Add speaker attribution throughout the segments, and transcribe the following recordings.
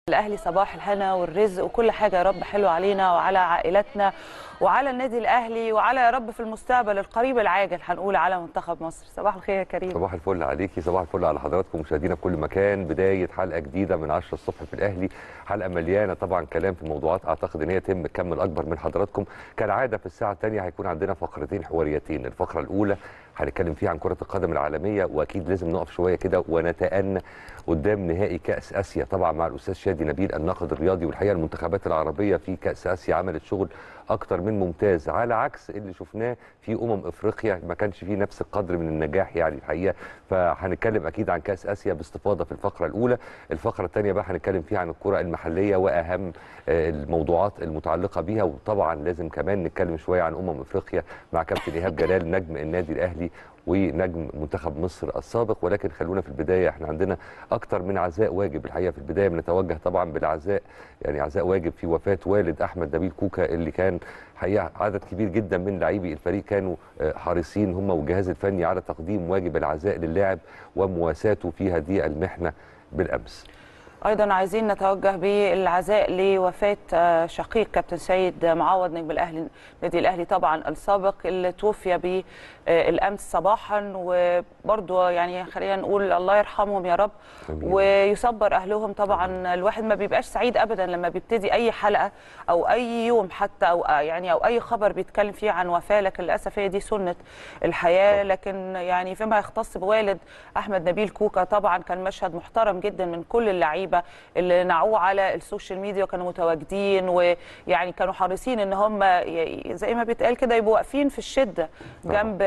Speaker 1: الاهلي صباح الهنا والرزق وكل حاجه يا رب حلو علينا وعلى عائلتنا وعلى النادي الاهلي وعلى يا رب في المستقبل القريب العاجل هنقول على منتخب مصر صباح الخير يا كريم
Speaker 2: صباح الفل عليكي صباح الفل على حضراتكم مشاهدينا في كل مكان بدايه حلقه جديده من 10 الصبح في الاهلي حلقه مليانه طبعا كلام في موضوعات اعتقد ان هي تم كم الاكبر من حضراتكم كالعاده في الساعه الثانيه هيكون عندنا فقرتين حواريتين الفقره الاولى هنتكلم فيها عن كره القدم العالميه واكيد لازم نقف شويه كده ونتأنى قدام نهائي كاس اسيا طبعا مع الاستاذ شادي نبيل الناقد الرياضي والحقيقه المنتخبات العربيه في كاس اسيا عملت شغل اكتر من ممتاز على عكس اللي شفناه في امم افريقيا ما كانش فيه نفس القدر من النجاح يعني الحقيقه فهنتكلم اكيد عن كاس اسيا باستفاضه في الفقره الاولى الفقره الثانيه بقى هنتكلم فيها عن الكره المحليه واهم الموضوعات المتعلقه بيها وطبعا لازم كمان نتكلم شويه عن امم افريقيا مع كابتن ايهاب جلال نجم النادي الاهلي ونجم منتخب مصر السابق ولكن خلونا في البدايه احنا عندنا اكتر من عزاء واجب الحقيقه في البدايه بنتوجه طبعا بالعزاء يعني عزاء واجب في وفاه والد احمد نبيل كوكا اللي كان حقيقه عدد كبير جدا من لاعبي الفريق كانوا حريصين هم والجهاز الفني على تقديم واجب العزاء للاعب ومواساته في هذه المحنه بالامس
Speaker 1: ايضا عايزين نتوجه بالعزاء لوفاه شقيق كابتن سيد معوض نجم الاهلي النادي الاهلي طبعا السابق اللي توفي بالامس صباحا وبرضه يعني خلينا نقول الله يرحمهم يا رب أمين. ويصبر اهلهم طبعا الواحد ما بيبقاش سعيد ابدا لما بيبتدي اي حلقه او اي يوم حتى او يعني او اي خبر بيتكلم فيه عن وفاه لكن للاسف هي دي سنه الحياه لكن يعني فيما يختص بوالد احمد نبيل كوكا طبعا كان مشهد محترم جدا من كل اللعيبه اللعيبه اللي نعوه على السوشيال ميديا وكانوا متواجدين ويعني كانوا حريصين ان هم زي ما بيتقال كده يبقوا واقفين في الشده جنب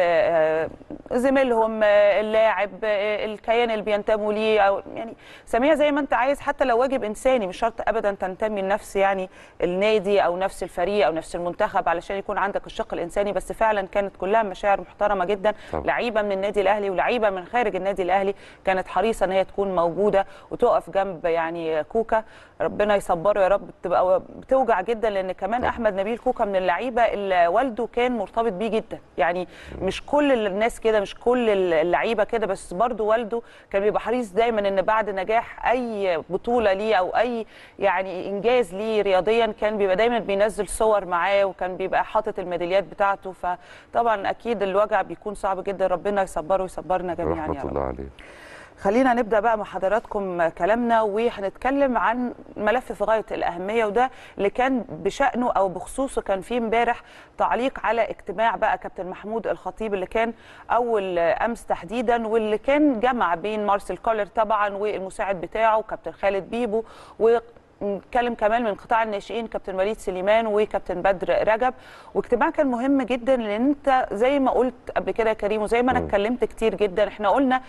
Speaker 1: زميلهم اللاعب الكيان اللي بينتموا ليه او يعني سميها زي ما انت عايز حتى لو واجب انساني مش شرط ابدا تنتمي لنفس يعني النادي او نفس الفريق او نفس المنتخب علشان يكون عندك الشق الانساني بس فعلا كانت كلها مشاعر محترمه جدا لعيبه من النادي الاهلي ولعيبه من خارج النادي الاهلي كانت حريصه ان هي تكون موجوده وتقف جنب يعني كوكا ربنا يصبره يا رب بتبقى بتوجع جدا لان كمان طبعا. احمد نبيل كوكا من اللعيبه اللي والده كان مرتبط بيه جدا يعني مش كل الناس كده مش كل اللعيبه كده بس برضه والده كان بيبقى حريص دايما ان بعد نجاح اي بطوله ليه او اي يعني انجاز ليه رياضيا كان بيبقى دايما بينزل صور معاه وكان بيبقى حاطط الميداليات بتاعته فطبعا اكيد الوجع بيكون صعب جدا ربنا يصبره ويصبرنا جميعا
Speaker 2: رحمة
Speaker 1: يا رب
Speaker 2: الله عليه
Speaker 1: خلينا نبدا بقى مع حضراتكم كلامنا وهنتكلم عن ملف في غايه الاهميه وده اللي كان بشانه او بخصوصه كان فيه امبارح تعليق على اجتماع بقى كابتن محمود الخطيب اللي كان اول امس تحديدا واللي كان جمع بين مارسيل كولر طبعا والمساعد بتاعه كابتن خالد بيبو و نتكلم كمان من قطاع الناشئين كابتن وليد سليمان وكابتن بدر رجب واجتماع كان مهم جدا لان انت زي ما قلت قبل كده يا كريم وزي ما انا اتكلمت كتير جدا احنا قلنا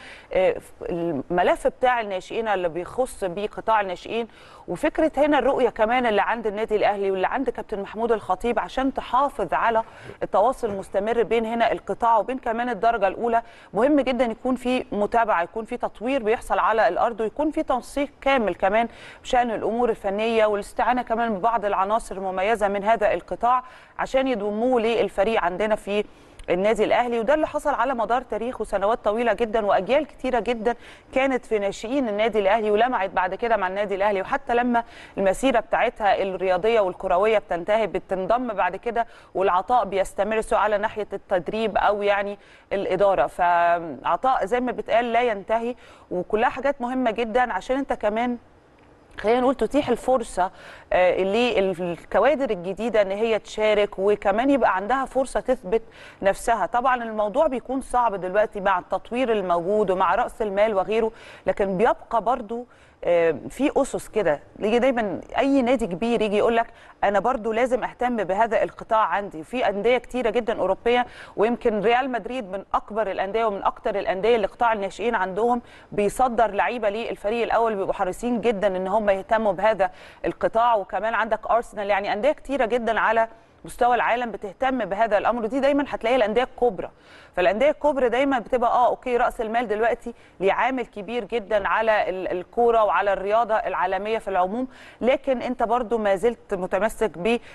Speaker 1: الملف بتاع الناشئين اللي بيخص بيه قطاع الناشئين وفكره هنا الرؤيه كمان اللي عند النادي الاهلي واللي عند كابتن محمود الخطيب عشان تحافظ على التواصل المستمر بين هنا القطاع وبين كمان الدرجه الاولى مهم جدا يكون في متابعه يكون في تطوير بيحصل على الارض ويكون في تنسيق كامل كمان بشان الامور الفنيه والاستعانه كمان ببعض العناصر المميزه من هذا القطاع عشان يضموه للفريق عندنا في النادي الاهلي وده اللي حصل على مدار تاريخ وسنوات طويله جدا واجيال كتيره جدا كانت في ناشئين النادي الاهلي ولمعت بعد كده مع النادي الاهلي وحتى لما المسيره بتاعتها الرياضيه والكرويه بتنتهي بتنضم بعد كده والعطاء بيستمر سواء على ناحيه التدريب او يعني الاداره فعطاء زي ما بتقال لا ينتهي وكلها حاجات مهمه جدا عشان انت كمان خلينا نقول تتيح الفرصه للكوادر الجديده ان هي تشارك وكمان يبقى عندها فرصه تثبت نفسها طبعا الموضوع بيكون صعب دلوقتي مع التطوير الموجود ومع راس المال وغيره لكن بيبقى برضو في اسس كده يجي دايما اي نادي كبير يجي يقول لك انا برضو لازم اهتم بهذا القطاع عندي في انديه كتيره جدا اوروبيه ويمكن ريال مدريد من اكبر الانديه ومن اكتر الانديه اللي قطاع الناشئين عندهم بيصدر لعيبه للفريق الاول بيبقوا حريصين جدا ان هم يهتموا بهذا القطاع وكمان عندك ارسنال يعني انديه كتيره جدا على مستوى العالم بتهتم بهذا الامر ودي دايما هتلاقي الانديه الكبرى فالانديه الكبرى دايما بتبقى اه اوكي راس المال دلوقتي ليه عامل كبير جدا على ال- الكوره وعلى الرياضه العالميه في العموم لكن انت برضو ما زلت متمسك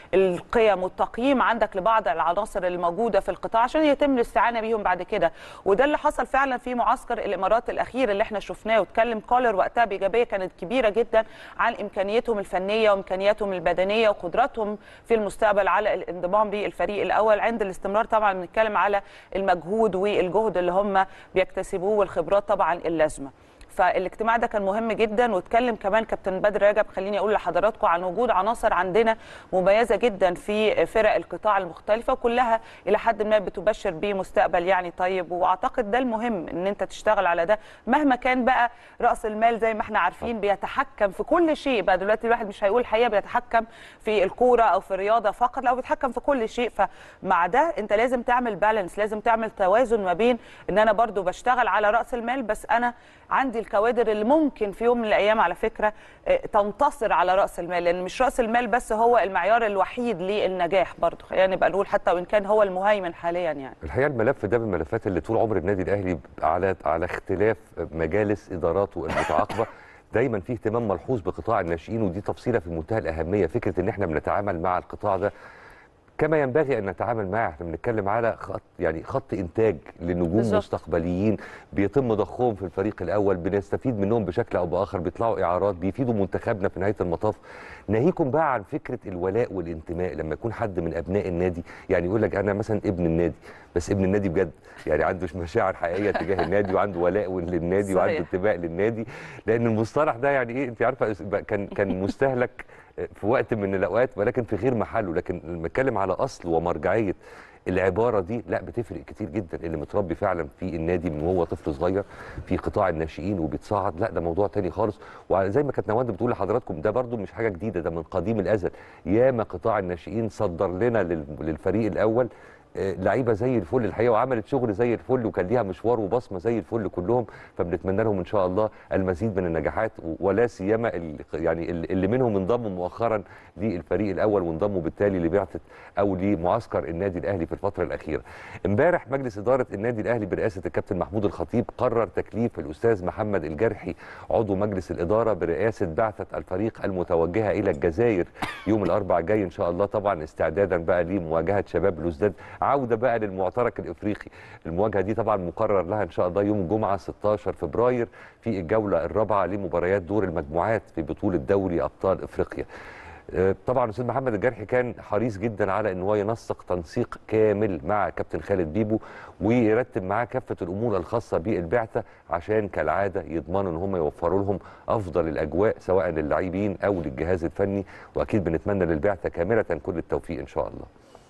Speaker 1: بالقيم والتقييم عندك لبعض العناصر الموجوده في القطاع عشان يتم الاستعانه بيهم بعد كده وده اللي حصل فعلا في معسكر الامارات الاخير اللي احنا شفناه واتكلم كولر وقتها بايجابيه كانت كبيره جدا عن امكانياتهم الفنيه وامكانياتهم البدنيه وقدراتهم في المستقبل على الانضمام بالفريق الاول عند الاستمرار طبعا بنتكلم على المجهود والجهد اللي هم بيكتسبوه والخبرات طبعا اللازمه فالاجتماع ده كان مهم جدا واتكلم كمان كابتن بدر رجب خليني اقول لحضراتكم عن وجود عناصر عندنا مميزه جدا في فرق القطاع المختلفه وكلها الى حد ما بتبشر بمستقبل يعني طيب واعتقد ده المهم ان انت تشتغل على ده مهما كان بقى راس المال زي ما احنا عارفين بيتحكم في كل شيء بقى دلوقتي الواحد مش هيقول الحقيقه بيتحكم في الكوره او في الرياضه فقط لا هو بيتحكم في كل شيء فمع ده انت لازم تعمل بالانس لازم تعمل توازن ما بين ان انا برضو بشتغل على راس المال بس انا عندي الكوادر اللي ممكن في يوم من الايام على فكره آه، تنتصر على راس المال لان مش راس المال بس هو المعيار الوحيد للنجاح برضو خلينا نبقى نقول حتى وان كان هو المهيمن حاليا يعني
Speaker 2: الحقيقه الملف ده من الملفات اللي طول عمر النادي الاهلي على على اختلاف مجالس اداراته المتعاقبه دايما في اهتمام ملحوظ بقطاع الناشئين ودي تفصيله في منتهى الاهميه فكره ان احنا بنتعامل مع القطاع ده كما ينبغي ان نتعامل معاه احنا بنتكلم على خط يعني خط انتاج لنجوم
Speaker 1: بالظبط.
Speaker 2: مستقبليين بيتم ضخهم في الفريق الاول بنستفيد منهم بشكل او باخر بيطلعوا اعارات بيفيدوا منتخبنا في نهايه المطاف ناهيكم بقى عن فكره الولاء والانتماء لما يكون حد من ابناء النادي يعني يقول لك انا مثلا ابن النادي بس ابن النادي بجد يعني عنده مشاعر حقيقيه تجاه النادي وعنده ولاء للنادي وعنده
Speaker 1: صحيح.
Speaker 2: انتماء للنادي لان المصطلح ده يعني ايه انت عارفه كان كان مستهلك في وقت من الاوقات ولكن في غير محله لكن لما اتكلم على اصل ومرجعيه العباره دي لا بتفرق كتير جدا اللي متربي فعلا في النادي من وهو طفل صغير في قطاع الناشئين وبيتصعد لا ده موضوع تاني خالص وزي ما كانت نواد بتقول لحضراتكم ده برضو مش حاجه جديده ده من قديم الازل ياما قطاع الناشئين صدر لنا لل- للفريق الاول آه، لعيبه زي الفل الحقيقه وعملت شغل زي الفل وكان ليها مشوار وبصمه زي الفل كلهم فبنتمنى لهم ان شاء الله المزيد من النجاحات ولا سيما ال- يعني ال- اللي منهم انضموا مؤخرا للفريق الاول وانضموا بالتالي لبعثه او لمعسكر النادي الاهلي في الفتره الاخيره. امبارح مجلس اداره النادي الاهلي برئاسه الكابتن محمود الخطيب قرر تكليف الاستاذ محمد الجرحي عضو مجلس الاداره برئاسه بعثه الفريق المتوجهه الى الجزائر يوم الاربعاء الجاي ان شاء الله طبعا استعدادا بقى لمواجهه شباب الوزداد عوده بقى للمعترك الافريقي المواجهه دي طبعا مقرر لها ان شاء الله يوم الجمعه 16 فبراير في الجوله الرابعه لمباريات دور المجموعات في بطوله دوري ابطال افريقيا آه، طبعا الاستاذ محمد الجرحي كان حريص جدا على ان هو ينسق تنسيق كامل مع كابتن خالد بيبو ويرتب معاه كافه الامور الخاصه بالبعثه عشان كالعاده يضمنوا ان هم يوفروا لهم افضل الاجواء سواء للاعبين او للجهاز الفني واكيد بنتمنى للبعثه كامله كل التوفيق ان شاء الله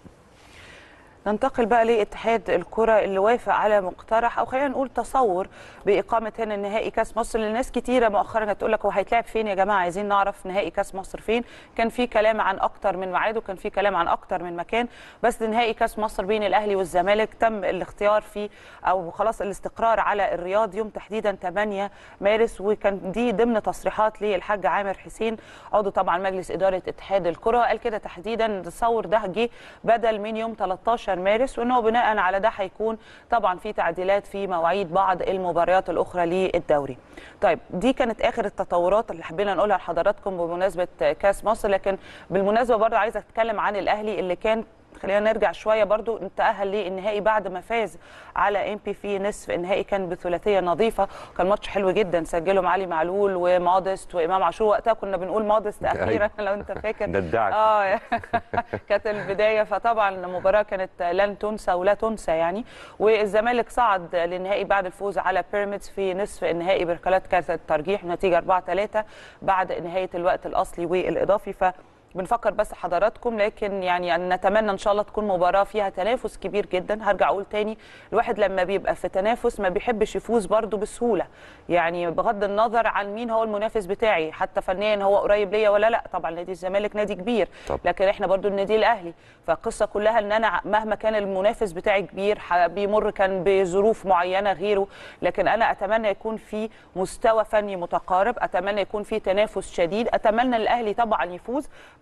Speaker 1: ننتقل بقى لاتحاد الكرة اللي وافق على مقترح او خلينا نقول تصور باقامه هنا نهائي كاس مصر لناس كتيره مؤخرا هتقول لك هو هيتلعب فين يا جماعه عايزين نعرف نهائي كاس مصر فين كان في كلام عن اكتر من ميعاد وكان في كلام عن اكتر من مكان بس نهائي كاس مصر بين الاهلي والزمالك تم الاختيار فيه او خلاص الاستقرار على الرياض يوم تحديدا 8 مارس وكان دي ضمن تصريحات للحاج عامر حسين عضو طبعا مجلس اداره اتحاد الكره قال كده تحديدا التصور ده جه بدل من يوم 13 مارس وانه بناء على ده هيكون طبعا في تعديلات في مواعيد بعض المباريات الاخرى للدوري. طيب دي كانت اخر التطورات اللي حبينا نقولها لحضراتكم بمناسبه كاس مصر لكن بالمناسبه برضه عايزه اتكلم عن الاهلي اللي كان خلينا نرجع شويه برضو تاهل للنهائي بعد ما فاز على ام بي في نصف النهائي كان بثلاثيه نظيفه كان ماتش حلو جدا سجلهم علي معلول ومودست وامام عاشور وقتها كنا بنقول مودست اخيرا لو انت فاكر
Speaker 2: ندعك
Speaker 1: اه كانت البدايه فطبعا المباراه كانت لن تنسى ولا تنسى يعني والزمالك صعد للنهائي بعد الفوز على بيراميدز في نصف النهائي بركلات كانت الترجيح نتيجه 4 3 بعد نهايه الوقت الاصلي والاضافي ف بنفكر بس حضراتكم لكن يعني نتمنى ان شاء الله تكون مباراه فيها تنافس كبير جدا هرجع اقول تاني الواحد لما بيبقى في تنافس ما بيحبش يفوز برده بسهوله يعني بغض النظر عن مين هو المنافس بتاعي حتى فنيا هو قريب ليا ولا لا طبعا نادي الزمالك نادي كبير
Speaker 2: طب.
Speaker 1: لكن احنا برده النادي الاهلي فالقصه كلها ان انا مهما كان المنافس بتاعي كبير بيمر كان بظروف معينه غيره لكن انا اتمنى يكون في مستوى فني متقارب اتمنى يكون في تنافس شديد اتمنى الاهلي طبعا يفوز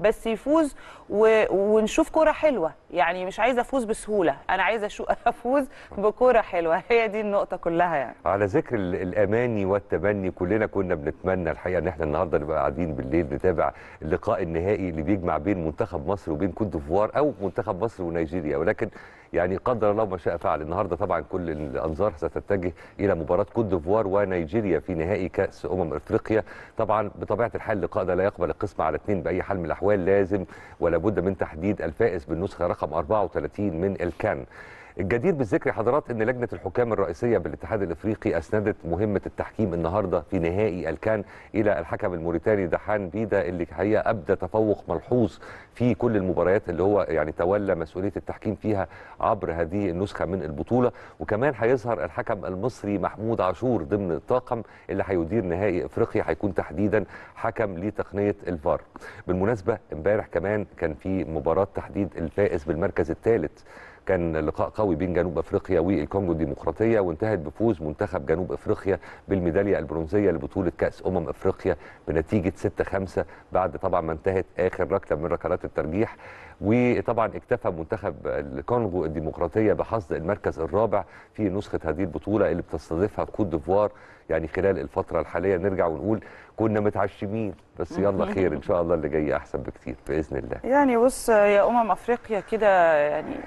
Speaker 1: بس يفوز و... ونشوف كوره حلوه يعني مش عايزه افوز بسهوله انا عايزه أشو... افوز بكوره حلوه هي دي النقطه كلها يعني
Speaker 2: على ذكر ال- الاماني والتمني كلنا كنا بنتمنى الحقيقه ان احنا النهارده نبقى قاعدين بالليل نتابع اللقاء النهائي اللي بيجمع بين منتخب مصر وبين كوت ديفوار او منتخب مصر ونيجيريا ولكن يعني قدر الله ما شاء فعل النهارده طبعا كل الانظار ستتجه الى مباراه كوت ديفوار ونيجيريا في نهائي كاس امم افريقيا طبعا بطبيعه الحال اللقاء ده لا يقبل القسم على اثنين باي حال من الاحوال لازم ولا بد من تحديد الفائز بالنسخه رقم 34 من الكان الجدير بالذكر يا حضرات ان لجنه الحكام الرئيسيه بالاتحاد الافريقي اسندت مهمه التحكيم النهارده في نهائي الكان الى الحكم الموريتاني دحان بيدا اللي الحقيقه ابدى تفوق ملحوظ في كل المباريات اللي هو يعني تولى مسؤوليه التحكيم فيها عبر هذه النسخه من البطوله وكمان هيظهر الحكم المصري محمود عاشور ضمن الطاقم اللي هيدير نهائي افريقيا هيكون تحديدا حكم لتقنيه الفار بالمناسبه امبارح كمان كان في مباراه تحديد الفائز بالمركز الثالث كان لقاء قوي بين جنوب افريقيا والكونغو الديمقراطيه وانتهت بفوز منتخب جنوب افريقيا بالميداليه البرونزيه لبطوله كاس امم افريقيا بنتيجه 6-5 بعد طبعا ما انتهت اخر ركله من ركلات الترجيح وطبعا اكتفى منتخب الكونغو الديمقراطيه بحصد المركز الرابع في نسخه هذه البطوله اللي بتستضيفها كوت ديفوار يعني خلال الفتره الحاليه نرجع ونقول كنا متعشمين بس يلا خير ان شاء الله اللي جاي احسن بكتير باذن الله
Speaker 1: يعني بص يا امم افريقيا كده يعني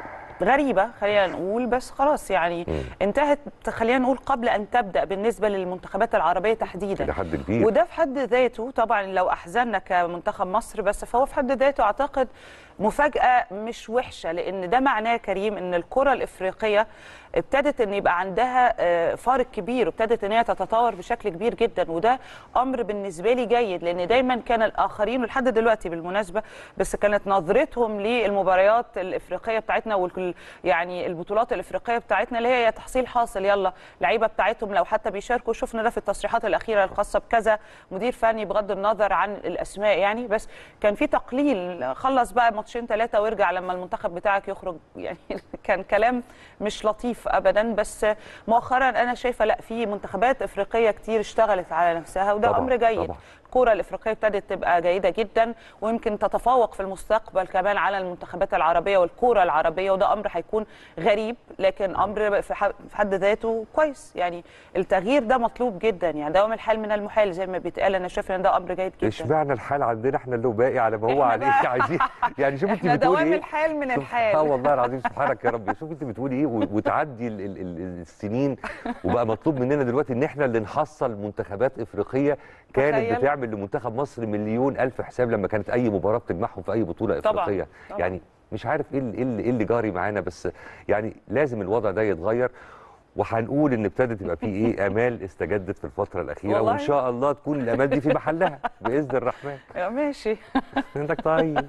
Speaker 1: غريبه خلينا نقول بس خلاص يعني
Speaker 2: مم.
Speaker 1: انتهت خلينا نقول قبل ان تبدا بالنسبه للمنتخبات العربيه تحديدا
Speaker 2: الى حد كبير
Speaker 1: وده في حد ذاته طبعا لو احزننا كمنتخب مصر بس فهو في حد ذاته اعتقد مفاجاه مش وحشه لان ده معناه كريم ان الكره الافريقيه ابتدت ان يبقى عندها آه، فارق كبير وابتدت ان هي تتطور بشكل كبير جدا وده امر بالنسبه لي جيد لان دايما كان الاخرين ولحد دلوقتي بالمناسبه بس كانت نظرتهم للمباريات الافريقيه بتاعتنا وال يعني البطولات الافريقيه بتاعتنا اللي هي تحصيل حاصل يلا لعيبه بتاعتهم لو حتى بيشاركوا شفنا ده في التصريحات الاخيره الخاصه بكذا مدير فني بغض النظر عن الاسماء يعني بس كان في تقليل خلص بقى ماتشين ثلاثه وارجع لما المنتخب بتاعك يخرج يعني كان كلام مش لطيف ابدا بس مؤخرا انا شايفه لا في منتخبات افريقيه كتير اشتغلت على نفسها وده
Speaker 2: طبعاً،
Speaker 1: امر جيد
Speaker 2: طبعاً.
Speaker 1: الكرة الإفريقية ابتدت تبقى جيدة جدا ويمكن تتفوق في المستقبل كمان على المنتخبات العربية والكرة العربية وده أمر هيكون غريب لكن أمر في ح- في حد ذاته كويس يعني التغيير ده مطلوب جدا يعني دوام الحال من المحال زي ما بيتقال أنا شايفة إن ده أمر جيد جدا
Speaker 2: اشمعنى الحال عندنا احنا اللي باقي على ما هو
Speaker 1: إحنا
Speaker 2: عليه
Speaker 1: بقى-
Speaker 2: عايزين يعني شوف انت
Speaker 1: احنا
Speaker 2: بتقولي
Speaker 1: دوام
Speaker 2: ايه
Speaker 1: الحال من
Speaker 2: سبحان
Speaker 1: الحال
Speaker 2: والله العظيم سبحانك يا رب شوف انت بتقولي ايه و- وتعدي ال ال ال السنين وبقى مطلوب مننا دلوقتي ان احنا اللي نحصل منتخبات افريقيه كانت
Speaker 1: تخيل.
Speaker 2: بتعمل لمنتخب مصر مليون الف حساب لما كانت اي مباراه بتجمعهم في اي بطوله
Speaker 1: طبعاً،
Speaker 2: افريقيه
Speaker 1: طبعاً.
Speaker 2: يعني مش عارف ايه اللي, إيه اللي, إيه اللي جاري معانا بس يعني لازم الوضع ده يتغير وهنقول ان ابتدت يبقى فيه ايه امال استجدت في الفتره الاخيره
Speaker 1: والله.
Speaker 2: وان شاء الله تكون الامال دي في محلها باذن الرحمن
Speaker 1: يا ماشي
Speaker 2: عندك طيب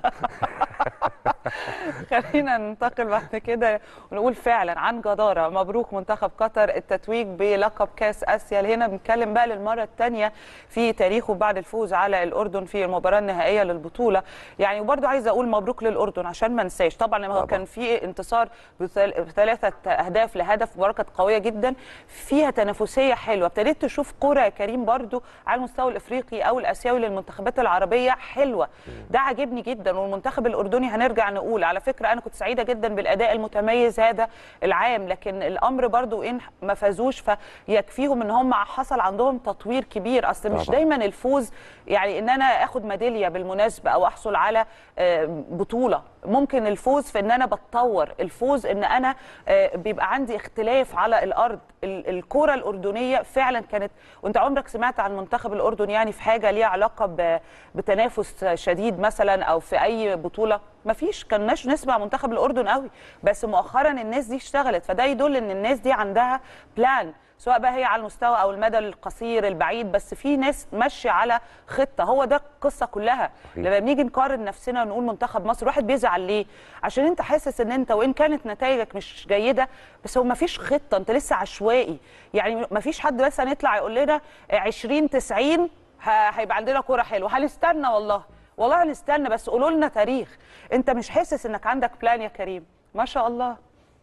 Speaker 1: خلينا ننتقل بعد كده ونقول فعلا عن جدارة مبروك منتخب قطر التتويج بلقب كاس آسيا هنا بنتكلم بقى للمرة الثانية في تاريخه بعد الفوز على الأردن في المباراة النهائية للبطولة يعني وبرضه عايزة أقول مبروك للأردن عشان ما ننساش طبعا هو
Speaker 2: طبعاً.
Speaker 1: كان في انتصار بثل- بثلاثة أهداف لهدف مباراة كانت قوية جدا فيها تنافسية حلوة ابتديت تشوف كرة يا كريم برضه على المستوى الإفريقي أو الآسيوي للمنتخبات العربية حلوة ده عاجبني جدا والمنتخب الأردني هنرجع نقول على فكرة أنا كنت سعيدة جدا بالأداء المتميز هذا العام لكن الأمر برضو إن ما فازوش فيكفيهم إن هم حصل عندهم تطوير كبير أصل مش
Speaker 2: طبعاً.
Speaker 1: دايما الفوز يعني إن أنا آخد ميدالية بالمناسبة أو أحصل على آه، بطولة ممكن الفوز في إن أنا بتطور الفوز إن أنا آه، بيبقى عندي اختلاف على الأرض ال- الكرة الأردنية فعلا كانت وأنت عمرك سمعت عن منتخب الأردن يعني في حاجة ليها علاقة ب- بتنافس شديد مثلا أو في أي بطولة ما فيش كناش نسمع منتخب الأردن قوي بس مؤخرا الناس دي اشتغلت فده يدل إن الناس دي عندها بلان سواء بقى هي على المستوى او المدى القصير البعيد بس في ناس ماشيه على خطه هو ده القصه كلها
Speaker 2: صحيح.
Speaker 1: لما بنيجي نقارن نفسنا ونقول منتخب مصر الواحد بيزعل ليه عشان انت حاسس ان انت وان كانت نتائجك مش جيده بس هو ما فيش خطه انت لسه عشوائي يعني ما فيش حد بس هنطلع يقول لنا 20 90 ه- هيبقى عندنا كوره حلوه هنستنى والله والله هنستنى بس قولوا لنا تاريخ انت مش حاسس انك عندك بلان يا كريم ما شاء الله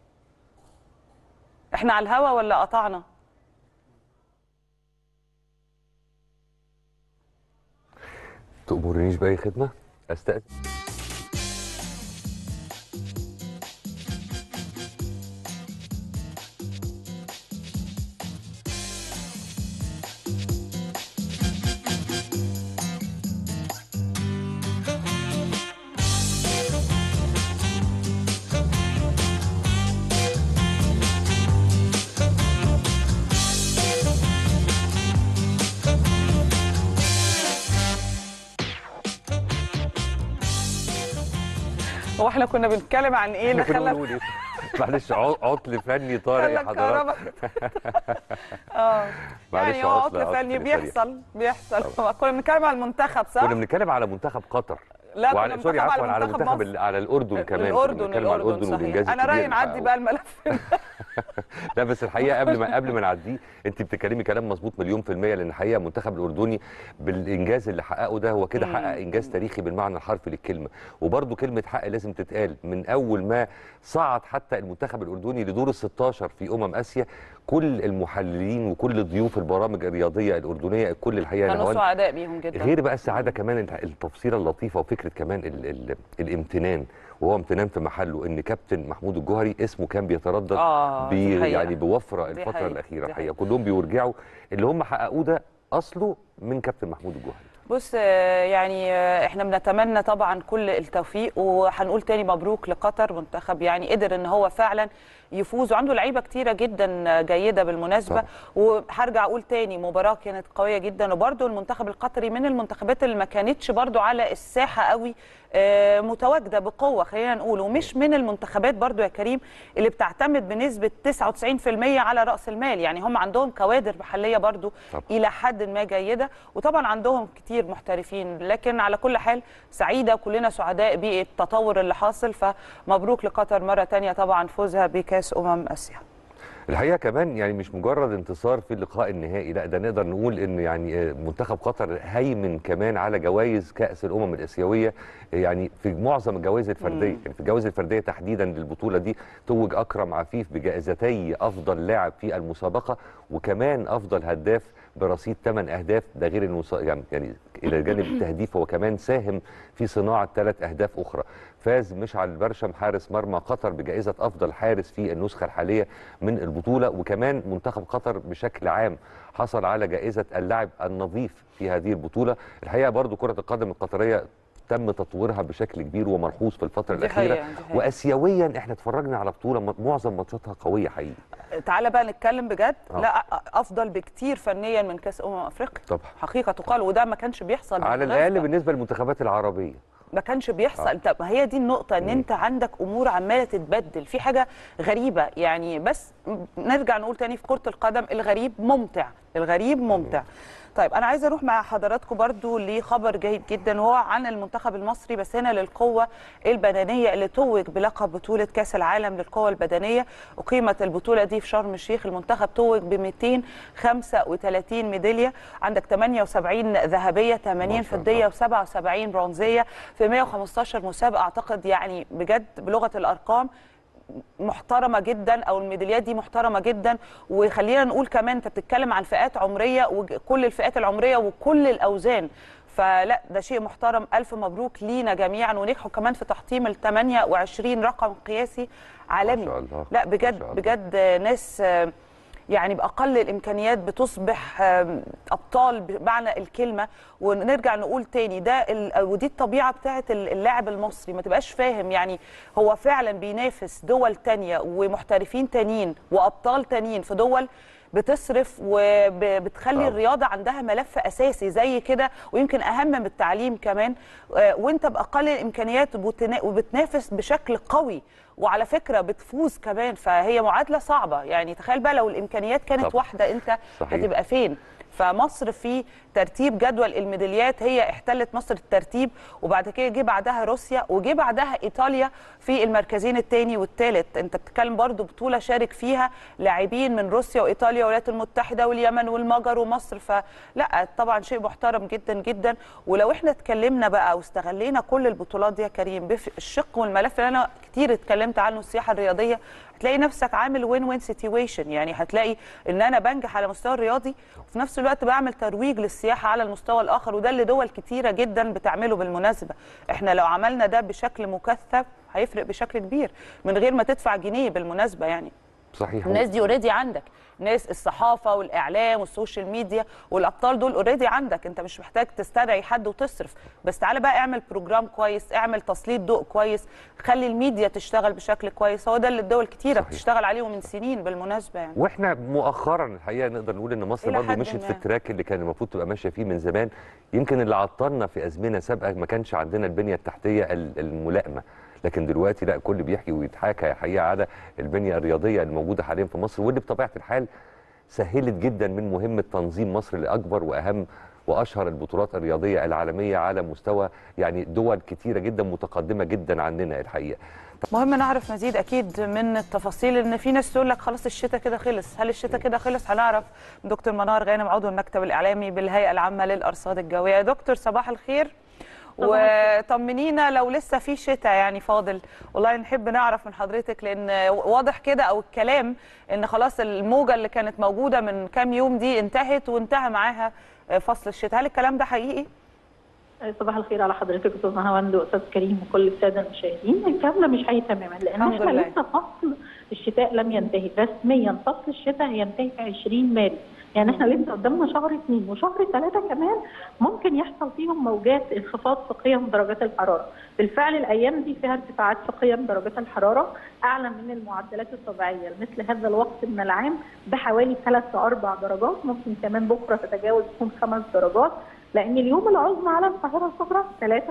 Speaker 1: احنا على الهوا ولا قطعنا
Speaker 2: تأمرنيش بأي خدمة؟ استاذن
Speaker 1: هو احنا كنا بنتكلم عن ايه اللي
Speaker 2: إحنا كنا
Speaker 1: خلى
Speaker 2: بنقول إيه؟ معلش عط- عطل فني طارئ يا
Speaker 1: خلى
Speaker 2: حضرات
Speaker 1: الكهرباء اه
Speaker 2: معلش
Speaker 1: يعني هو
Speaker 2: عطل-
Speaker 1: عطل
Speaker 2: عطل
Speaker 1: فني
Speaker 2: سريع.
Speaker 1: بيحصل بيحصل كنا بنتكلم عن المنتخب صح؟
Speaker 2: كنا بنتكلم على منتخب قطر
Speaker 1: لا كنا
Speaker 2: وعلى سوري
Speaker 1: بنتكلم
Speaker 2: عفوا على منتخب
Speaker 1: مصر.
Speaker 2: ال- على الاردن كمان كنا
Speaker 1: الاردن
Speaker 2: بنتكلم على
Speaker 1: الاردن
Speaker 2: الاردن والانجاز
Speaker 1: صحيح انا
Speaker 2: الكبير
Speaker 1: رايي
Speaker 2: اللي
Speaker 1: نعدي
Speaker 2: حققوه.
Speaker 1: بقى الملف
Speaker 2: لا بس الحقيقه قبل ما قبل ما نعديه انت بتتكلمي كلام مظبوط مليون في الميه لان الحقيقه المنتخب الاردني بالانجاز اللي حققه ده هو كده
Speaker 1: مم.
Speaker 2: حقق انجاز تاريخي بالمعنى الحرفي للكلمه وبرده كلمه حق لازم تتقال من اول ما صعد حتى المنتخب الاردني لدور ال 16 في امم اسيا كل المحللين وكل ضيوف البرامج الرياضيه الاردنيه كل الحقيقه
Speaker 1: كانوا
Speaker 2: نهوان
Speaker 1: سعداء بيهم جدا
Speaker 2: غير بقى السعاده كمان الت- التفصيله اللطيفه وفكره كمان ال ال الامتنان وهو امتنان في محله ان كابتن محمود الجوهري اسمه كان بيتردد
Speaker 1: اه دي
Speaker 2: بي
Speaker 1: حقيقة.
Speaker 2: يعني بوفره
Speaker 1: دي
Speaker 2: الفتره
Speaker 1: حقيقة،
Speaker 2: الاخيره
Speaker 1: دي
Speaker 2: الحقيقه كلهم بيرجعوا اللي هم حققوه ده اصله من كابتن محمود الجوهري
Speaker 1: بص آه، يعني آه، احنا بنتمنى طبعا كل التوفيق وهنقول تاني مبروك لقطر منتخب يعني قدر ان هو فعلا يفوز وعنده لعيبه كتيره جدا جيده بالمناسبه
Speaker 2: طبعا.
Speaker 1: وهرجع اقول تاني مباراه كانت قويه جدا وبرده المنتخب القطري من المنتخبات اللي ما كانتش برده على الساحه قوي آه، متواجده بقوه خلينا نقول ومش من المنتخبات برده يا كريم اللي بتعتمد بنسبه 99% على راس المال يعني هم عندهم كوادر محليه برده
Speaker 2: طبعا.
Speaker 1: الى حد ما جيده وطبعا عندهم كتير محترفين لكن على كل حال سعيده كلنا سعداء بالتطور اللي حاصل فمبروك لقطر مره تانية طبعا فوزها بكاس امم اسيا
Speaker 2: الحقيقه كمان يعني مش مجرد انتصار في اللقاء النهائي لا ده نقدر نقول ان يعني آه، منتخب قطر هيمن كمان على جوائز كاس الامم الاسيويه يعني في معظم الجوائز الفرديه
Speaker 1: مم.
Speaker 2: يعني في الجوائز الفرديه تحديدا للبطوله دي توج اكرم عفيف بجائزتي افضل لاعب في المسابقه وكمان افضل هداف برصيد 8 اهداف ده غير انه ص- يعني يعني الى جانب التهديف هو كمان ساهم في صناعه ثلاث اهداف اخرى فاز مشعل برشم حارس مرمى قطر بجائزه افضل حارس في النسخه الحاليه من البطوله وكمان منتخب قطر بشكل عام حصل على جائزه اللاعب النظيف في هذه البطوله الحقيقه برضو كره القدم القطريه تم تطويرها بشكل كبير وملحوظ في الفتره
Speaker 1: دي
Speaker 2: الاخيره
Speaker 1: حقيقة، دي حقيقة.
Speaker 2: واسيويا احنا اتفرجنا على بطوله م- معظم ماتشاتها قويه حقيقي
Speaker 1: تعالى بقى نتكلم بجد
Speaker 2: آه.
Speaker 1: لا افضل بكتير فنيا من كاس امم افريقيا
Speaker 2: طبعا
Speaker 1: حقيقه تقال وده ما كانش بيحصل
Speaker 2: على
Speaker 1: بالمناسبة.
Speaker 2: الاقل بالنسبه للمنتخبات العربيه
Speaker 1: ما كانش بيحصل
Speaker 2: آه.
Speaker 1: انت ما هي دي النقطه ان
Speaker 2: مم.
Speaker 1: انت عندك امور عماله تتبدل في حاجه غريبه يعني بس نرجع نقول تاني في كره القدم الغريب ممتع الغريب ممتع طيب انا عايزه اروح مع حضراتكم برضو لخبر جيد جدا وهو عن المنتخب المصري بس هنا للقوه البدنيه اللي توج بلقب بطوله كاس العالم للقوه البدنيه اقيمت البطوله دي في شرم الشيخ المنتخب توج ب 235 ميداليه عندك 78 ذهبيه 80
Speaker 2: ما شاء
Speaker 1: فضيه و77 برونزيه في 115 مسابقه اعتقد يعني بجد بلغه الارقام محترمه جدا او الميداليات دي محترمه جدا وخلينا نقول كمان انت بتتكلم عن فئات عمريه وكل الفئات العمريه وكل الاوزان فلا ده شيء محترم الف مبروك لينا جميعا ونجحوا كمان في تحطيم ال 28 رقم قياسي عالمي
Speaker 2: ما شاء الله.
Speaker 1: لا
Speaker 2: ما
Speaker 1: بجد
Speaker 2: شاء الله.
Speaker 1: بجد ناس آه، يعني باقل الامكانيات بتصبح آم، ابطال بمعنى الكلمه ونرجع نقول تاني ده ال- ودي الطبيعه بتاعه اللاعب المصري ما تبقاش فاهم يعني هو فعلا بينافس دول تانية ومحترفين تانيين وابطال تانيين في دول بتصرف وبتخلي
Speaker 2: طبعا.
Speaker 1: الرياضه عندها ملف اساسي زي كده ويمكن اهم من التعليم كمان آه، وانت باقل الامكانيات وبتنا- وبتنافس بشكل قوي وعلى فكره بتفوز كمان فهي معادله صعبه يعني تخيل بقى لو الامكانيات كانت
Speaker 2: طبعا.
Speaker 1: واحده انت
Speaker 2: صحيح.
Speaker 1: هتبقى فين فمصر في ترتيب جدول الميداليات هي احتلت مصر الترتيب وبعد كده جه بعدها روسيا وجه بعدها ايطاليا في المركزين الثاني والثالث انت بتتكلم برضو بطوله شارك فيها لاعبين من روسيا وايطاليا والولايات المتحده واليمن والمجر ومصر فلا طبعا شيء محترم جدا جدا ولو احنا اتكلمنا بقى واستغلينا كل البطولات دي يا كريم بالشق والملف اللي انا كتير اتكلمت عنه السياحه الرياضيه هتلاقي نفسك عامل وين وين سيتويشن يعني هتلاقي ان انا بنجح على المستوى الرياضي وفي نفس الوقت بعمل ترويج للسياحه على المستوى الاخر وده اللي دول كتيره جدا بتعمله بالمناسبه احنا لو عملنا ده بشكل مكثف هيفرق بشكل كبير من غير ما تدفع جنيه بالمناسبه يعني
Speaker 2: صحيح
Speaker 1: الناس دي اوريدي عندك ناس الصحافه والاعلام والسوشيال ميديا والابطال دول اوريدي عندك انت مش محتاج تستدعي حد وتصرف بس تعالى بقى اعمل بروجرام كويس اعمل تسليط ضوء كويس خلي الميديا تشتغل بشكل كويس هو ده اللي الدول كتيره
Speaker 2: صحيح.
Speaker 1: بتشتغل عليه من سنين بالمناسبه يعني
Speaker 2: واحنا مؤخرا الحقيقه نقدر نقول ان مصر
Speaker 1: إلى
Speaker 2: برضه
Speaker 1: حد
Speaker 2: مشيت
Speaker 1: ما.
Speaker 2: في التراك اللي كان المفروض تبقى ماشيه فيه من زمان يمكن اللي عطلنا في ازمنه سابقه ما كانش عندنا البنيه التحتيه ال- الملائمه لكن دلوقتي لا كل بيحكي ويتحاكى حقيقه على البنيه الرياضيه الموجوده حاليا في مصر واللي بطبيعه الحال سهلت جدا من مهمه تنظيم مصر لاكبر واهم واشهر البطولات الرياضيه العالميه على مستوى يعني دول كتيره جدا متقدمه جدا عننا الحقيقه
Speaker 1: مهم نعرف مزيد اكيد من التفاصيل ان في ناس تقول لك خلاص الشتاء كده خلص هل الشتاء كده خلص هنعرف من دكتور منار غانم عضو المكتب الاعلامي بالهيئه العامه للارصاد الجويه يا دكتور صباح الخير وطمنينا لو لسه في شتاء يعني فاضل والله نحب نعرف من حضرتك لان واضح كده او الكلام ان خلاص الموجه اللي كانت موجوده من كام يوم دي انتهت وانتهى معاها فصل الشتاء هل الكلام ده حقيقي
Speaker 3: صباح الخير على حضرتك استاذ نهاوند واستاذ كريم وكل الساده المشاهدين الكلام ده مش حقيقي تماما لان
Speaker 1: الحمد
Speaker 3: احنا
Speaker 1: لله.
Speaker 3: لسه فصل الشتاء لم ينتهي رسميا فصل الشتاء هينتهي في 20 مارس يعني احنا لسه قدامنا شهر اثنين وشهر ثلاثه كمان ممكن يحصل فيهم موجات انخفاض في قيم درجات الحراره بالفعل الايام دي فيها ارتفاعات في قيم درجات الحراره اعلى من المعدلات الطبيعيه لمثل هذا الوقت من العام بحوالي 3 ل 4 درجات ممكن كمان بكره تتجاوز تكون 5 درجات لان اليوم العظمى على القاهره الصغرى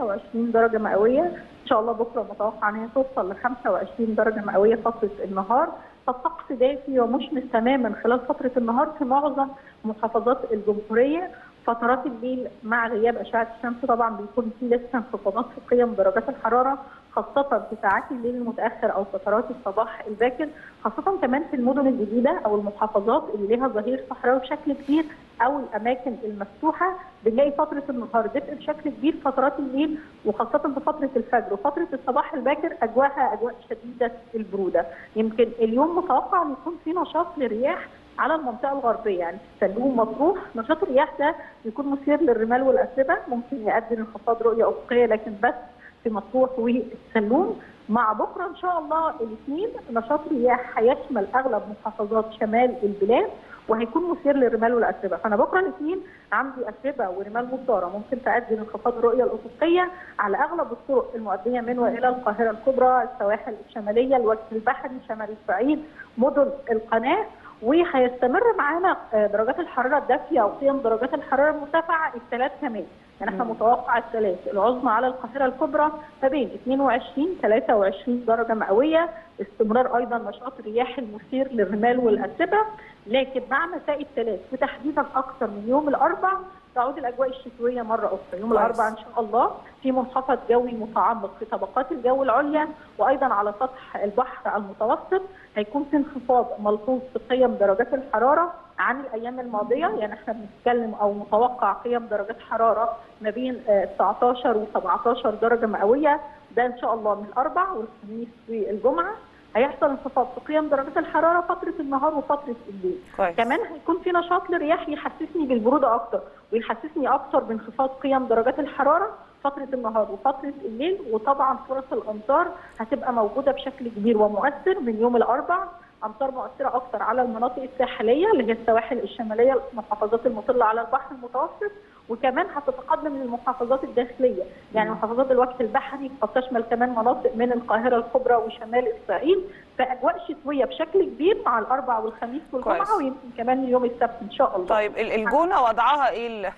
Speaker 3: 23 درجه مئويه ان شاء الله بكره متوقع ان هي توصل ل 25 درجه مئويه فتره النهار فالطقس دافي ومشمس تماما خلال فتره النهار في معظم محافظات الجمهوريه فترات الليل مع غياب اشعه الشمس طبعا بيكون في لسه انخفاضات في قيم درجات الحراره خاصة في ساعات الليل المتأخر أو فترات الصباح الباكر خاصة كمان في المدن الجديدة أو المحافظات اللي لها ظهير صحراوي بشكل كبير أو الأماكن المفتوحة بنلاقي فترة النهار دفء بشكل كبير فترات الليل وخاصة في فترة الفجر وفترة الصباح الباكر أجواءها أجواء شديدة البرودة يمكن اليوم متوقع أن يكون في نشاط للرياح على المنطقه الغربيه يعني سلوم مطروح نشاط الرياح ده يكون مثير للرمال والاتربه ممكن يؤدي لانخفاض رؤيه افقيه لكن بس في مطروح والسلوم مع بكره ان شاء الله الاثنين نشاط رياح هيشمل اغلب محافظات شمال البلاد وهيكون مثير للرمال والاتربه فانا بكره الاثنين عندي اتربه ورمال مثاره ممكن تؤدي لانخفاض الرؤيه الافقيه على اغلب الطرق المؤديه من والى القاهره الكبرى السواحل الشماليه الوجه البحري شمال الصعيد مدن القناه وهيستمر معانا درجات الحراره الدافيه او قيم درجات الحراره المرتفعه الثلاث كمان يعني احنا متوقع الثلاث العظمى على القاهره الكبرى ما بين 22 23 درجه مئويه استمرار ايضا نشاط الرياح المثير للرمال والاتربه لكن مع مساء الثلاث وتحديدا اكثر من يوم الاربع تعود الاجواء الشتويه مره اخرى يوم الاربعاء ان شاء الله في منخفض جوي متعمق في طبقات الجو العليا وايضا على سطح البحر المتوسط هيكون في انخفاض ملحوظ في قيم درجات الحراره عن الايام الماضيه يعني احنا بنتكلم او متوقع قيم درجات حراره ما بين 19 و 17 درجه مئويه ده ان شاء الله من الاربع والخميس والجمعه هيحصل انخفاض في قيم درجات الحراره فتره النهار وفتره الليل
Speaker 1: كويس.
Speaker 3: كمان هيكون في نشاط للرياح يحسسني بالبروده اكتر ويحسسني اكتر بانخفاض قيم درجات الحراره فتره النهار وفتره الليل وطبعا فرص الامطار هتبقى موجوده بشكل كبير ومؤثر من يوم الاربع امطار مؤثره اكثر على المناطق الساحليه اللي هي السواحل الشماليه المحافظات المطله على البحر المتوسط وكمان هتتقدم للمحافظات الداخليه يعني محافظات الوجه البحري قد تشمل كمان مناطق من القاهره الكبرى وشمال الصعيد فاجواء شتويه بشكل كبير مع الاربع والخميس والجمعه
Speaker 1: كويس.
Speaker 3: ويمكن كمان يوم السبت ان شاء الله
Speaker 1: طيب ال- الجونه وضعها ايه ال-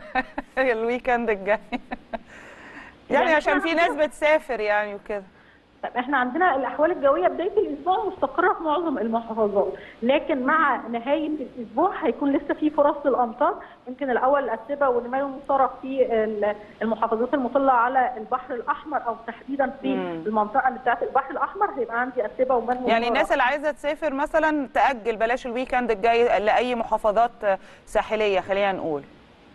Speaker 1: الويكند الجاي يعني
Speaker 3: يعني
Speaker 1: عشان
Speaker 3: إحنا
Speaker 1: في ناس بتسافر يعني وكده
Speaker 3: طب احنا عندنا الاحوال الجويه بدايه الاسبوع مستقره في معظم المحافظات لكن مع نهايه الاسبوع هيكون لسه في فرص للامطار يمكن الاول الاتربه والرمال المثاره في ال- المحافظات المطله على البحر الاحمر او تحديدا في
Speaker 1: مم.
Speaker 3: المنطقه اللي بتاعت البحر الاحمر هيبقى عندي اتربه ومال
Speaker 1: يعني
Speaker 3: مثارة.
Speaker 1: الناس اللي عايزه تسافر مثلا تاجل بلاش الويكند الجاي لاي محافظات ساحليه خلينا نقول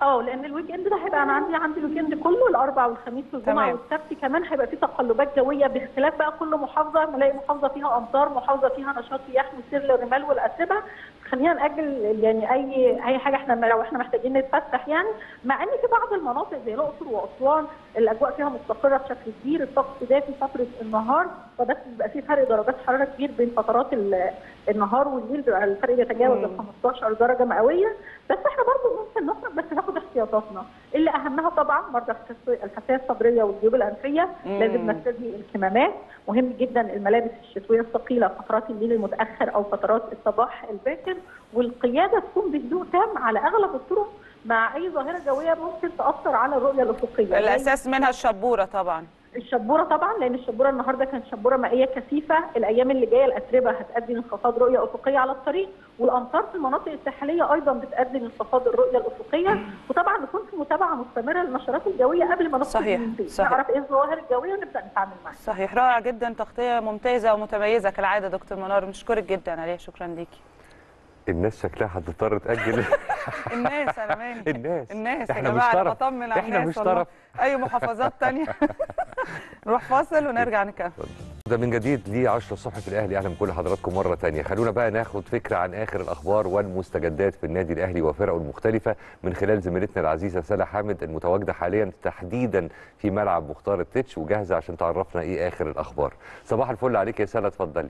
Speaker 3: اه لان الويك اند ده هيبقى انا عندي عندي الويك اند كله الاربع والخميس والجمعه
Speaker 1: تمام.
Speaker 3: والسبت كمان هيبقى في تقلبات جويه باختلاف بقى كل محافظه نلاقي محافظه فيها امطار محافظه فيها نشاط رياح مثير للرمال والاتربه خلينا ناجل يعني اي اي حاجه احنا لو احنا محتاجين نتفسح يعني مع ان في بعض المناطق زي الاقصر واسوان الاجواء فيها مستقره بشكل كبير الطقس دافي فتره النهار فبس بيبقى في فرق درجات حراره كبير بين فترات ال- النهار والليل بيبقى الفرق بيتجاوز
Speaker 1: مم.
Speaker 3: ال 15 درجه مئويه بس احنا برضه ممكن نخرج بس ناخد احتياطاتنا اللي اهمها طبعا مرضى الحساسية- الحساسيه الصدريه والجيوب الانفيه
Speaker 1: مم.
Speaker 3: لازم نرتدي الكمامات مهم جدا الملابس الشتويه الثقيله فترات الليل المتاخر او فترات الصباح الباكر والقياده تكون بهدوء تام على اغلب الطرق مع اي ظاهره جويه ممكن تاثر على الرؤيه الافقيه
Speaker 1: الاساس منها الشبوره طبعا
Speaker 3: الشبوره طبعا لان الشبوره النهارده كانت شبوره مائيه كثيفه الايام اللي جايه الاتربه هتؤدي لانخفاض رؤيه افقيه على الطريق والامطار في المناطق الساحليه ايضا بتؤدي لانخفاض الرؤيه الافقيه وطبعا نكون في متابعه مستمره للنشرات الجويه قبل ما ندخل
Speaker 1: صحيح،
Speaker 3: من البيت.
Speaker 1: صحيح.
Speaker 3: نعرف ايه الظواهر الجويه ونبدا نتعامل معاها
Speaker 1: صحيح رائع جدا تغطيه ممتازه ومتميزه كالعاده دكتور منار بنشكرك جدا عليها شكرا ليكي
Speaker 2: الناس شكلها هتضطر تاجل
Speaker 1: الناس انا مالي
Speaker 2: الناس
Speaker 1: الناس يا
Speaker 2: احنا مش
Speaker 1: جماعه أنا
Speaker 2: طرف
Speaker 1: بطمن على
Speaker 2: احنا
Speaker 1: الناس
Speaker 2: مش
Speaker 1: والله.
Speaker 2: طرف
Speaker 1: اي محافظات تانية نروح فاصل ونرجع نكمل
Speaker 2: ده من جديد ليه 10 الصبح في الاهلي اهلا بكل حضراتكم مره تانية خلونا بقى ناخد فكره عن اخر الاخبار والمستجدات في النادي الاهلي وفرقه المختلفه من خلال زميلتنا العزيزه سلا حامد المتواجده حاليا تحديدا في ملعب مختار التتش وجاهزه عشان تعرفنا ايه اخر الاخبار صباح الفل عليك يا سلا اتفضلي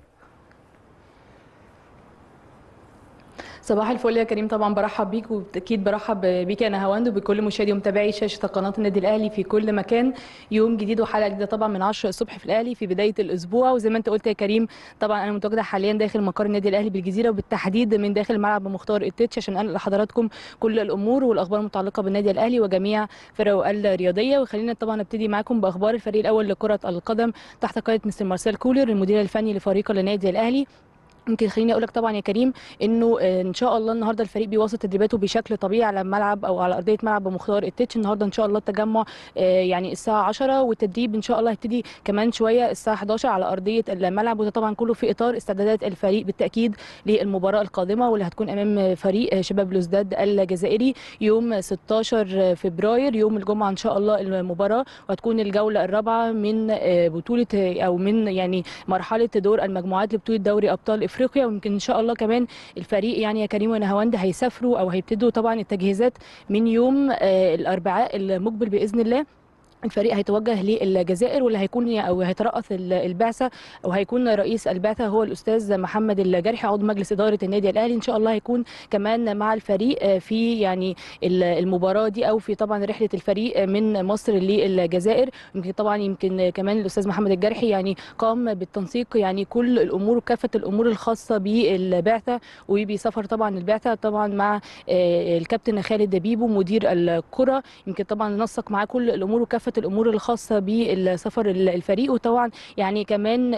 Speaker 4: صباح الفل يا كريم طبعا برحب بيك وبالتاكيد برحب بيك يا نهاوند وبكل مشاهدي ومتابعي شاشه قناه النادي الاهلي في كل مكان يوم جديد وحلقه جديده طبعا من 10 الصبح في الاهلي في بدايه الاسبوع وزي ما انت قلت يا كريم طبعا انا متواجده حاليا داخل مقر النادي الاهلي بالجزيره وبالتحديد من داخل ملعب مختار التتش عشان انقل لحضراتكم كل الامور والاخبار المتعلقه بالنادي الاهلي وجميع فرقه الرياضيه وخلينا طبعا نبتدي معاكم باخبار الفريق الاول لكره القدم تحت قياده مستر مارسيل كولر المدير الفني لفريق النادي الاهلي يمكن خليني اقول لك طبعا يا كريم انه آه، ان شاء الله النهارده الفريق بيواصل تدريباته بشكل طبيعي على الملعب او على ارضيه ملعب مختار التتش النهارده ان شاء الله التجمع آه، يعني الساعه 10 والتدريب ان شاء الله هيبتدي كمان شويه الساعه 11 على ارضيه الملعب وده طبعا كله في اطار استعدادات الفريق بالتاكيد للمباراه القادمه واللي هتكون امام فريق آه، شباب بلوزداد الجزائري يوم 16 فبراير يوم الجمعه ان شاء الله المباراه وهتكون الجوله الرابعه من آه، بطوله آه، او من يعني مرحله دور المجموعات لبطوله دوري ابطال افريقيا ويمكن ان شاء الله كمان الفريق يعني يا كريم ونهاوند هيسافروا او هيبتدوا طبعا التجهيزات من يوم آه، الاربعاء المقبل باذن الله الفريق هيتوجه للجزائر واللي هيكون او هيترأس ال- البعثه او هيكون رئيس البعثه هو الاستاذ محمد الجرحي عضو مجلس اداره النادي الاهلي ان شاء الله هيكون كمان مع الفريق آه، في يعني ال- المباراه دي او في طبعا رحله الفريق من مصر للجزائر يمكن طبعا يمكن كمان الاستاذ محمد الجرحي يعني قام بالتنسيق يعني كل الامور وكافه الامور الخاصه بالبعثه وبسفر طبعا البعثه طبعا مع آه، الكابتن خالد بيبو مدير الكره يمكن طبعا نسق معاه كل الامور وكافه الامور الخاصه بالسفر الفريق وطبعا يعني كمان آه،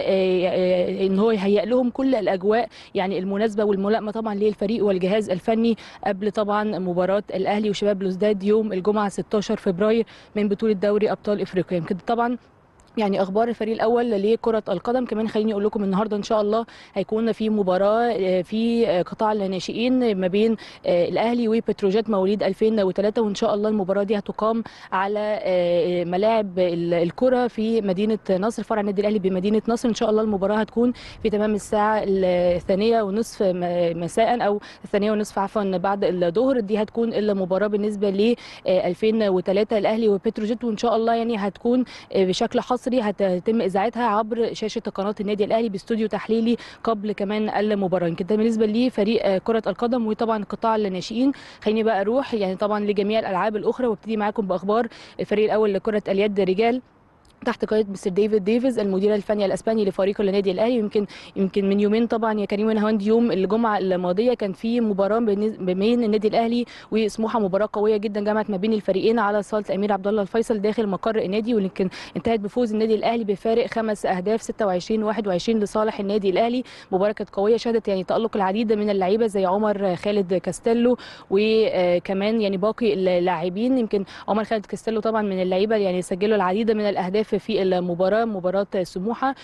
Speaker 4: آه، ان هو يهيئ لهم كل الاجواء يعني المناسبه والملائمه طبعا للفريق والجهاز الفني قبل طبعا مباراه الاهلي وشباب بلوزداد يوم الجمعه 16 فبراير من بطوله دوري ابطال افريقيا يمكن طبعا يعني اخبار الفريق الاول لكره القدم كمان خليني اقول لكم النهارده ان شاء الله هيكون في مباراه آه، في آه، قطاع الناشئين ما بين آه، الاهلي وبتروجيت مواليد 2003 وان شاء الله المباراه دي هتقام على آه، ملاعب ال- الكره في مدينه نصر فرع النادي الاهلي بمدينه نصر ان شاء الله المباراه هتكون في تمام الساعه الثانيه ونصف م- مساء او الثانيه ونصف عفوا بعد الظهر دي هتكون المباراه بالنسبه ل 2003 الاهلي وبتروجيت وان شاء الله يعني هتكون آه، بشكل حصري هتتم اذاعتها عبر شاشه قناه النادي الاهلي باستوديو تحليلي قبل كمان المباراه يمكن ده بالنسبه لفريق آه، كره القدم وطبعا قطاع الناشئين خليني بقى اروح يعني طبعا لجميع الالعاب الاخرى وابتدي معاكم باخبار الفريق الاول لكره اليد رجال تحت قياده مستر ديفيد ديفيز المدير الفني الاسباني لفريق النادي الاهلي يمكن يمكن من يومين طبعا يا كريم ونهاوند يوم الجمعه الماضيه كان في مباراه بين بين النادي الاهلي وسموحه مباراه قويه جدا جمعت ما بين الفريقين على صاله الامير عبد الله الفيصل داخل مقر النادي ولكن انتهت بفوز النادي الاهلي بفارق خمس اهداف 26 21 لصالح النادي الاهلي مباراه كانت قويه شهدت يعني تالق العديد من اللعيبه زي عمر خالد كاستيلو وكمان يعني باقي اللاعبين يمكن عمر خالد كاستيلو طبعا من اللعيبه يعني سجلوا العديد من الاهداف العنف في المباراه مباراه سموحه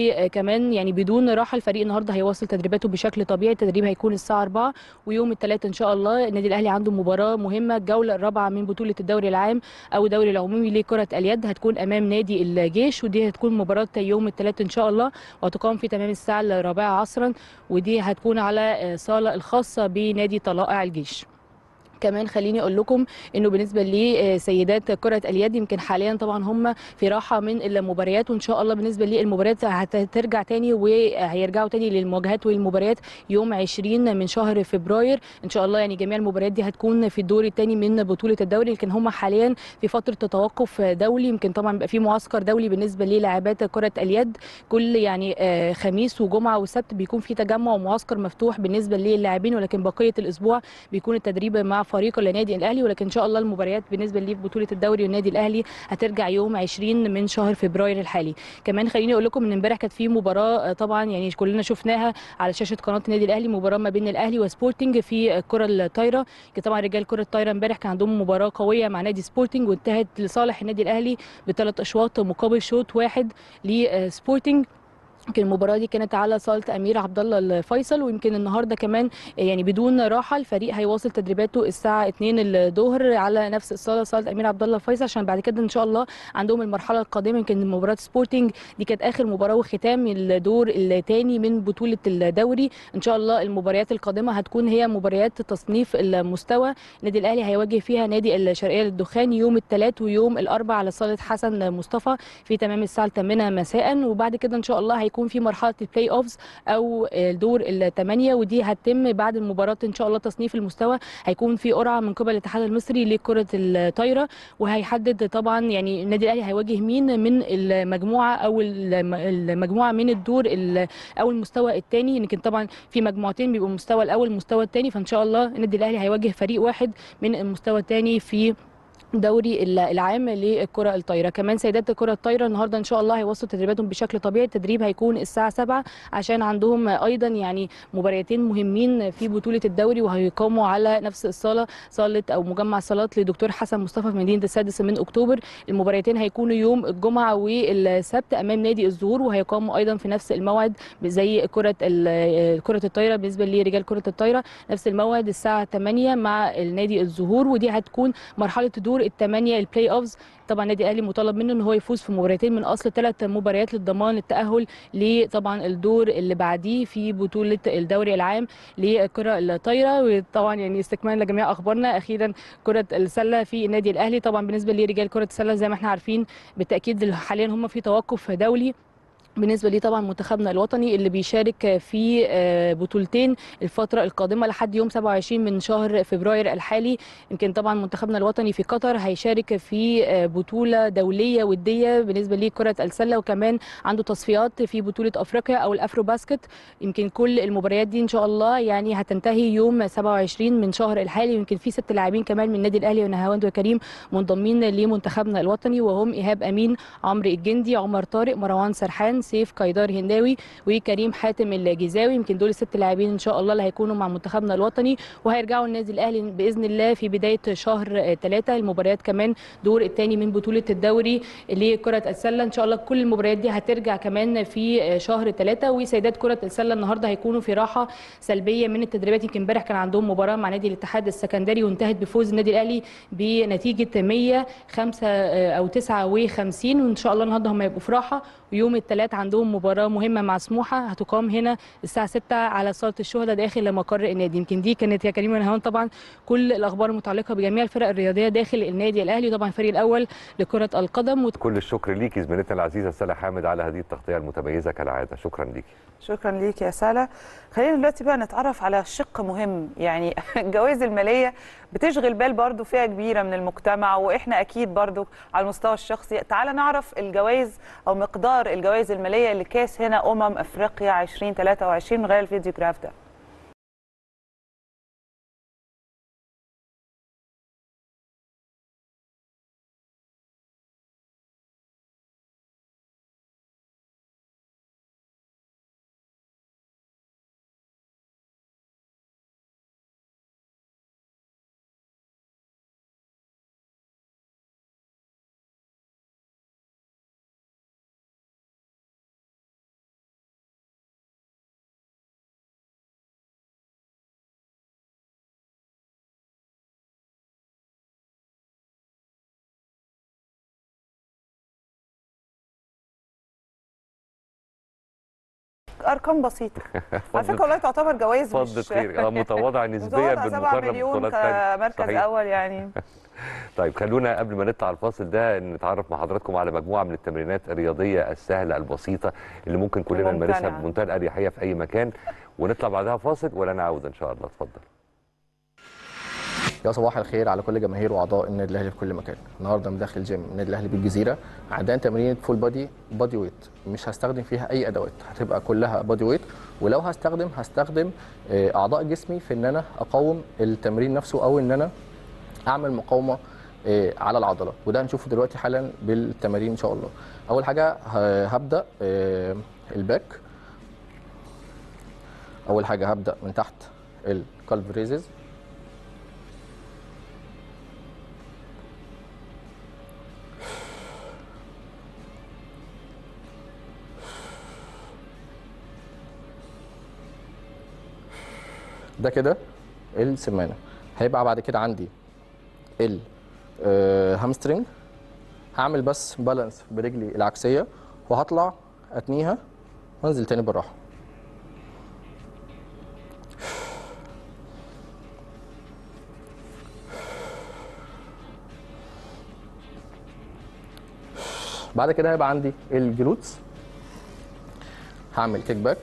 Speaker 4: وكمان يعني بدون راحه الفريق النهارده هيواصل تدريباته بشكل طبيعي التدريب هيكون الساعه 4 ويوم الثلاث ان شاء الله النادي الاهلي عنده مباراه مهمه الجوله الرابعه من بطوله الدوري العام او الدوري العمومي لكره اليد هتكون امام نادي الجيش ودي هتكون مباراه يوم الثلاث ان شاء الله وهتقام في تمام الساعه الرابعه عصرا ودي هتكون على صاله الخاصه بنادي طلائع الجيش كمان خليني اقول لكم انه بالنسبه لسيدات كره اليد يمكن حاليا طبعا هم في راحه من المباريات وان شاء الله بالنسبه للمباريات هترجع تاني وهيرجعوا تاني للمواجهات والمباريات يوم 20 من شهر فبراير ان شاء الله يعني جميع المباريات دي هتكون في الدور الثاني من بطوله الدوري لكن هم حاليا في فتره توقف دولي يمكن طبعا بيبقى في معسكر دولي بالنسبه للاعبات كره اليد كل يعني خميس وجمعه وسبت بيكون في تجمع ومعسكر مفتوح بالنسبه للاعبين ولكن بقيه الاسبوع بيكون التدريب مع فريق النادي الاهلي ولكن ان شاء الله المباريات بالنسبه لي في بطوله الدوري والنادي الاهلي هترجع يوم 20 من شهر فبراير الحالي كمان خليني اقول لكم ان امبارح كانت في مباراه طبعا يعني كلنا شفناها على شاشه قناه النادي الاهلي مباراه ما بين الاهلي وسبورتنج في الكره الطايره طبعا رجال كره الطايره امبارح كان عندهم مباراه قويه مع نادي سبورتنج وانتهت لصالح النادي الاهلي بثلاث اشواط مقابل شوط واحد لسبورتنج يمكن المباراه دي كانت على صاله امير عبد الله الفيصل ويمكن النهارده كمان يعني بدون راحه الفريق هيواصل تدريباته الساعه 2 الظهر على نفس الصاله صاله امير عبد الله الفيصل عشان بعد كده ان شاء الله عندهم المرحله القادمه يمكن مباراه سبورتنج دي كانت اخر مباراه وختام الدور الثاني من بطوله الدوري ان شاء الله المباريات القادمه هتكون هي مباريات تصنيف المستوى النادي الاهلي هيواجه فيها نادي الشرقيه للدخان يوم الثلاث ويوم الاربعاء على صاله حسن مصطفى في تمام الساعه 8 مساء وبعد كده ان شاء الله هيكون هيكون في مرحله البلاي اوفز او الدور الثمانيه ودي هتتم بعد المباراه ان شاء الله تصنيف المستوى هيكون في قرعه من قبل الاتحاد المصري لكره الطايره وهيحدد طبعا يعني النادي الاهلي هيواجه مين من المجموعه او المجموعه من الدور او المستوى الثاني يمكن طبعا في مجموعتين بيبقوا المستوى الاول والمستوى الثاني فان شاء الله النادي الاهلي هيواجه فريق واحد من المستوى الثاني في دوري العام للكره الطايره كمان سيدات الكره الطايره النهارده ان شاء الله هيوصلوا تدريباتهم بشكل طبيعي التدريب هيكون الساعه 7 عشان عندهم ايضا يعني مباريتين مهمين في بطوله الدوري وهيقاموا على نفس الصاله صاله او مجمع صالات لدكتور حسن مصطفى في مدينه السادس من اكتوبر المباريتين هيكونوا يوم الجمعه والسبت امام نادي الزهور وهيقاموا ايضا في نفس الموعد زي كره كره الطايره بالنسبه لرجال كره الطايره نفس الموعد الساعه 8 مع النادي الزهور ودي هتكون مرحله دور الثمانيه البلاي اوفز طبعا النادي الاهلي مطالب منه ان هو يفوز في مباراتين من اصل ثلاث مباريات للضمان التاهل لطبعا الدور اللي بعديه في بطوله الدوري العام للكره الطايره وطبعا يعني استكمالا لجميع اخبارنا اخيرا كره السله في النادي الاهلي طبعا بالنسبه لرجال كره السله زي ما احنا عارفين بالتاكيد حاليا هم في توقف دولي بالنسبه لي طبعا منتخبنا الوطني اللي بيشارك في بطولتين الفتره القادمه لحد يوم 27 من شهر فبراير الحالي يمكن طبعا منتخبنا الوطني في قطر هيشارك في بطوله دوليه وديه بالنسبه لكره السله وكمان عنده تصفيات في بطوله افريقيا او الافرو باسكت يمكن كل المباريات دي ان شاء الله يعني هتنتهي يوم 27 من شهر الحالي يمكن في ست لاعبين كمان من النادي الاهلي ونهاوند وكريم منضمين لمنتخبنا الوطني وهم ايهاب امين عمرو الجندي عمر طارق مروان سرحان سيف كايدار هنداوي وكريم حاتم الجزاوي يمكن دول الست لاعبين ان شاء الله اللي هيكونوا مع منتخبنا الوطني وهيرجعوا النادي الاهلي باذن الله في بدايه شهر ثلاثة المباريات كمان دور الثاني من بطوله الدوري لكره السله ان شاء الله كل المباريات دي هترجع كمان في شهر ثلاثة وسيدات كره السله النهارده هيكونوا في راحه سلبيه من التدريبات يمكن امبارح كان عندهم مباراه مع نادي الاتحاد السكندري وانتهت بفوز النادي الاهلي بنتيجه 105 او 59 وان شاء الله النهارده هم يبقوا في راحه ويوم الثلاث عندهم مباراه مهمه مع سموحه هتقام هنا الساعه 6 على صاله الشهداء داخل مقر النادي يمكن دي كانت يا كريم ونهان طبعا كل الاخبار المتعلقه بجميع الفرق الرياضيه داخل النادي الاهلي طبعا الفريق الاول لكره القدم وت...
Speaker 2: كل الشكر ليكي زميلتنا العزيزه سلا حامد على هذه التغطيه المتميزه كالعاده شكرا ليكي
Speaker 1: شكرا ليك يا ساله خلينا دلوقتي بقى نتعرف على شق مهم يعني الجوائز الماليه بتشغل بال برضو فئه كبيره من المجتمع واحنا اكيد برضو على المستوى الشخصي تعال نعرف الجوائز او مقدار الجوائز الماليه لكاس هنا امم افريقيا 2023 من غير الفيديو جراف ده ارقام بسيطه على فكره والله تعتبر جوائز
Speaker 2: فضل
Speaker 1: مش
Speaker 2: خير اه متواضعه نسبيا
Speaker 1: متواضعة، 7
Speaker 2: بالمقارنه
Speaker 1: مليون
Speaker 2: ببطولات تانية.
Speaker 1: كمركز
Speaker 2: صحيح.
Speaker 1: اول يعني
Speaker 2: طيب خلونا قبل ما نطلع الفاصل ده نتعرف مع حضراتكم على مجموعه من التمرينات الرياضيه السهله البسيطه اللي ممكن كلنا
Speaker 1: الممتنعة.
Speaker 2: نمارسها بمنتهى الاريحيه في اي مكان ونطلع بعدها فاصل ولنا عوده ان شاء الله اتفضل
Speaker 5: يا صباح الخير على كل جماهير واعضاء النادي الاهلي في كل مكان النهارده من داخل جيم النادي الاهلي بالجزيره عندنا تمرين فول بادي بادي ويت مش هستخدم فيها اي ادوات هتبقى كلها بادي ويت ولو هستخدم هستخدم آه، اعضاء جسمي في ان انا اقاوم التمرين نفسه او ان انا اعمل مقاومه آه، على العضله وده هنشوفه دلوقتي حالا بالتمارين ان شاء الله اول حاجه ه- هبدا آه، الباك اول حاجه هبدا من تحت الكالف ريزز ده كده السمانه هيبقى بعد كده عندي ال آه، هامسترنج هعمل بس بالانس برجلي العكسيه وهطلع اتنيها وانزل تاني بالراحه بعد كده هيبقى عندي الجلوتس هعمل كيك باك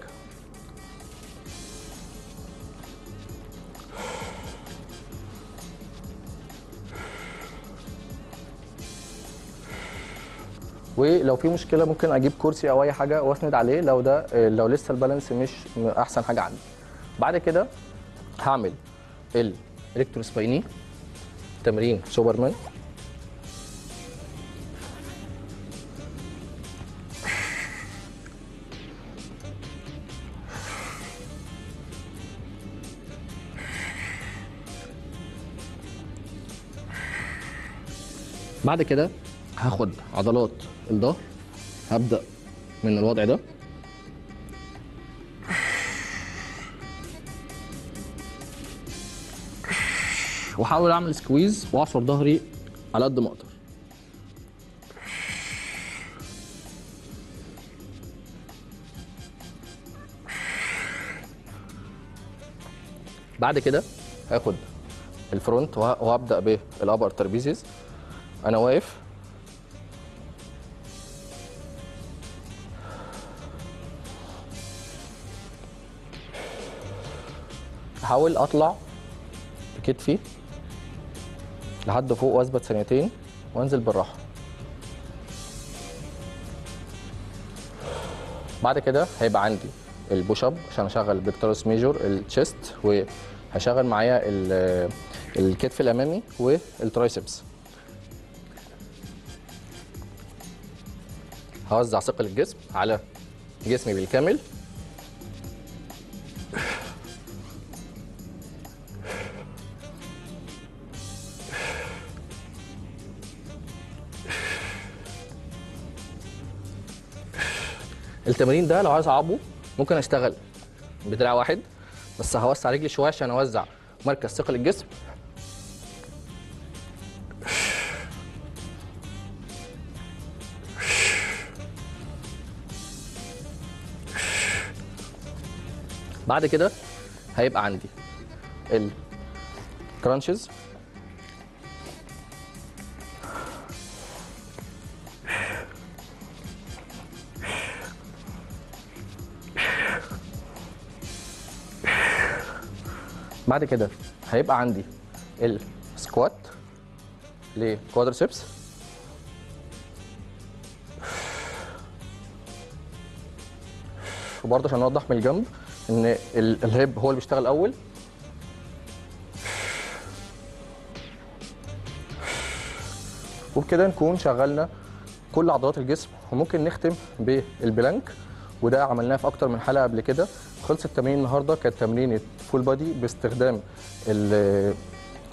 Speaker 5: ولو في مشكله ممكن اجيب كرسي او اي حاجه واسند عليه لو ده لو لسه البالانس مش احسن حاجه عندي بعد كده هعمل الالكتروسبايني تمرين سوبرمان بعد كده هاخد عضلات الظهر هبدأ من الوضع ده واحاول اعمل سكويز واعصر ظهري على قد ما اقدر بعد كده هاخد الفرونت وه- وهبدا بالابر ترابيزيز انا واقف احاول اطلع بكتفي لحد فوق واثبت ثانيتين وانزل بالراحه بعد كده هيبقى عندي البوش اب عشان اشغل بيكتورس ميجور التشيست وهشغل معايا ال- الكتف الامامي والترايسبس هوزع ثقل الجسم على جسمي بالكامل التمرين ده لو عايز اصعبه ممكن اشتغل بدراع واحد بس هوسع رجلي شويه عشان اوزع مركز ثقل الجسم بعد كده هيبقى عندي الكرانشز بعد كده هيبقى عندي السكوات لكوادرسبس وبرضه عشان نوضح من الجنب ان ال- الهيب هو اللي بيشتغل الاول وبكده نكون شغلنا كل عضلات الجسم وممكن نختم بالبلانك وده عملناه في اكتر من حلقه قبل كده خلص التمرين النهارده كانت تمرينه فول بادي باستخدام ال-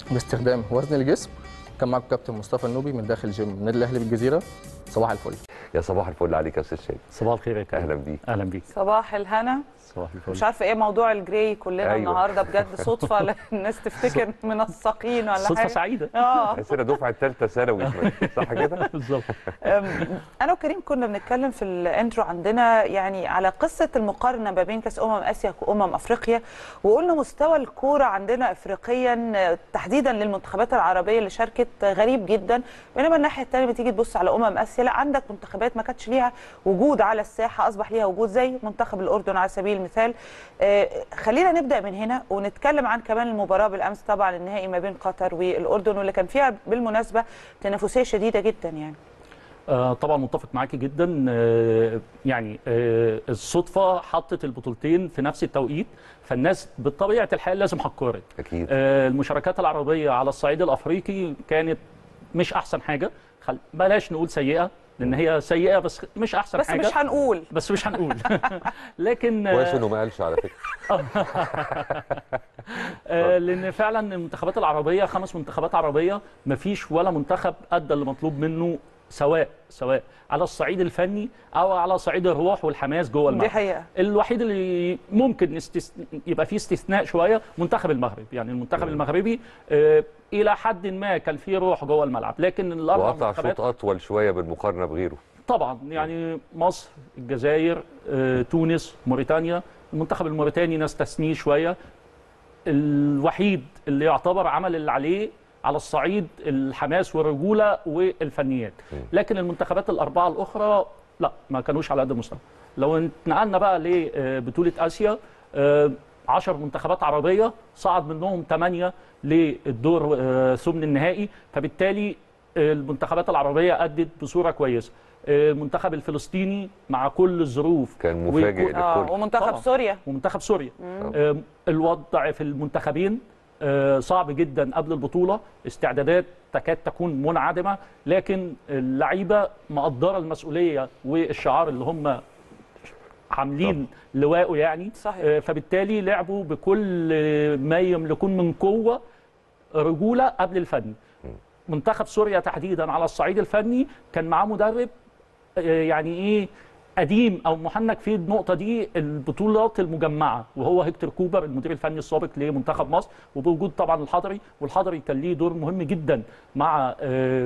Speaker 5: باستخدام وزن الجسم كان معاكم كابتن مصطفى النوبي من داخل جيم النادي الاهلي بالجزيره صباح الفل
Speaker 2: يا صباح الفل عليك يا استاذ شادي
Speaker 6: صباح الخير يا كريم
Speaker 2: اهلا بيك
Speaker 6: اهلا بيك
Speaker 1: صباح الهنا
Speaker 6: صباح الفل
Speaker 1: مش عارفه ايه موضوع الجراي كلنا
Speaker 2: أيوة.
Speaker 1: أيوة. النهارده بجد صدفه لا الناس تفتكر منسقين ولا
Speaker 6: صدفه
Speaker 1: حاجه
Speaker 6: سعيده
Speaker 1: اه
Speaker 2: حسنا دفعه ثالثه ثانوي صح كده؟
Speaker 6: بالظبط
Speaker 1: أم، انا وكريم كنا بنتكلم في الانترو عندنا يعني على قصه المقارنه ما بين كاس امم اسيا وامم افريقيا وقلنا مستوى الكوره عندنا افريقيا آه، تحديدا للمنتخبات العربيه اللي شاركت آه، غريب جدا بينما الناحيه الثانيه بتيجي تبص على امم اسيا لا عندك منتخبات ما كانتش ليها وجود على الساحه اصبح ليها وجود زي منتخب الاردن على سبيل المثال آه، خلينا نبدا من هنا ونتكلم عن كمان المباراه بالامس طبعا النهائي ما بين قطر والاردن واللي كان فيها بالمناسبه تنافسيه شديده جدا يعني
Speaker 6: آه طبعا متفق معاكي جدا آه يعني آه الصدفه حطت البطولتين في نفس التوقيت فالناس بطبيعه الحال لازم هتقارن
Speaker 2: اكيد
Speaker 6: آه المشاركات العربيه على الصعيد الافريقي كانت مش احسن حاجه خل... بلاش نقول سيئه لان هي سيئه بس مش احسن
Speaker 1: بس
Speaker 6: حاجه
Speaker 1: مش هنقول
Speaker 6: بس مش هنقول لكن
Speaker 2: كويس
Speaker 6: آه
Speaker 2: انه ما قالش على فكره
Speaker 6: آه، لان فعلا المنتخبات العربيه خمس منتخبات عربيه ما فيش ولا منتخب ادى اللي مطلوب منه سواء سواء على الصعيد الفني او على صعيد الروح والحماس جوه
Speaker 1: دي
Speaker 6: الملعب
Speaker 1: حقيقه
Speaker 6: الوحيد اللي ممكن نستس... يبقى فيه استثناء شويه منتخب المغرب يعني المنتخب المغربي آه الى حد ما كان فيه روح جوه الملعب لكن الاربع
Speaker 2: وقطع
Speaker 6: منتخبات
Speaker 2: شوط اطول شويه بالمقارنه بغيره
Speaker 6: طبعا يعني مصر الجزائر آه، تونس موريتانيا المنتخب الموريتاني نستثنيه شويه الوحيد اللي يعتبر عمل اللي عليه على الصعيد الحماس والرجوله والفنيات لكن المنتخبات الاربعه الاخرى لا ما كانوش على قد المستوى لو اتنقلنا بقى لبطوله اسيا آه، 10 منتخبات عربيه صعد منهم 8 للدور آه، ثمن النهائي فبالتالي المنتخبات العربيه ادت بصوره كويسه المنتخب الفلسطيني مع كل الظروف
Speaker 2: كان مفاجئ
Speaker 6: وكل-
Speaker 1: اه
Speaker 2: للكل
Speaker 1: ومنتخب
Speaker 6: طبعاً.
Speaker 1: سوريا
Speaker 6: ومنتخب سوريا آه، الوضع في المنتخبين آه، صعب جدا قبل البطوله استعدادات تكاد تكون منعدمه لكن اللعيبه مقدره المسؤوليه والشعار اللي هم عاملين لواءه يعني
Speaker 1: صحيح.
Speaker 6: آه، فبالتالي لعبوا بكل ما يملكون من قوه رجوله قبل الفني منتخب سوريا تحديدا على الصعيد الفني كان معاه مدرب آه، يعني ايه قديم او محنك في النقطه دي البطولات المجمعه وهو هيكتور كوبر المدير الفني السابق لمنتخب مصر وبوجود طبعا الحضري والحضري كان ليه دور مهم جدا مع آه،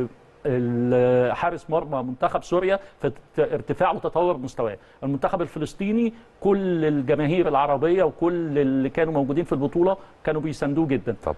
Speaker 6: ال- حارس مرمى منتخب سوريا في ت- ارتفاع وتطور مستواه المنتخب الفلسطيني كل الجماهير العربيه وكل اللي كانوا موجودين في البطوله كانوا بيساندوه جدا
Speaker 2: طبعا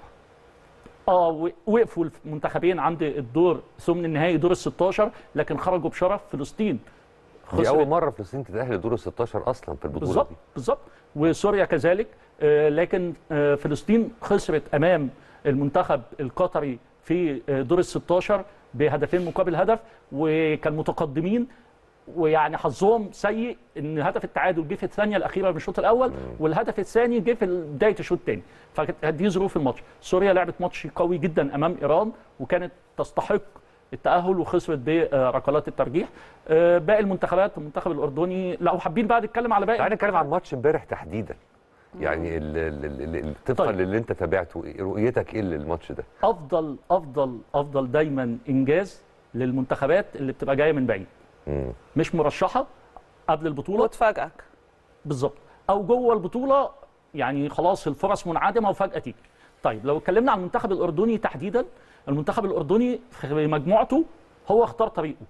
Speaker 6: اه و- وقفوا المنتخبين عند الدور ثمن النهائي دور ال 16 لكن خرجوا بشرف فلسطين
Speaker 2: دي
Speaker 6: خسرت-
Speaker 2: اول مره فلسطين تتاهل لدور ال 16 اصلا في البطوله
Speaker 6: بالظبط
Speaker 2: دي
Speaker 6: بالظبط وسوريا كذلك آه، لكن آه، فلسطين خسرت امام المنتخب القطري في آه، دور ال 16 بهدفين مقابل هدف وكان متقدمين ويعني حظهم سيء ان هدف التعادل جه في الثانيه الاخيره من الشوط الاول والهدف الثاني جه في بدايه الشوط الثاني فكانت دي ظروف الماتش سوريا لعبت ماتش قوي جدا امام ايران وكانت تستحق التاهل وخسرت بركلات الترجيح آه، باقي المنتخبات المنتخب الاردني لو حابين بقى نتكلم على باقي
Speaker 2: تعالى نتكلم عن ماتش امبارح تحديدا يعني ال- ال- ال- ال- طبقا
Speaker 6: طيب.
Speaker 2: للي انت تابعته إيه- رؤيتك ايه للماتش ده؟
Speaker 6: افضل افضل افضل دايما انجاز للمنتخبات اللي بتبقى جايه من بعيد
Speaker 2: مم.
Speaker 6: مش مرشحه قبل البطوله
Speaker 1: وتفاجئك
Speaker 6: بالظبط او جوه البطوله يعني خلاص الفرص منعدمه وفجاه تيجي طيب لو اتكلمنا عن المنتخب الاردني تحديدا المنتخب الاردني في مجموعته هو اختار طريقه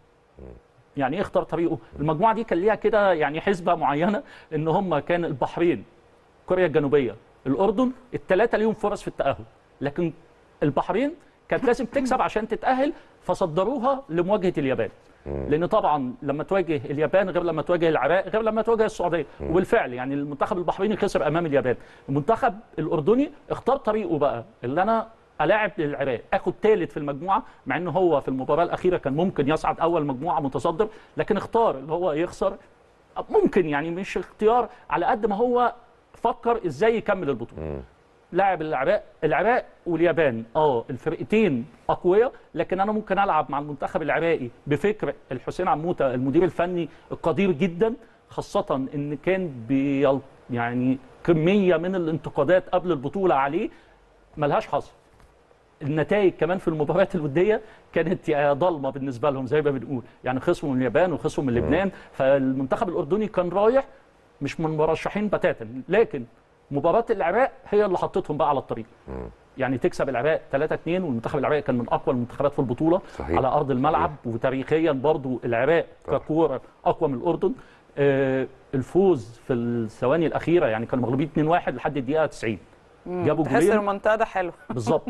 Speaker 6: يعني ايه اختار طريقه المجموعه دي كان ليها كده يعني حسبه معينه ان هم كان البحرين كوريا الجنوبيه الاردن الثلاثه ليهم فرص في التاهل لكن البحرين كانت لازم تكسب عشان تتاهل فصدروها لمواجهه اليابان لان طبعا لما تواجه اليابان غير لما تواجه العراق غير لما تواجه السعوديه وبالفعل يعني المنتخب البحريني خسر امام اليابان المنتخب الاردني اختار طريقه بقى اللي انا الاعب العراق اخد ثالث في المجموعه مع ان هو في المباراه الاخيره كان ممكن يصعد اول مجموعه متصدر لكن اختار اللي هو يخسر ممكن يعني مش اختيار على قد ما هو فكر ازاي يكمل البطوله لاعب العراق العراق واليابان اه الفرقتين اقوياء لكن انا ممكن العب مع المنتخب العراقي بفكر الحسين عموته المدير الفني القدير جدا خاصه ان كان بيل يعني كميه من الانتقادات قبل البطوله عليه ملهاش حظ النتائج كمان في المباريات الوديه كانت يا ضلمه بالنسبه لهم زي ما بنقول يعني خصموا من اليابان وخصموا من لبنان فالمنتخب الاردني كان رايح مش من مرشحين بتاتا لكن مباراه العراق هي اللي حطتهم بقى على الطريق يعني تكسب العراق 3 2 والمنتخب العراقي كان من اقوى المنتخبات في البطوله
Speaker 2: صحيح.
Speaker 6: على ارض الملعب وتاريخيا برضو العراق
Speaker 2: طبعا.
Speaker 6: ككوره اقوى من الاردن آه الفوز في الثواني الاخيره يعني كانوا مغلوبين 2 1 لحد الدقيقه 90 جابوا
Speaker 1: تحس
Speaker 6: جولين
Speaker 1: المنتدى حلو
Speaker 6: بالظبط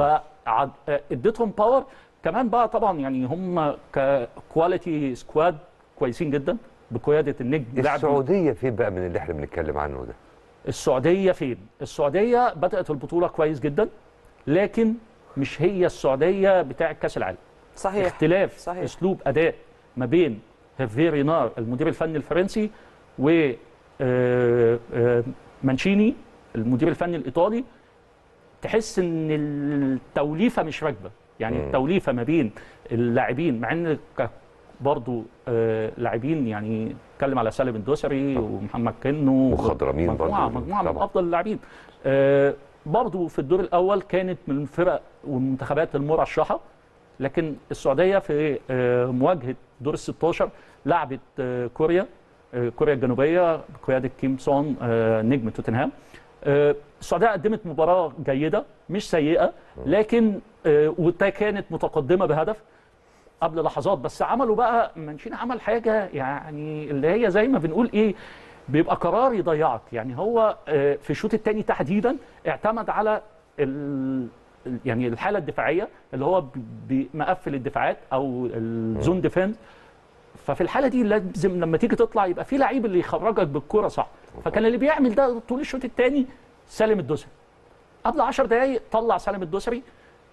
Speaker 6: فاديتهم باور كمان بقى طبعا يعني هم ككواليتي سكواد كويسين جدا بقياده النجم لاعب
Speaker 2: السعوديه فين بقى من اللي احنا بنتكلم عنه ده
Speaker 6: السعوديه فين؟ السعوديه بدات البطوله كويس جدا لكن مش هي السعوديه بتاع كاس العالم
Speaker 1: صحيح
Speaker 6: اختلاف
Speaker 1: صحيح.
Speaker 6: اسلوب اداء ما بين هيرفي رينار المدير الفني الفرنسي و آه، آه، مانشيني المدير الفني الايطالي تحس ان التوليفه مش راكبه يعني
Speaker 2: مم.
Speaker 6: التوليفه ما بين اللاعبين مع ان ك- برضو آه، لاعبين يعني اتكلم على سالم الدوسري ومحمد كنو
Speaker 2: وخضرمين
Speaker 6: مجموعه
Speaker 2: برضو.
Speaker 6: مجموعه من
Speaker 2: طبعا.
Speaker 6: افضل اللاعبين آه، برضو في الدور الاول كانت من الفرق والمنتخبات المرشحه لكن السعوديه في آه، مواجهه دور ال 16 لعبت آه، كوريا آه، كوريا الجنوبيه بقياده كيم سون آه، نجم توتنهام آه، السعوديه قدمت مباراه جيده مش سيئه لكن آه، وتا كانت متقدمه بهدف قبل لحظات بس عملوا بقى مانشيني عمل حاجه يعني اللي هي زي ما بنقول ايه بيبقى قرار يضيعك يعني هو آه، في الشوط الثاني تحديدا اعتمد على ال يعني الحاله الدفاعيه اللي هو بي- مقفل الدفاعات او الزون ديفنس ففي الحاله دي لازم لما تيجي تطلع يبقى في لعيب اللي يخرجك بالكره صح فكان اللي بيعمل ده طول الشوط الثاني سالم الدوسري قبل 10 دقائق طلع سالم الدوسري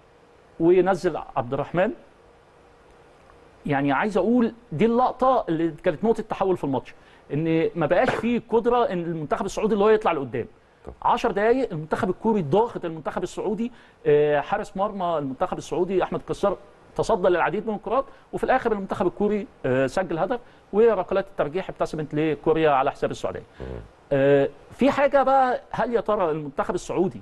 Speaker 6: وينزل عبد الرحمن يعني عايز اقول دي اللقطه اللي كانت نقطه تحول في الماتش ان ما بقاش فيه قدره ان المنتخب السعودي اللي هو يطلع لقدام 10 دقائق المنتخب الكوري ضاغط المنتخب السعودي آه، حارس مرمى المنتخب السعودي احمد كسار تصدى للعديد من الكرات وفي الاخر المنتخب الكوري آه، سجل هدف وركلات الترجيح ابتسمت لكوريا على حساب السعوديه. آه، في حاجه بقى هل يا ترى المنتخب السعودي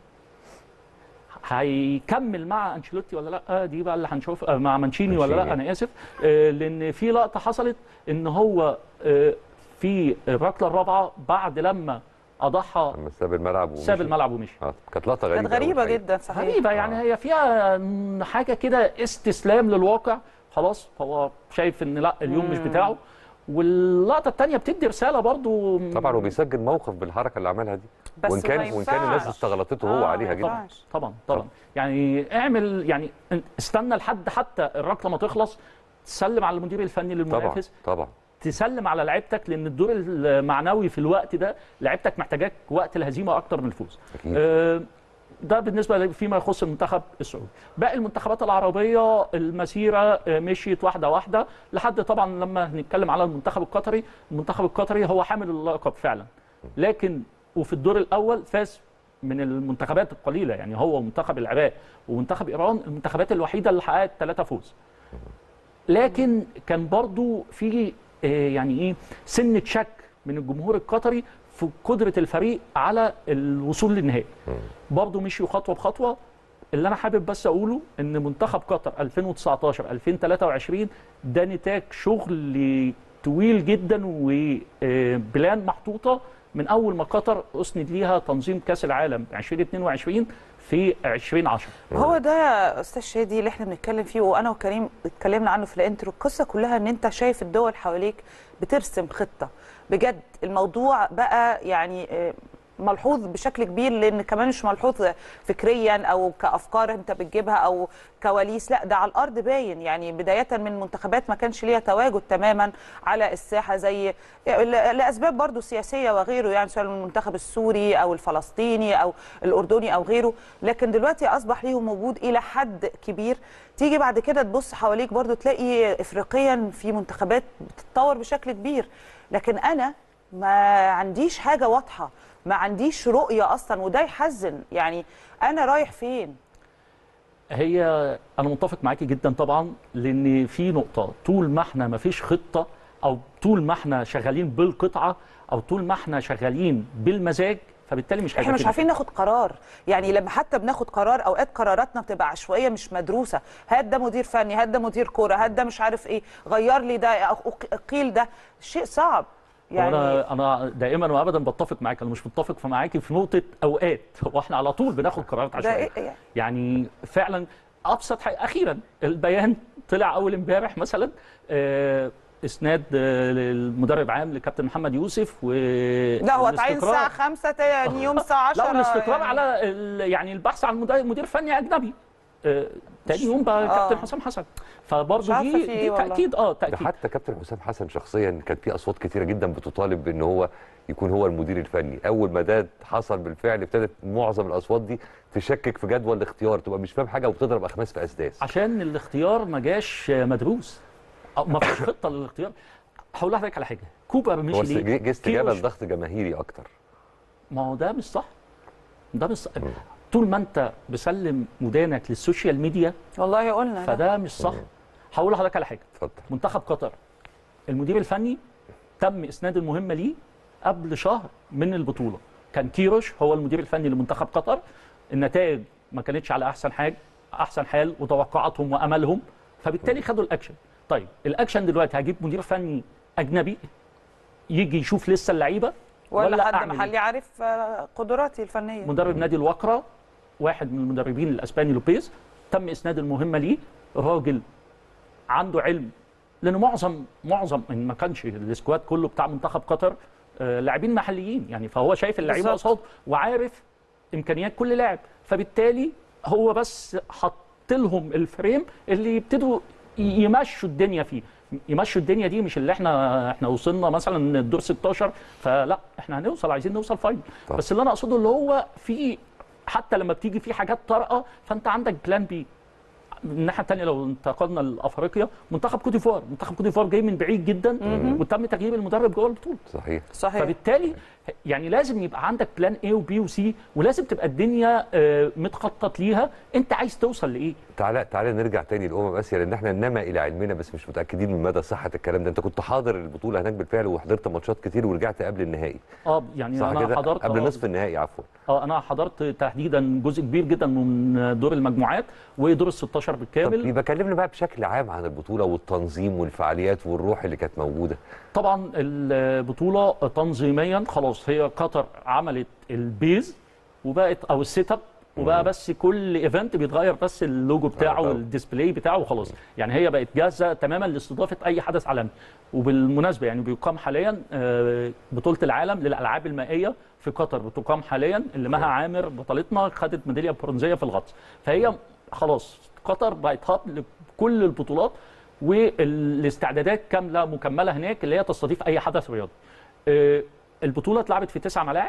Speaker 6: هيكمل مع انشيلوتي ولا لا دي بقى اللي هنشوف آه، مع مانشيني ولا لا
Speaker 2: مانشيني.
Speaker 6: انا اسف آه، لان في لقطه حصلت ان هو آه، في الركله الرابعه بعد لما اضحى
Speaker 2: لما ساب الملعب ومشي.
Speaker 6: ساب الملعب ومشي
Speaker 2: اه كانت لقطه غريبه
Speaker 1: كانت
Speaker 2: أوي
Speaker 1: غريبه
Speaker 2: الحقيقة.
Speaker 1: جدا صحيح
Speaker 6: غريبه يعني هي فيها حاجه كده استسلام للواقع خلاص هو شايف ان لا اليوم مش بتاعه واللقطه الثانيه بتدي رساله برضو
Speaker 2: طبعا وبيسجل موقف بالحركه اللي عملها دي
Speaker 1: بس
Speaker 2: وان كان
Speaker 1: ما
Speaker 2: وان كان الناس
Speaker 1: ينفعش.
Speaker 2: استغلطته هو
Speaker 1: آه،
Speaker 2: عليها
Speaker 1: ما
Speaker 2: جدا
Speaker 1: ينفعش.
Speaker 6: طبعا طبعا يعني اعمل يعني استنى لحد حتى الركله ما تخلص تسلم على المدير الفني
Speaker 2: طبعا
Speaker 6: للمنافس
Speaker 2: طبعا
Speaker 6: تسلم على لعيبتك لان الدور المعنوي في الوقت ده لعيبتك محتاجاك وقت الهزيمه اكتر من الفوز
Speaker 2: أكيد.
Speaker 6: آه، ده بالنسبه لي فيما يخص المنتخب السعودي باقي المنتخبات العربيه المسيره آه، مشيت واحده واحده لحد طبعا لما نتكلم على المنتخب القطري المنتخب القطري هو حامل اللقب فعلا لكن وفي الدور الاول فاز من المنتخبات القليله يعني هو منتخب العراق ومنتخب ايران المنتخبات الوحيده اللي حققت ثلاثه فوز لكن كان برضو في آه، يعني ايه سنه شك من الجمهور القطري في قدره الفريق على الوصول للنهائي برضو مشيوا خطوه بخطوه اللي انا حابب بس اقوله ان منتخب قطر 2019 2023 ده نتاج شغل طويل جدا وبلان محطوطه من اول ما قطر اسند ليها تنظيم كاس العالم 2022 في 2010
Speaker 1: هو ده يا استاذ شادي اللي احنا بنتكلم فيه وانا وكريم اتكلمنا عنه في الانترو القصه كلها ان انت شايف الدول حواليك بترسم خطه بجد الموضوع بقى يعني آه، ملحوظ بشكل كبير لان كمان مش ملحوظ فكريا او كافكار انت بتجيبها او كواليس لا ده على الارض باين يعني بدايه من منتخبات ما كانش ليها تواجد تماما على الساحه زي لاسباب برضو سياسيه وغيره يعني سواء المنتخب السوري او الفلسطيني او الاردني او غيره لكن دلوقتي اصبح ليهم وجود الى حد كبير تيجي بعد كده تبص حواليك برضو تلاقي افريقيا في منتخبات بتتطور بشكل كبير لكن انا ما عنديش حاجه واضحه ما عنديش رؤيه اصلا وده يحزن يعني انا رايح فين
Speaker 6: هي انا متفق معاكي جدا طبعا لان في نقطه طول ما احنا ما فيش خطه او طول ما احنا شغالين بالقطعه او طول ما احنا شغالين بالمزاج فبالتالي مش
Speaker 1: احنا
Speaker 6: هيبقى
Speaker 1: مش
Speaker 6: في
Speaker 1: عارفين
Speaker 6: نتيجة.
Speaker 1: ناخد قرار يعني لما حتى بناخد قرار اوقات قراراتنا بتبقى عشوائيه مش مدروسه هات ده مدير فني هات ده مدير كوره هات ده مش عارف ايه غير لي ده أو قيل ده شيء صعب
Speaker 6: يعني
Speaker 1: يعني
Speaker 6: انا انا دائما وابدا بتفق معاك انا مش متفق معاكي في نقطه اوقات واحنا على طول بناخد قرارات
Speaker 1: ده
Speaker 6: عشوائيه
Speaker 1: إيه يعني؟
Speaker 6: يعني فعلا ابسط حاجه اخيرا البيان طلع اول امبارح مثلا آه، اسناد آه، للمدرب عام لكابتن محمد يوسف و
Speaker 1: لا هو اتعين
Speaker 6: الاستقرار-
Speaker 1: الساعه 5 تاني يوم الساعه 10
Speaker 6: لا والاستقرار
Speaker 1: يعني.
Speaker 6: على ال- يعني البحث عن مدير, مدير فني اجنبي آه، تاني يوم بقى
Speaker 1: آه.
Speaker 6: كابتن حسام حسن
Speaker 1: مش
Speaker 6: فبرضه
Speaker 1: عارفة
Speaker 6: دي,
Speaker 1: في إيه
Speaker 6: دي
Speaker 1: والله.
Speaker 6: تاكيد اه
Speaker 2: ده
Speaker 6: تاكيد
Speaker 2: حتى كابتن حسام حسن شخصيا كان في اصوات كتيره جدا بتطالب بان هو يكون هو المدير الفني اول ما ده حصل بالفعل ابتدت معظم الاصوات دي تشكك في جدول الاختيار تبقى مش فاهم حاجه وبتضرب اخماس في اسداس
Speaker 6: عشان الاختيار ما جاش مدروس أو ما فيش خطه للاختيار هقول لحضرتك على حاجه كوبر مش
Speaker 2: هو
Speaker 6: ليه
Speaker 2: جه جه استجابه
Speaker 6: كيروش-
Speaker 2: لضغط جماهيري اكتر
Speaker 6: ما هو ده مش صح ده مش صح طول ما انت بسلم ودانك للسوشيال ميديا
Speaker 1: والله قلنا ده.
Speaker 6: فده مش صح هقول لحضرتك على حاجه
Speaker 2: اتفضل
Speaker 6: منتخب قطر المدير الفني تم اسناد المهمه ليه قبل شهر من البطوله كان كيروش هو المدير الفني لمنتخب قطر النتائج ما كانتش على احسن حاجه احسن حال وتوقعاتهم واملهم فبالتالي خدوا الاكشن طيب الاكشن دلوقتي هجيب مدير فني اجنبي يجي يشوف لسه اللعيبه
Speaker 1: ولا حد
Speaker 6: أعمل إيه؟
Speaker 1: محلي عارف آه، قدراتي الفنيه
Speaker 6: مدرب نادي الوقرة واحد من المدربين الاسباني لوبيز تم اسناد المهمه ليه راجل عنده علم لان معظم معظم ان ما كانش السكواد كله بتاع منتخب قطر آه، لاعبين محليين يعني فهو شايف اللعيبه
Speaker 1: بالظبط.
Speaker 6: قصاده وعارف امكانيات كل لاعب فبالتالي هو بس حط لهم الفريم اللي يبتدوا ي- يمشوا الدنيا فيه يمشوا الدنيا دي مش اللي احنا احنا وصلنا مثلا الدور 16 فلا احنا هنوصل عايزين نوصل فاينل
Speaker 2: طبعا.
Speaker 6: بس اللي انا اقصده اللي هو في حتى لما بتيجي في حاجات طارئه فانت عندك بلان بي من الناحيه الثانيه لو انتقلنا لافريقيا منتخب كوت ديفوار منتخب كوت ديفوار جاي من بعيد جدا وتم تغيير المدرب جوه البطوله
Speaker 2: صحيح
Speaker 1: صحيح
Speaker 6: فبالتالي يعني لازم يبقى عندك بلان اي وبي وسي ولازم تبقى الدنيا آه، متخطط ليها انت عايز توصل لايه
Speaker 2: تعالى تعالى نرجع تاني لامم اسيا لان احنا نما الى علمنا بس مش متاكدين من مدى صحه الكلام ده انت كنت حاضر البطوله هناك بالفعل وحضرت ماتشات كتير ورجعت قبل النهائي
Speaker 6: اه يعني
Speaker 2: صح
Speaker 6: انا
Speaker 2: كده
Speaker 6: حضرت
Speaker 2: قبل
Speaker 6: آه،
Speaker 2: نصف النهائي عفوا
Speaker 6: اه انا حضرت تحديدا جزء كبير جدا من دور المجموعات ودور ال 16
Speaker 2: طب
Speaker 6: بالكامل
Speaker 2: يبقى كلمنا بقى بشكل عام عن البطوله والتنظيم والفعاليات والروح اللي كانت موجوده
Speaker 6: طبعا البطوله تنظيميا خلاص هي قطر عملت البيز وبقت او السيت اب وبقى بس كل ايفنت بيتغير بس اللوجو بتاعه
Speaker 2: طبعا.
Speaker 6: والديسبلاي بتاعه وخلاص يعني هي بقت جاهزه تماما لاستضافه اي حدث عالمي وبالمناسبه يعني بيقام حاليا آه، بطوله العالم للالعاب المائيه في قطر بتقام حاليا اللي مها عامر بطلتنا خدت ميداليه برونزيه في الغطس فهي خلاص قطر بقت هاب لكل البطولات والاستعدادات كامله مكمله هناك اللي هي تستضيف اي حدث رياضي آه، البطوله اتلعبت في تسع ملاعب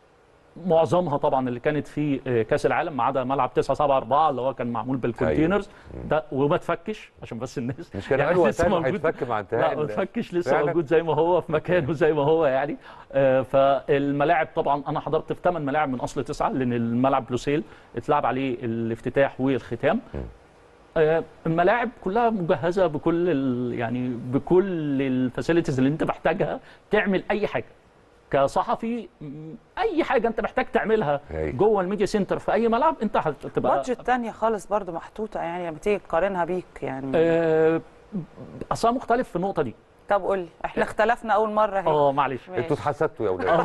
Speaker 6: معظمها طبعا اللي كانت في آه، كاس العالم ما عدا ملعب 9 7 4 اللي هو كان معمول بالكونتينرز ده وما اتفكش عشان بس الناس
Speaker 2: مش كان
Speaker 6: يعني
Speaker 2: قالوا
Speaker 6: لسه
Speaker 2: وقتها إنه
Speaker 6: موجود.
Speaker 2: هيتفك مع انتهاء
Speaker 6: لا ما
Speaker 2: ال-
Speaker 6: اتفكش لسه
Speaker 2: فعلا؟
Speaker 6: موجود زي ما هو في مكانه زي ما هو يعني آه، فالملاعب طبعا انا حضرت في ثمان ملاعب من اصل تسعه لان الملعب بلوسيل اتلعب عليه الافتتاح والختام آه، الملاعب كلها مجهزه بكل ال- يعني بكل الفاسيلتيز اللي انت محتاجها تعمل اي حاجه كصحفي م، اي حاجه انت محتاج تعملها
Speaker 2: أيوة.
Speaker 6: جوه الميديا سنتر في اي ملعب انت هتبقى
Speaker 1: بادجت تانية خالص برضو محطوطه يعني لما تيجي تقارنها بيك يعني
Speaker 6: آه، اصلا مختلف في النقطه دي
Speaker 1: طب قول لي احنا اختلفنا اول مره اهي
Speaker 6: اه معلش
Speaker 1: ماشي.
Speaker 2: انتوا اتحسدتوا يا اولاد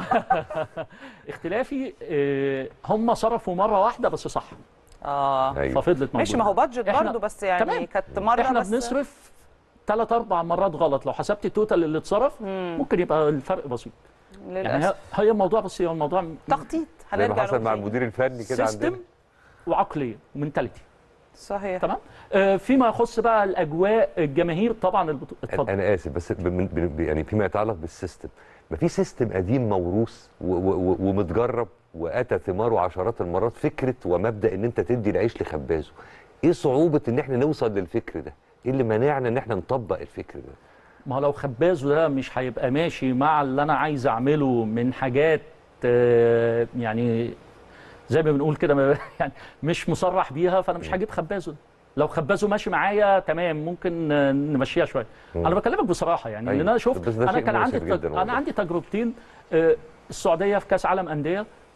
Speaker 6: اختلافي آه، هم صرفوا مره واحده بس صح
Speaker 1: اه
Speaker 2: ايوه
Speaker 6: ففضلت موجوده
Speaker 1: ماشي ما هو بادجت
Speaker 6: إحنا-
Speaker 1: برضو بس يعني
Speaker 6: تمام.
Speaker 1: كانت مره
Speaker 6: احنا
Speaker 1: بس
Speaker 6: بنصرف ثلاث اربع مرات غلط لو حسبت التوتال اللي اتصرف ممكن يبقى الفرق بسيط يعني هي
Speaker 1: للاسف
Speaker 6: هي الموضوع بس هي الموضوع م-
Speaker 1: تخطيط
Speaker 2: زي ما
Speaker 1: هنرجع
Speaker 2: حصل مع
Speaker 1: نقول
Speaker 2: المدير الفني كده
Speaker 6: سيستم
Speaker 2: عندنا
Speaker 6: وعقليه ومنتاليتي
Speaker 1: صحيح
Speaker 6: تمام آه، فيما يخص بقى الاجواء الجماهير طبعا البطو... اتفضل
Speaker 2: انا اسف بس بمن- ب- يعني فيما يتعلق بالسيستم ما في سيستم قديم موروث و- و- و- ومتجرب واتى ثماره عشرات المرات فكره ومبدا ان انت تدي العيش لخبازه ايه صعوبه ان احنا نوصل للفكر ده ايه اللي منعنا ان احنا نطبق الفكر ده
Speaker 6: ما هو لو خبازه ده مش هيبقى ماشي مع اللي انا عايز اعمله من حاجات آه، يعني زي ما بنقول كده ما- يعني مش مصرح بيها فانا مش هجيب خبازه ده. لو خبازه ماشي معايا تمام ممكن آه، نمشيها شويه
Speaker 2: مم.
Speaker 6: انا بكلمك بصراحه يعني
Speaker 2: أيوة.
Speaker 6: لان انا شفت
Speaker 2: بس ده
Speaker 6: انا
Speaker 2: شيء
Speaker 6: كان عندي
Speaker 2: مؤسف
Speaker 6: تج...
Speaker 2: جداً والله.
Speaker 6: انا عندي تجربتين آه، السعوديه في كاس عالم انديه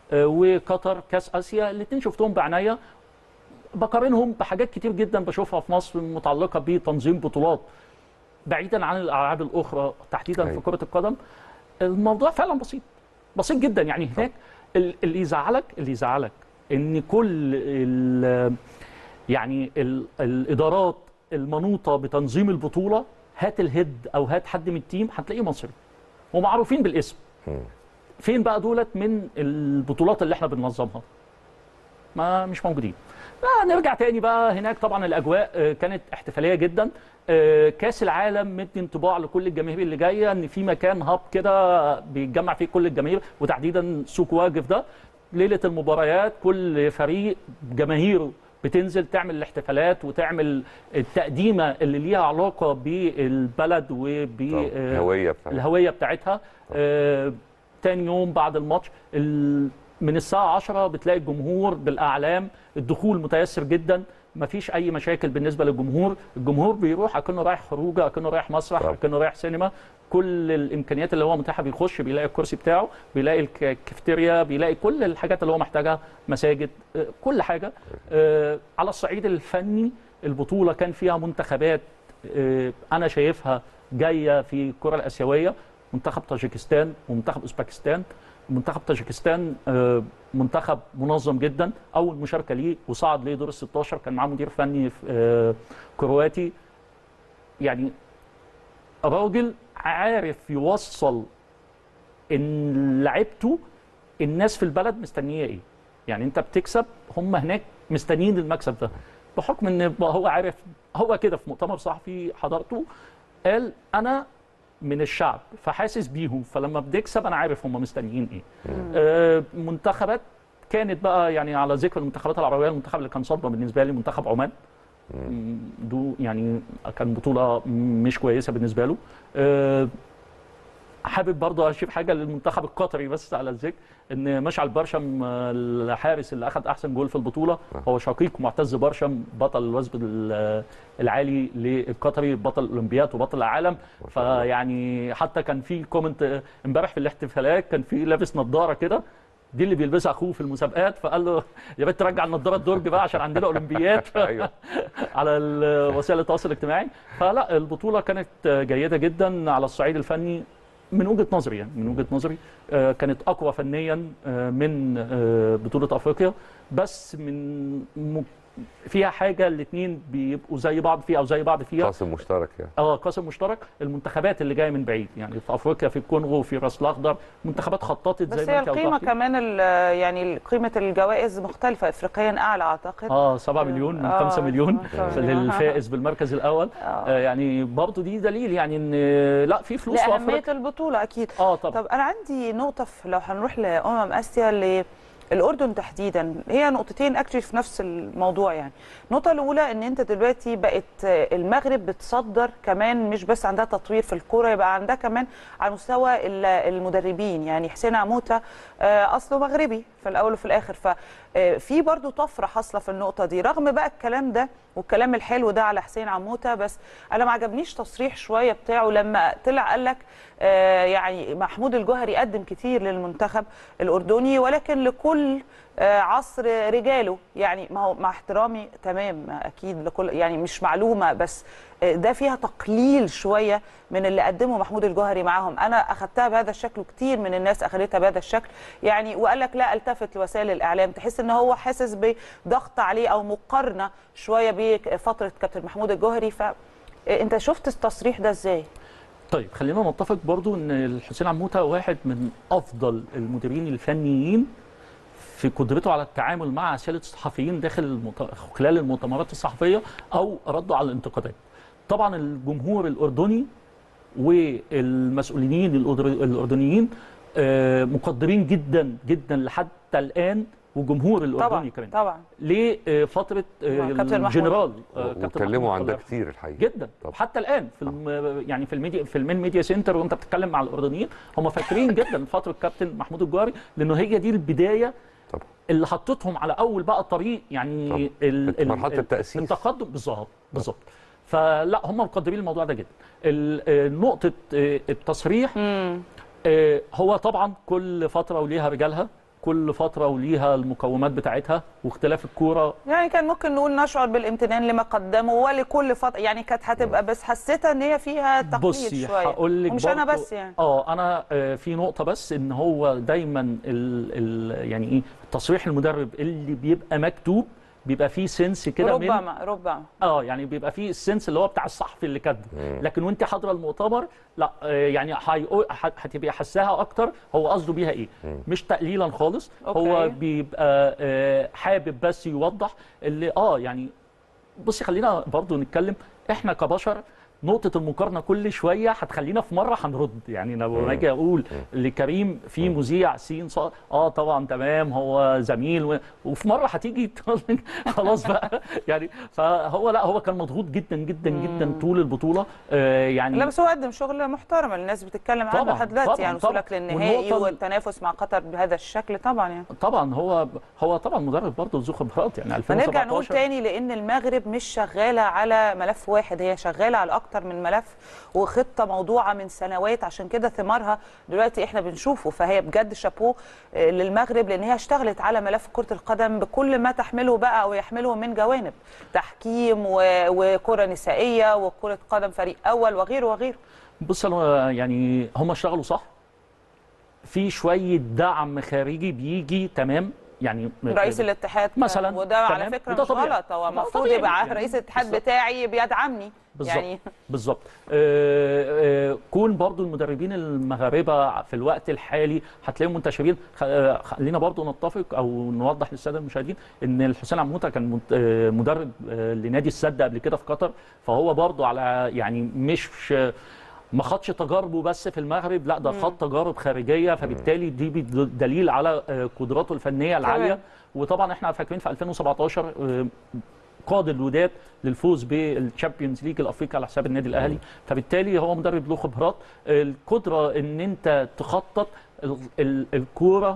Speaker 6: آه، وقطر كاس اسيا الاثنين شفتهم بعناية بقارنهم بحاجات كتير جدا بشوفها في مصر متعلقه بتنظيم بطولات بعيدا عن الالعاب الاخرى تحديدا في
Speaker 2: أيوة.
Speaker 6: كره القدم الموضوع فعلا بسيط بسيط جدا يعني هناك ال- اللي يزعلك اللي يزعلك ان كل ال- يعني ال- الادارات المنوطه بتنظيم البطوله هات الهيد او هات حد من التيم هتلاقيه مصري ومعروفين بالاسم
Speaker 2: مم.
Speaker 6: فين بقى دولت من البطولات اللي احنا بننظمها ما مش موجودين لا نرجع تاني بقى هناك طبعا الاجواء آه، كانت احتفاليه جدا آه، كاس العالم مدي انطباع لكل الجماهير اللي جايه ان في مكان هاب كده بيتجمع فيه كل الجماهير وتحديدا سوق واقف ده ليله المباريات كل فريق جماهيره بتنزل تعمل الاحتفالات وتعمل التقديمه اللي ليها علاقه بالبلد وب
Speaker 2: طبعاً.
Speaker 6: آه،
Speaker 2: الهويه بتاعتها
Speaker 6: الهويه بتاعتها آه تاني يوم بعد الماتش ال- من الساعه 10 بتلاقي الجمهور بالاعلام الدخول متيسر جدا مفيش اي مشاكل بالنسبه للجمهور الجمهور بيروح اكنه رايح خروجه اكنه رايح مسرح
Speaker 2: طبعا.
Speaker 6: اكنه رايح سينما كل الامكانيات اللي هو متاحه بيخش بيلاقي الكرسي بتاعه بيلاقي الك- الكافيتيريا بيلاقي كل الحاجات اللي هو محتاجها مساجد آه، كل حاجه آه، على الصعيد الفني البطوله كان فيها منتخبات آه، انا شايفها جايه في الكره الاسيويه منتخب طاجيكستان ومنتخب اوزبكستان منتخب طاجيكستان آه، منتخب منظم جدا اول مشاركه ليه وصعد ليه دور ال 16 كان معاه مدير فني آه، كرواتي يعني راجل عارف يوصل ان لعيبته الناس في البلد مستنيه ايه يعني انت بتكسب هم هناك مستنيين المكسب ده بحكم ان هو عارف هو كده في مؤتمر صحفي حضرته قال انا من الشعب فحاسس بيهم فلما بنكسب انا عارف هم مستنيين ايه آه منتخبات كانت بقى يعني على ذكر المنتخبات العربيه المنتخب اللي كان صدمه بالنسبه لي منتخب عمان مم، دو يعني كان بطوله مش كويسه بالنسبه له آه، حابب برضه اشير حاجه للمنتخب القطري بس على الذكر ان مشعل برشم آه، الحارس اللي اخذ احسن جول في البطوله هو شقيق معتز برشم بطل الوثب ال- العالي للقطري بطل الاولمبياد وبطل العالم
Speaker 2: ما شاء الله.
Speaker 6: فيعني حتى كان في كومنت آه، امبارح في الاحتفالات كان في لابس نظاره كده دي اللي بيلبسها اخوه في المسابقات فقال له يا بنت رجع النضاره الدرج بقى عشان عندنا اولمبياد
Speaker 2: ايوه
Speaker 6: على ال- وسائل التواصل الاجتماعي فلا البطوله كانت جيده جدا على الصعيد الفني من وجهه نظري يعني من وجهه نظري آه، كانت اقوى فنيا آه، من آه، بطوله افريقيا بس من م- فيها حاجه الاثنين بيبقوا زي بعض فيها او زي بعض فيها
Speaker 2: قاسم مشترك يعني
Speaker 6: اه قاسم مشترك المنتخبات اللي جايه من بعيد يعني في افريقيا في الكونغو في راس الاخضر منتخبات خططت زي
Speaker 1: بس
Speaker 6: ما
Speaker 1: هي
Speaker 6: انت
Speaker 1: القيمه
Speaker 6: وضحتي.
Speaker 1: كمان ال- يعني قيمه الجوائز مختلفه افريقيا اعلى اعتقد
Speaker 6: اه 7 مليون من
Speaker 1: آه،
Speaker 6: 5 مليون
Speaker 1: سبعة مليون.
Speaker 6: للفائز بالمركز الاول
Speaker 1: آه.
Speaker 6: آه يعني برضه دي دليل يعني ان لا في فلوس في
Speaker 1: لاهميه
Speaker 6: افريقيا
Speaker 1: البطوله اكيد
Speaker 6: اه طبعا
Speaker 1: طب انا عندي نقطه في لو هنروح لامم اسيا للاردن تحديدا هي نقطتين اكشلي في نفس الموضوع يعني النقطه الاولى ان انت دلوقتي بقت المغرب بتصدر كمان مش بس عندها تطوير في الكوره يبقى عندها كمان على مستوى ال- المدربين يعني حسين عموته آه، اصله مغربي في الاول وفي الاخر ففي برضو طفره حاصله في النقطه دي رغم بقى الكلام ده والكلام الحلو ده على حسين عموته بس انا ما عجبنيش تصريح شويه بتاعه لما طلع قال لك آه، يعني محمود الجوهري قدم كتير للمنتخب الاردني ولكن لكل آه، عصر رجاله يعني ما هو مع احترامي تمام اكيد لكل يعني مش معلومه بس آه، ده فيها تقليل شويه من اللي قدمه محمود الجوهري معاهم انا اخذتها بهذا الشكل وكتير من الناس اخذتها بهذا الشكل يعني وقال لك لا التفت لوسائل الاعلام تحس ان هو حاسس بضغط عليه او مقارنه شويه بفتره كابتن محمود الجوهري ف انت شفت التصريح ده ازاي
Speaker 6: طيب خلينا نتفق برضو ان الحسين عموته واحد من افضل المديرين الفنيين في قدرته على التعامل مع اسئله الصحفيين داخل المت... خلال المؤتمرات الصحفيه او ردوا على الانتقادات. طبعا الجمهور الاردني والمسؤولين الأردر- الاردنيين آه، مقدرين جدا جدا لحتى الان وجمهور الاردني
Speaker 1: طبعا
Speaker 6: كمان
Speaker 1: طبعا
Speaker 6: لفتره
Speaker 1: مع كابتن محمود.
Speaker 6: الجنرال آه، كابتن
Speaker 2: واتكلموا
Speaker 6: محمود
Speaker 2: عن ده
Speaker 6: الله
Speaker 2: كتير الحقيقه
Speaker 6: جدا
Speaker 2: طبعا.
Speaker 6: حتى الان في الم... يعني في الميديا في المين ميديا سنتر وانت بتتكلم مع الاردنيين هم فاكرين جدا فتره كابتن محمود الجوهري لانه هي دي البدايه
Speaker 2: طبعا
Speaker 6: اللي حطتهم على اول بقى طريق يعني
Speaker 2: طبعا.
Speaker 6: ال... ال...
Speaker 2: مرحلة
Speaker 6: ال-
Speaker 2: التأسيس.
Speaker 6: التقدم بالظبط بالظبط فلا هم مقدرين الموضوع ده جدا ال- آه، نقطه آه، التصريح
Speaker 1: امم
Speaker 6: آه، هو طبعا كل فتره وليها رجالها كل فتره وليها المقومات بتاعتها واختلاف الكوره
Speaker 1: يعني كان ممكن نقول نشعر بالامتنان لما قدموا ولكل فتره يعني كانت هتبقى بس حسيتها ان هي فيها تقليد
Speaker 6: بصي
Speaker 1: شويه
Speaker 6: هقول لك
Speaker 1: ومش انا
Speaker 6: برضو-
Speaker 1: بس يعني
Speaker 6: اه انا آه، في نقطه بس ان هو دايما ال ال يعني ايه تصريح المدرب اللي بيبقى مكتوب بيبقى فيه سنس كده من
Speaker 1: ربما ربما
Speaker 6: اه يعني بيبقى فيه السنس اللي هو بتاع الصحفي اللي كاتبه لكن وانت حاضره المؤتمر لا آه، يعني هيقول- ه- هتبقي حساها اكتر هو قصده بيها ايه مش تقليلا خالص هو
Speaker 1: أوكي.
Speaker 6: بيبقى آه، حابب بس يوضح اللي اه يعني بصي خلينا برضو نتكلم احنا كبشر نقطة المقارنة كل شوية هتخلينا في مرة هنرد يعني لما اجي اقول لكريم في مذيع سين صاد اه طبعا تمام هو زميل و... وفي مرة هتيجي تقول لك خلاص بقى يعني فهو لا هو كان مضغوط جدا جدا جدا طول البطولة آه يعني
Speaker 1: لا بس هو قدم شغل محترم الناس بتتكلم عنه
Speaker 6: طبعاً،
Speaker 1: لحد دلوقتي
Speaker 6: طبعاً،
Speaker 1: يعني
Speaker 6: طبعاً.
Speaker 1: وصولك للنهائي
Speaker 6: والنقطة-
Speaker 1: والتنافس مع قطر بهذا الشكل طبعا يعني
Speaker 6: طبعا هو هو طبعا مدرب برضه ذو خبرات يعني
Speaker 1: فنرجع نقول
Speaker 6: 2017
Speaker 1: تاني لان المغرب مش شغاله على ملف واحد هي شغاله على اكتر من ملف وخطه موضوعه من سنوات عشان كده ثمارها دلوقتي احنا بنشوفه فهي بجد شابوه آه، للمغرب لان هي اشتغلت على ملف كره القدم بكل ما تحمله بقى او يحمله من جوانب تحكيم و- وكره نسائيه وكره قدم فريق اول وغيره وغيره
Speaker 6: بص انا يعني هم اشتغلوا صح في شويه دعم خارجي بيجي تمام يعني
Speaker 1: رئيس الاتحاد
Speaker 6: مثلاً،
Speaker 1: وده على
Speaker 6: تمام،
Speaker 1: فكره
Speaker 6: وده
Speaker 1: مش
Speaker 6: طبيعي.
Speaker 1: غلط هو
Speaker 6: ده
Speaker 1: المفروض
Speaker 6: طبيعي
Speaker 1: يبقى
Speaker 6: يعني.
Speaker 1: رئيس الاتحاد
Speaker 6: بالظبط.
Speaker 1: بتاعي بيدعمني
Speaker 6: بالظبط
Speaker 1: يعني
Speaker 6: بالظبط آه، آه، كون برضو المدربين المغاربه في الوقت الحالي هتلاقيهم منتشرين خ- آه، خلينا برضو نتفق او نوضح للساده المشاهدين ان الحسين عموته كان مت- آه، مدرب آه، لنادي السد قبل كده في قطر فهو برضو على يعني مش ما خدش تجاربه بس في المغرب لا ده خد تجارب خارجيه فبالتالي دي بد- دليل على آه، قدراته الفنيه العاليه
Speaker 1: تمام.
Speaker 6: وطبعا احنا فاكرين في 2017 آه، قاد الوداد للفوز بالتشامبيونز ليج الافريقي على حساب النادي الاهلي فبالتالي هو مدرب له خبرات القدره ان انت تخطط ال- ال- الكوره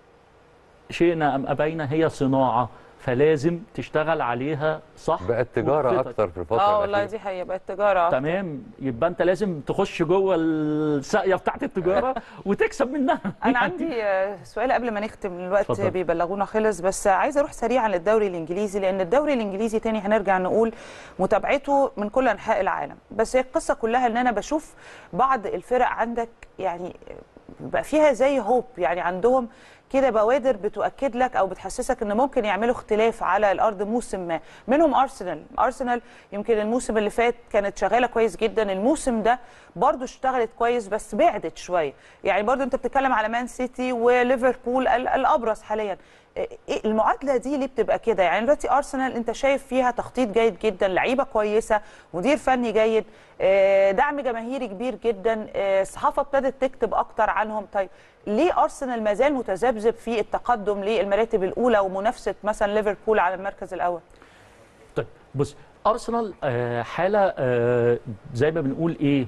Speaker 6: شئنا ام ابينا هي صناعه فلازم تشتغل عليها صح
Speaker 2: بقت تجاره
Speaker 6: وخطط.
Speaker 2: اكتر في الفتره
Speaker 1: اه والله
Speaker 2: الأخيرة.
Speaker 1: دي حقيقه بقت تجاره أكتر.
Speaker 6: تمام يبقى انت لازم تخش جوه الساقيه بتاعت التجاره وتكسب منها
Speaker 1: انا عندي آه، سؤال قبل ما نختم الوقت
Speaker 6: اتفضل.
Speaker 1: بيبلغونا خلص بس عايزه اروح سريعا للدوري الانجليزي لان الدوري الانجليزي تاني هنرجع نقول متابعته من كل انحاء العالم بس هي القصه كلها ان انا بشوف بعض الفرق عندك يعني بقى فيها زي هوب يعني عندهم كده بوادر بتؤكد لك او بتحسسك ان ممكن يعملوا اختلاف على الارض موسم ما منهم ارسنال ارسنال يمكن الموسم اللي فات كانت شغاله كويس جدا الموسم ده برضو اشتغلت كويس بس بعدت شويه يعني برضو انت بتتكلم على مان سيتي وليفربول ال- الابرز حاليا إيه المعادله دي ليه بتبقى كده يعني دلوقتي ارسنال انت شايف فيها تخطيط جيد جدا لعيبه كويسه مدير فني جيد آه، دعم جماهيري كبير جدا آه، الصحافه ابتدت تكتب اكتر عنهم طيب ليه ارسنال ما زال متذبذب في التقدم للمراتب الاولى ومنافسه مثلا ليفربول على المركز الاول
Speaker 6: طيب بص ارسنال آه، حاله آه، زي ما بنقول ايه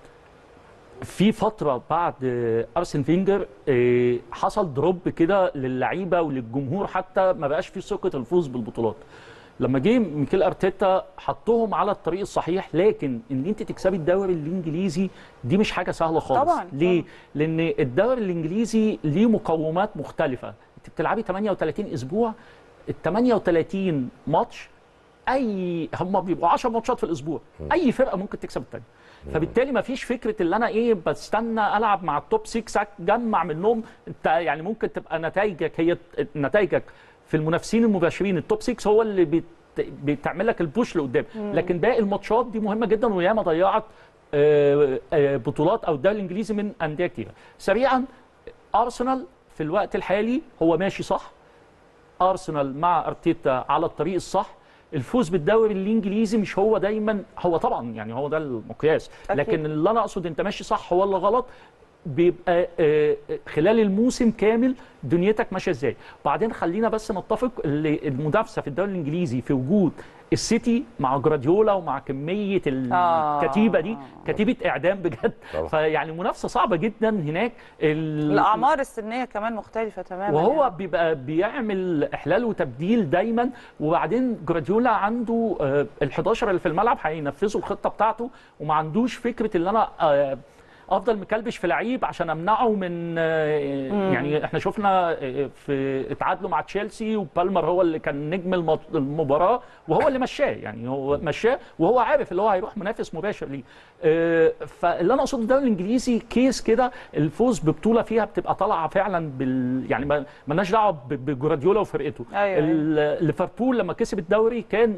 Speaker 6: في فتره بعد آه، ارسن فينجر آه، حصل دروب كده للعيبه وللجمهور حتى ما بقاش في ثقه الفوز بالبطولات لما جه ميكيل ارتيتا حطهم على الطريق الصحيح لكن ان انت تكسبي الدوري الانجليزي دي مش حاجه سهله خالص
Speaker 1: طبعاً،
Speaker 6: ليه
Speaker 1: طبعاً.
Speaker 6: لان الدوري الانجليزي ليه مقومات مختلفه انت بتلعبي 38 اسبوع ال 38 ماتش اي هم بيبقوا 10 ماتشات في الاسبوع اي فرقه ممكن تكسب الثانيه فبالتالي ما فيش فكره اللي انا ايه بستنى العب مع التوب 6 اجمع منهم انت يعني ممكن تبقى نتائجك هي نتائجك في المنافسين المباشرين التوب 6 هو اللي بت بتعمل لك البوش لقدام لكن باقي الماتشات دي مهمه جدا وياما ضيعت آه، آه، بطولات او الدوري الانجليزي من انديه كتيره سريعا ارسنال في الوقت الحالي هو ماشي صح ارسنال مع ارتيتا على الطريق الصح الفوز بالدوري الانجليزي مش هو دايما هو طبعا يعني هو ده المقياس
Speaker 1: أكيد.
Speaker 6: لكن اللي انا اقصد انت ماشي صح ولا غلط بيبقى آه، خلال الموسم كامل دنيتك ماشيه ازاي بعدين خلينا بس نتفق اللي المنافسه في الدوري الانجليزي في وجود السيتي مع جراديولا ومع كميه الكتيبه دي كتيبه اعدام بجد
Speaker 2: طبعا.
Speaker 6: فيعني منافسه صعبه جدا هناك ال-
Speaker 1: الاعمار السنيه كمان مختلفه تماما
Speaker 6: وهو
Speaker 1: يعني.
Speaker 6: بيبقى بيعمل احلال وتبديل دايما وبعدين جراديولا عنده ال 11 اللي في الملعب هينفذوا الخطه بتاعته وما عندوش فكره اللي انا آه، افضل مكلبش في لعيب عشان امنعه من آه، يعني احنا شفنا آه، في اتعادلوا مع تشيلسي وبالمر هو اللي كان نجم المط- المباراه وهو اللي مشاه يعني هو مشاه وهو عارف اللي هو هيروح منافس مباشر ليه آه، فاللي انا اقصده الدوري الانجليزي كيس كده الفوز ببطوله فيها بتبقى طالعه فعلا بال يعني ما- مالناش دعوه ب- بجوارديولا وفرقته
Speaker 1: أيوة،
Speaker 6: ال- ليفربول لما كسب الدوري كان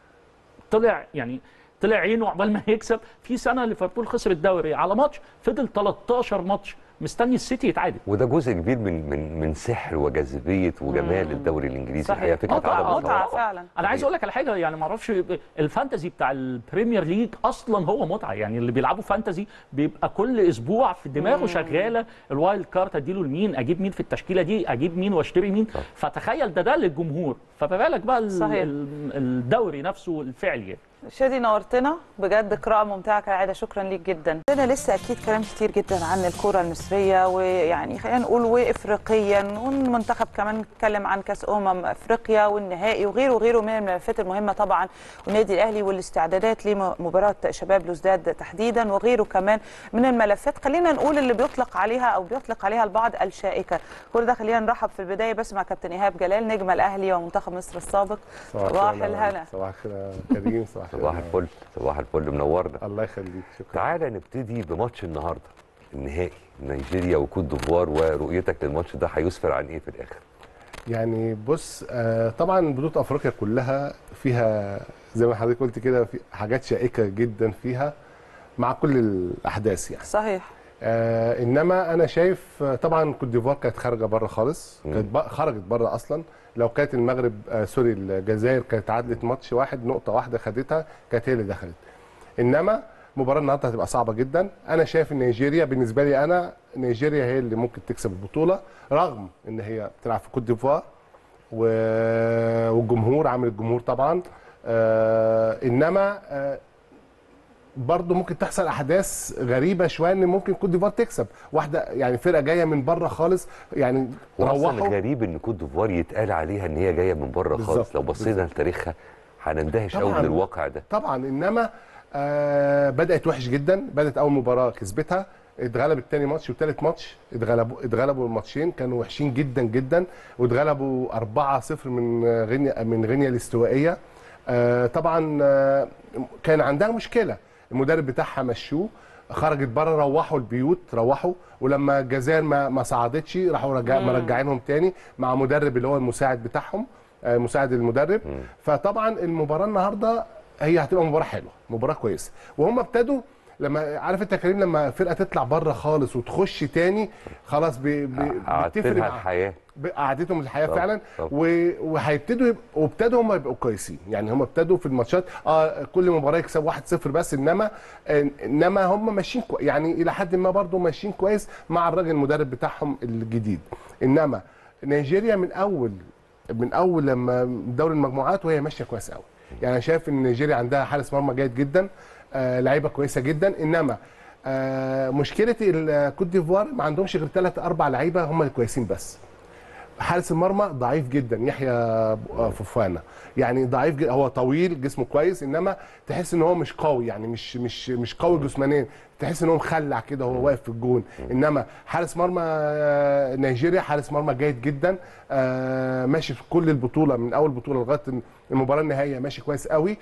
Speaker 6: طلع يعني طلع عينه عقبال ما يكسب في سنه ليفربول خسر الدوري على ماتش فضل 13 ماتش مستني السيتي يتعادل
Speaker 2: وده جزء كبير من من من سحر وجاذبيه وجمال الدوري الانجليزي
Speaker 1: صحيح.
Speaker 2: الحقيقه فكره
Speaker 1: متعة-
Speaker 2: عدم
Speaker 1: متعة
Speaker 2: التوقع.
Speaker 1: فعلا
Speaker 6: انا عايز اقول لك على حاجه يعني ما اعرفش الفانتزي بتاع البريمير ليج اصلا هو متعه يعني اللي بيلعبوا فانتزي بيبقى كل اسبوع في دماغه شغاله الوايلد كارت اديله لمين اجيب مين في التشكيله دي اجيب مين واشتري مين فتخيل ده ده للجمهور فما بالك بقى ال-
Speaker 1: صحيح.
Speaker 6: ال- الدوري نفسه الفعلي يعني.
Speaker 1: شادي نورتنا بجد قراءة ممتعة كالعادة شكرا ليك جدا عندنا لسه أكيد كلام كتير جدا عن الكرة المصرية ويعني خلينا نقول وإفريقيا والمنتخب كمان نتكلم عن كأس أمم أفريقيا والنهائي وغيره وغيره من الملفات المهمة طبعا والنادي الأهلي والاستعدادات لمباراة شباب لوزداد تحديدا وغيره كمان من الملفات خلينا نقول اللي بيطلق عليها أو بيطلق عليها البعض الشائكة كل ده خلينا نرحب في البداية بس مع كابتن إيهاب جلال نجم الأهلي ومنتخب مصر السابق صباح الهنا
Speaker 7: صباح الخير يا كريم صباح الخير
Speaker 2: صباح الفل صباح الفل منورنا
Speaker 7: الله يخليك شكرا
Speaker 2: تعالى نبتدي بماتش النهارده النهائي نيجيريا وكوت ديفوار ورؤيتك للماتش ده هيسفر عن ايه في الاخر
Speaker 7: يعني بص آه طبعا بطوله افريقيا كلها فيها زي ما حضرتك قلت كده في حاجات شائكه جدا فيها مع كل الاحداث يعني
Speaker 1: صحيح
Speaker 7: آه انما انا شايف آه، طبعا كوت ديفوار كانت خارجه بره خالص
Speaker 2: مم.
Speaker 7: كانت بق- خرجت بره اصلا لو كانت المغرب آه سوري الجزائر كانت عادلت ماتش واحد نقطه واحده خدتها كانت هي اللي دخلت انما مباراه النهارده هتبقى صعبه جدا انا شايف ان نيجيريا بالنسبه لي انا نيجيريا هي اللي ممكن تكسب البطوله رغم ان هي بتلعب في كوت ديفوار و- والجمهور عامل الجمهور طبعا آه انما آه برضه ممكن تحصل احداث غريبه شويه ان ممكن كوت ديفوار تكسب واحده يعني فرقه جايه من بره خالص يعني
Speaker 2: واصلا
Speaker 7: روحوا
Speaker 2: غريب ان كوت ديفوار يتقال عليها ان هي جايه من بره خالص
Speaker 7: بالظبط،
Speaker 2: لو بصينا لتاريخها هنندهش قوي
Speaker 7: طبعاً.
Speaker 2: من الواقع ده
Speaker 7: طبعا انما آه بدات وحش جدا بدات اول مباراه كسبتها اتغلبت تاني ماتش وتالت ماتش اتغلبوا اتغلبوا الماتشين كانوا وحشين جدا جدا واتغلبوا 4-0 من غينيا من غينيا الاستوائيه آه طبعا آه كان عندها مشكله المدرب بتاعها مشوه خرجت بره روحوا البيوت روحوا ولما الجزائر ما ما صعدتش راحوا رجع مرجعينهم تاني مع مدرب اللي هو المساعد بتاعهم آه، مساعد المدرب فطبعا المباراه النهارده هي هتبقى مباراه حلوه مباراه كويسه وهم ابتدوا لما عارف انت يا كريم لما فرقه تطلع بره خالص وتخش تاني خلاص بي بي
Speaker 2: قعدت
Speaker 7: بتفرق
Speaker 2: لها
Speaker 7: معاها.
Speaker 2: الحياه
Speaker 7: قعدتهم الحياه
Speaker 2: طبعا،
Speaker 7: فعلا
Speaker 2: طبعا.
Speaker 7: و- وهيبتدوا يبقوا وابتدوا هم يبقوا كويسين يعني هم ابتدوا في الماتشات اه كل مباراه يكسب 1-0 بس انما انما هم ماشيين كو يعني الى حد ما برضه ماشيين كويس مع الراجل المدرب بتاعهم الجديد انما نيجيريا من اول من اول لما دوري المجموعات وهي ماشيه كويس قوي يعني انا شايف ان نيجيريا عندها حارس مرمى جيد جدا آه لعيبه كويسه جدا انما آه مشكله الكوت ديفوار ما عندهمش غير ثلاث اربع لعيبه هم الكويسين بس حارس المرمى ضعيف جدا يحيى فوفانا يعني ضعيف جدا هو طويل جسمه كويس انما تحس ان هو مش قوي يعني مش مش مش قوي جسمانيا تحس ان هو مخلع كده وهو واقف في الجون انما حارس مرمى آه، نيجيريا حارس مرمى جيد جدا آه، ماشي في كل البطوله من اول بطوله لغايه المباراه النهائيه ماشي كويس قوي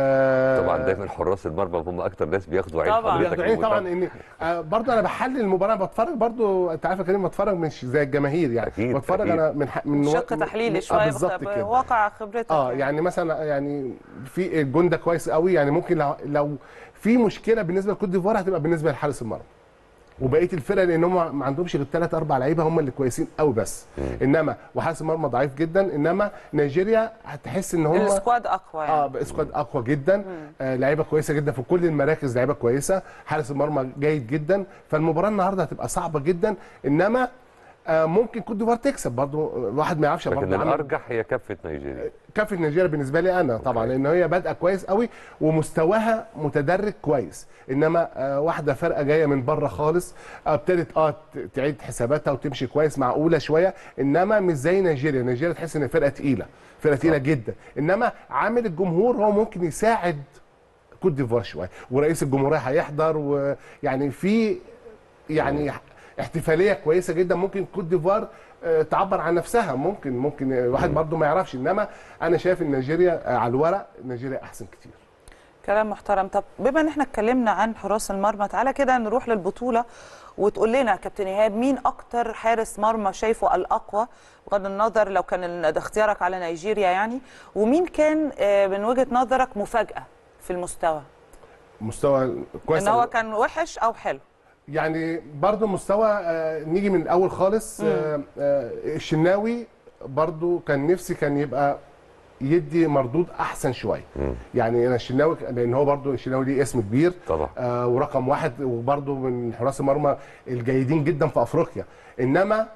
Speaker 7: آه،
Speaker 2: طبعا دايما حراس المرمى هم اكتر ناس بياخدوا عين
Speaker 1: طبعاً.
Speaker 2: حضرتك
Speaker 7: بياخدوا عيني طبعا
Speaker 2: وطبعاً.
Speaker 7: ان آه برضه انا بحلل المباراه بتفرج برضه انت عارف يا كريم بتفرج مش زي الجماهير يعني
Speaker 2: أكيد،
Speaker 7: بتفرج
Speaker 2: أكيد.
Speaker 7: انا من ح- من
Speaker 1: شق
Speaker 7: من-
Speaker 1: تحليلي
Speaker 7: آه
Speaker 1: شويه
Speaker 7: بالظبط
Speaker 1: بخ-
Speaker 7: كده
Speaker 1: واقع خبرتك
Speaker 7: اه يعني مثلا يعني في الجون ده كويس قوي يعني ممكن لو, لو في مشكله بالنسبه لكوت ديفوار هتبقى بالنسبه لحارس المرمى وبقيه الفرق لان هم ما عندهمش غير ثلاث اربع لعيبه هم اللي كويسين قوي بس انما وحارس المرمى ضعيف جدا انما نيجيريا هتحس ان هم
Speaker 1: السكواد اقوى يعني
Speaker 7: اه سكواد اقوى جدا آه لعيبه كويسه جدا في كل المراكز لعيبه كويسه حارس المرمى جيد جدا فالمباراه النهارده هتبقى صعبه جدا انما آه ممكن كوت ديفوار تكسب برضو الواحد ما يعرفش
Speaker 2: لكن
Speaker 7: برضو عمل-
Speaker 2: الارجح هي كفه نيجيريا
Speaker 7: كافه نيجيريا بالنسبه لي انا طبعا لان هي بادئه كويس قوي ومستواها متدرج كويس انما آه واحده فرقه جايه من بره خالص آه، ابتدت اه ت- تعيد حساباتها وتمشي كويس معقوله شويه انما مش زي نيجيريا نيجيريا تحس ان فرقه تقيله فرقه تقيله جدا انما عامل الجمهور هو ممكن يساعد كوت ديفوار شويه ورئيس الجمهوريه هيحضر ويعني في يعني احتفاليه كويسه جدا ممكن كوت ديفوار آه، تعبر عن نفسها ممكن ممكن الواحد برضه ما يعرفش انما انا شايف ان نيجيريا آه، على الورق نيجيريا احسن كتير
Speaker 1: كلام محترم طب بما ان احنا اتكلمنا عن حراس المرمى تعالى كده نروح للبطوله وتقول لنا يا كابتن ايهاب مين اكتر حارس مرمى شايفه الاقوى بغض النظر لو كان ال- ده اختيارك على نيجيريا يعني ومين كان آه، من وجهه نظرك مفاجاه في المستوى
Speaker 7: مستوى كويس
Speaker 1: ان هو
Speaker 7: أوي.
Speaker 1: كان وحش او حلو
Speaker 7: يعني برضو مستوى آه، نيجي من الاول خالص آه، آه، الشناوي برضو كان نفسي كان يبقى يدي مردود احسن شويه يعني انا الشناوي لان هو برضو الشناوي ليه اسم كبير
Speaker 2: طبعا
Speaker 7: آه ورقم واحد وبرضو من حراس المرمى الجيدين جدا في افريقيا انما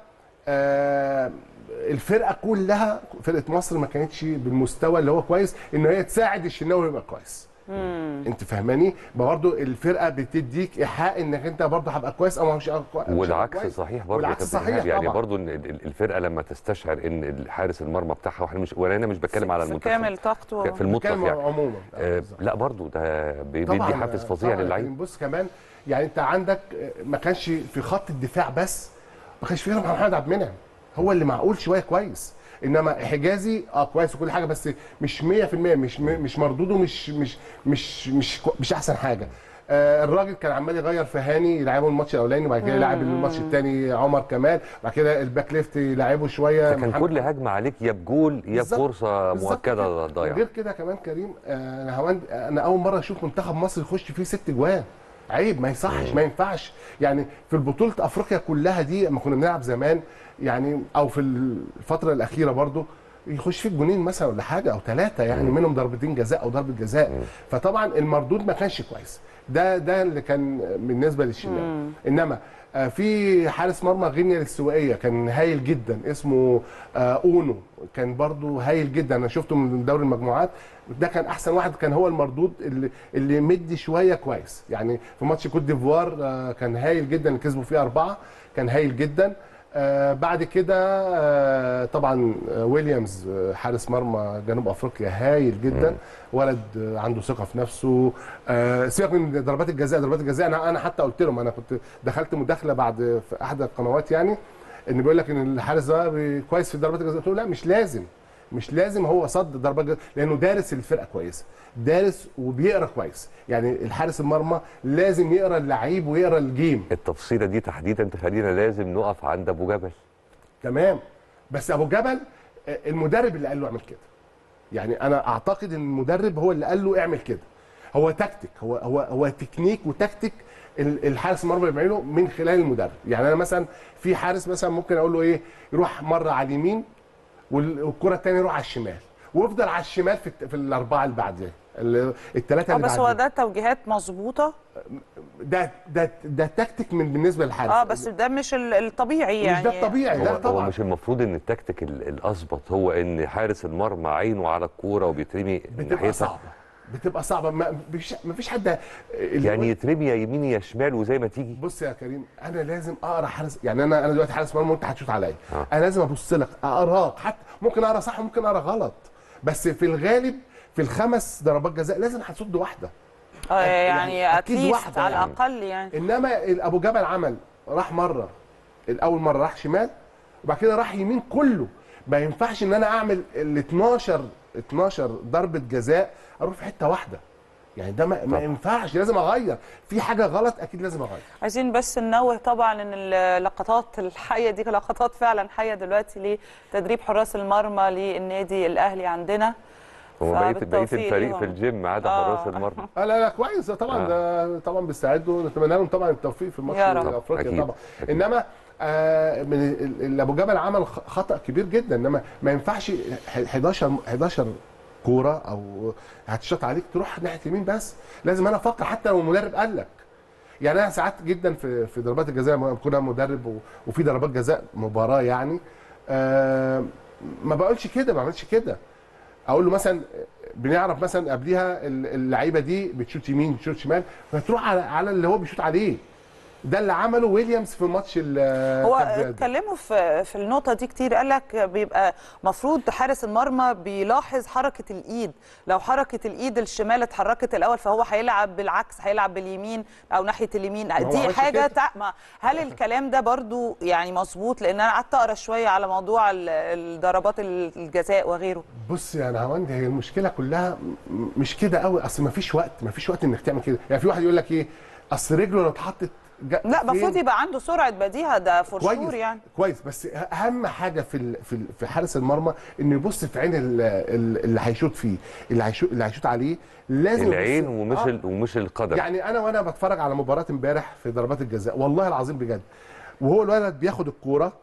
Speaker 7: آه الفرقه كلها فرقه مصر ما كانتش بالمستوى اللي هو كويس ان هي تساعد الشناوي يبقى كويس انت فاهماني برضو الفرقه بتديك ايحاء انك انت برضو هبقى كويس او مش هبقى كويس
Speaker 2: والعكس
Speaker 7: كويس.
Speaker 2: صحيح برضه
Speaker 7: والعكس
Speaker 2: يا كابتن
Speaker 7: صحيح
Speaker 2: إيهاب. يعني
Speaker 7: طبعاً.
Speaker 2: برضه إن ال- ال- الفرقه لما تستشعر ان حارس المرمى بتاعها واحنا مش وانا مش بتكلم على
Speaker 1: في
Speaker 2: المنتخب
Speaker 1: كامل طاقته
Speaker 2: في المطلق
Speaker 7: بتكلم
Speaker 2: يعني
Speaker 7: عموما
Speaker 2: آه
Speaker 7: بالظبط.
Speaker 2: لا برضه ده بي-
Speaker 7: طبعاً،
Speaker 2: بيدي حافز فظيع
Speaker 7: طبعاً،
Speaker 2: للعيب
Speaker 7: لكن بص كمان يعني انت عندك ما كانش في خط الدفاع بس ما كانش في غير محمد عبد المنعم هو اللي معقول شويه كويس انما حجازي اه كويس وكل حاجه بس مش 100% مش مش مردوده مش مش مش مش كو- مش احسن حاجه آه الراجل كان عمال يغير في هاني يلعبه الماتش الاولاني وبعد كده يلعب الماتش الثاني عمر كمال وبعد كده الباك ليفت يلعبه شويه
Speaker 2: فكان
Speaker 7: محمد-
Speaker 2: كل هجمه عليك يا بجول يا
Speaker 7: بالظبط.
Speaker 2: بفرصه
Speaker 7: بالظبط
Speaker 2: مؤكده
Speaker 7: كده.
Speaker 2: ضايعه
Speaker 7: وغير كده كمان كريم آه، انا هوند انا اول مره اشوف منتخب مصر يخش فيه ست جوان عيب ما يصحش ما ينفعش يعني في البطوله افريقيا كلها دي لما كنا بنلعب زمان يعني او في الفتره الاخيره برضو يخش فيه جونين مثلا ولا حاجه او ثلاثه يعني منهم ضربتين جزاء او ضربه جزاء فطبعا المردود ما كانش كويس ده ده اللي كان بالنسبه للشناوي انما آه، في حارس مرمى غينيا الاستوائيه كان هايل جدا اسمه آه، اونو كان برضو هايل جدا انا شفته من دوري المجموعات ده كان احسن واحد كان هو المردود اللي اللي مدي شويه كويس يعني في ماتش كوت ديفوار آه، كان هايل جدا اللي كسبوا فيه اربعه كان هايل جدا آه بعد كده آه طبعا آه ويليامز آه حارس مرمى جنوب افريقيا هايل جدا ولد آه عنده ثقه في نفسه آه سيبك من ضربات الجزاء ضربات الجزاء انا انا حتى قلت لهم انا كنت دخلت مداخله بعد في احدى القنوات يعني ان بيقول لك ان الحارس ده بي- كويس في ضربات الجزاء قلت له لا مش لازم مش لازم هو صد ضربات جزاء لانه دارس الفرقه كويس دارس وبيقرا كويس يعني الحارس المرمى لازم يقرا اللعيب ويقرا الجيم
Speaker 2: التفصيله دي تحديدا تخلينا لازم نقف عند ابو جبل
Speaker 7: تمام بس ابو جبل آه، المدرب اللي قال له اعمل كده يعني انا اعتقد ان المدرب هو اللي قال له اعمل كده هو تكتيك هو هو هو تكنيك وتكتيك ال- الحارس المرمى بيعمله من خلال المدرب يعني انا مثلا في حارس مثلا ممكن اقول له ايه يروح مره على اليمين وال- والكره الثانيه يروح على الشمال ويفضل على الشمال في, الت- في الاربعه اللي بعدين الثلاثه
Speaker 1: اه
Speaker 7: اللي
Speaker 1: بس هو
Speaker 7: بعدين
Speaker 1: ده توجيهات مظبوطه
Speaker 7: ده ده ده تكتيك من بالنسبه للحارس
Speaker 1: اه بس ده مش ال- الطبيعي يعني
Speaker 7: مش ده الطبيعي
Speaker 2: هو,
Speaker 7: ده
Speaker 2: هو
Speaker 7: طبعا
Speaker 2: مش المفروض ان التكتيك ال- الاظبط هو ان حارس المرمى عينه على الكوره وبيترمي
Speaker 7: بتبقى
Speaker 2: ناحيتها
Speaker 7: صعبه بتبقى صعبه ما فيش ما فيش حد اللي
Speaker 2: يعني
Speaker 7: يقول-
Speaker 2: يترمي يا يمين يا شمال وزي ما تيجي
Speaker 7: بص يا كريم انا لازم اقرا حارس يعني انا انا دلوقتي حارس مرمى وانت هتشوط عليا
Speaker 2: آه.
Speaker 7: انا لازم ابص لك اقراك حتى ممكن اقرا صح وممكن اقرا غلط بس في الغالب في الخمس ضربات جزاء لازم هتصد واحده
Speaker 1: اه
Speaker 7: يعني
Speaker 1: يعني
Speaker 7: أكيد
Speaker 1: اتليست
Speaker 7: واحدة
Speaker 1: على
Speaker 7: يعني.
Speaker 1: الاقل يعني
Speaker 7: انما ابو جبل عمل راح مره الاول مره راح شمال وبعد كده راح يمين كله ما ينفعش ان انا اعمل ال 12 12 ضربه جزاء اروح في حته واحده يعني ده ما, ما
Speaker 2: طبعا.
Speaker 7: ينفعش لازم اغير في حاجه غلط اكيد لازم اغير
Speaker 1: عايزين بس ننوه طبعا ان اللقطات الحيه دي لقطات فعلا حيه دلوقتي لتدريب حراس المرمى للنادي الاهلي عندنا
Speaker 2: هو بقيه بقيه
Speaker 1: فبالتوفيق
Speaker 2: الفريق
Speaker 1: ليهم.
Speaker 2: في الجيم ما عدا
Speaker 1: آه.
Speaker 2: حراس المرمى
Speaker 7: آه لا لا كويس طبعا
Speaker 2: آه.
Speaker 7: ده طبعا بيستعدوا نتمنى لهم طبعا التوفيق في الماتش
Speaker 1: يا رب.
Speaker 7: الافريقي
Speaker 2: أكيد.
Speaker 7: طبعا انما آه من ال- ال- ابو جبل عمل خ- خطا كبير جدا انما ما ينفعش ح- 11 11 كوره او هتشوط عليك تروح ناحيه اليمين بس لازم انا افكر حتى لو المدرب قال لك يعني انا ساعات جدا في في ضربات الجزاء لما بكون أنا مدرب و- وفي ضربات جزاء مباراه يعني آه ما بقولش كده ما بعملش كده اقول له مثلا بنعرف مثلا قبليها ال- اللعيبه دي بتشوط يمين بتشوط شمال فتروح على على اللي هو بيشوط عليه ده اللي عمله ويليامز في ماتش ال-
Speaker 1: هو
Speaker 7: كاب فيردي.
Speaker 1: اتكلموا في في النقطه دي كتير قال لك بيبقى مفروض حارس المرمى بيلاحظ حركه الايد لو حركه الايد الشمال اتحركت الاول فهو هيلعب بالعكس هيلعب باليمين او ناحيه اليمين
Speaker 7: هو
Speaker 1: دي
Speaker 7: عملش
Speaker 1: حاجه
Speaker 7: كده.
Speaker 1: تع... ما هل الكلام ده برضو يعني مظبوط لان انا قعدت اقرا شويه على موضوع ال- الضربات الجزاء وغيره
Speaker 7: بص يا نهاوند هي المشكله كلها م- مش كده قوي اصل ما فيش وقت ما فيش وقت انك تعمل كده يعني في واحد يقول لك ايه اصل رجله لو اتحطت جا-
Speaker 1: لا
Speaker 7: فين؟
Speaker 1: المفروض يبقى عنده سرعه بديهه ده فور
Speaker 7: كويس
Speaker 1: شور يعني
Speaker 7: كويس بس اهم حاجه في ال- في ال- في حارس المرمى انه يبص في عين ال- ال- اللي هيشوط فيه اللي هيشوط اللي هيشوط عليه لازم يبص-
Speaker 2: العين ومش
Speaker 7: آه.
Speaker 2: ال- ومش القدم
Speaker 7: يعني انا وانا بتفرج على مباراه امبارح في ضربات الجزاء والله العظيم بجد وهو الولد بياخد الكوره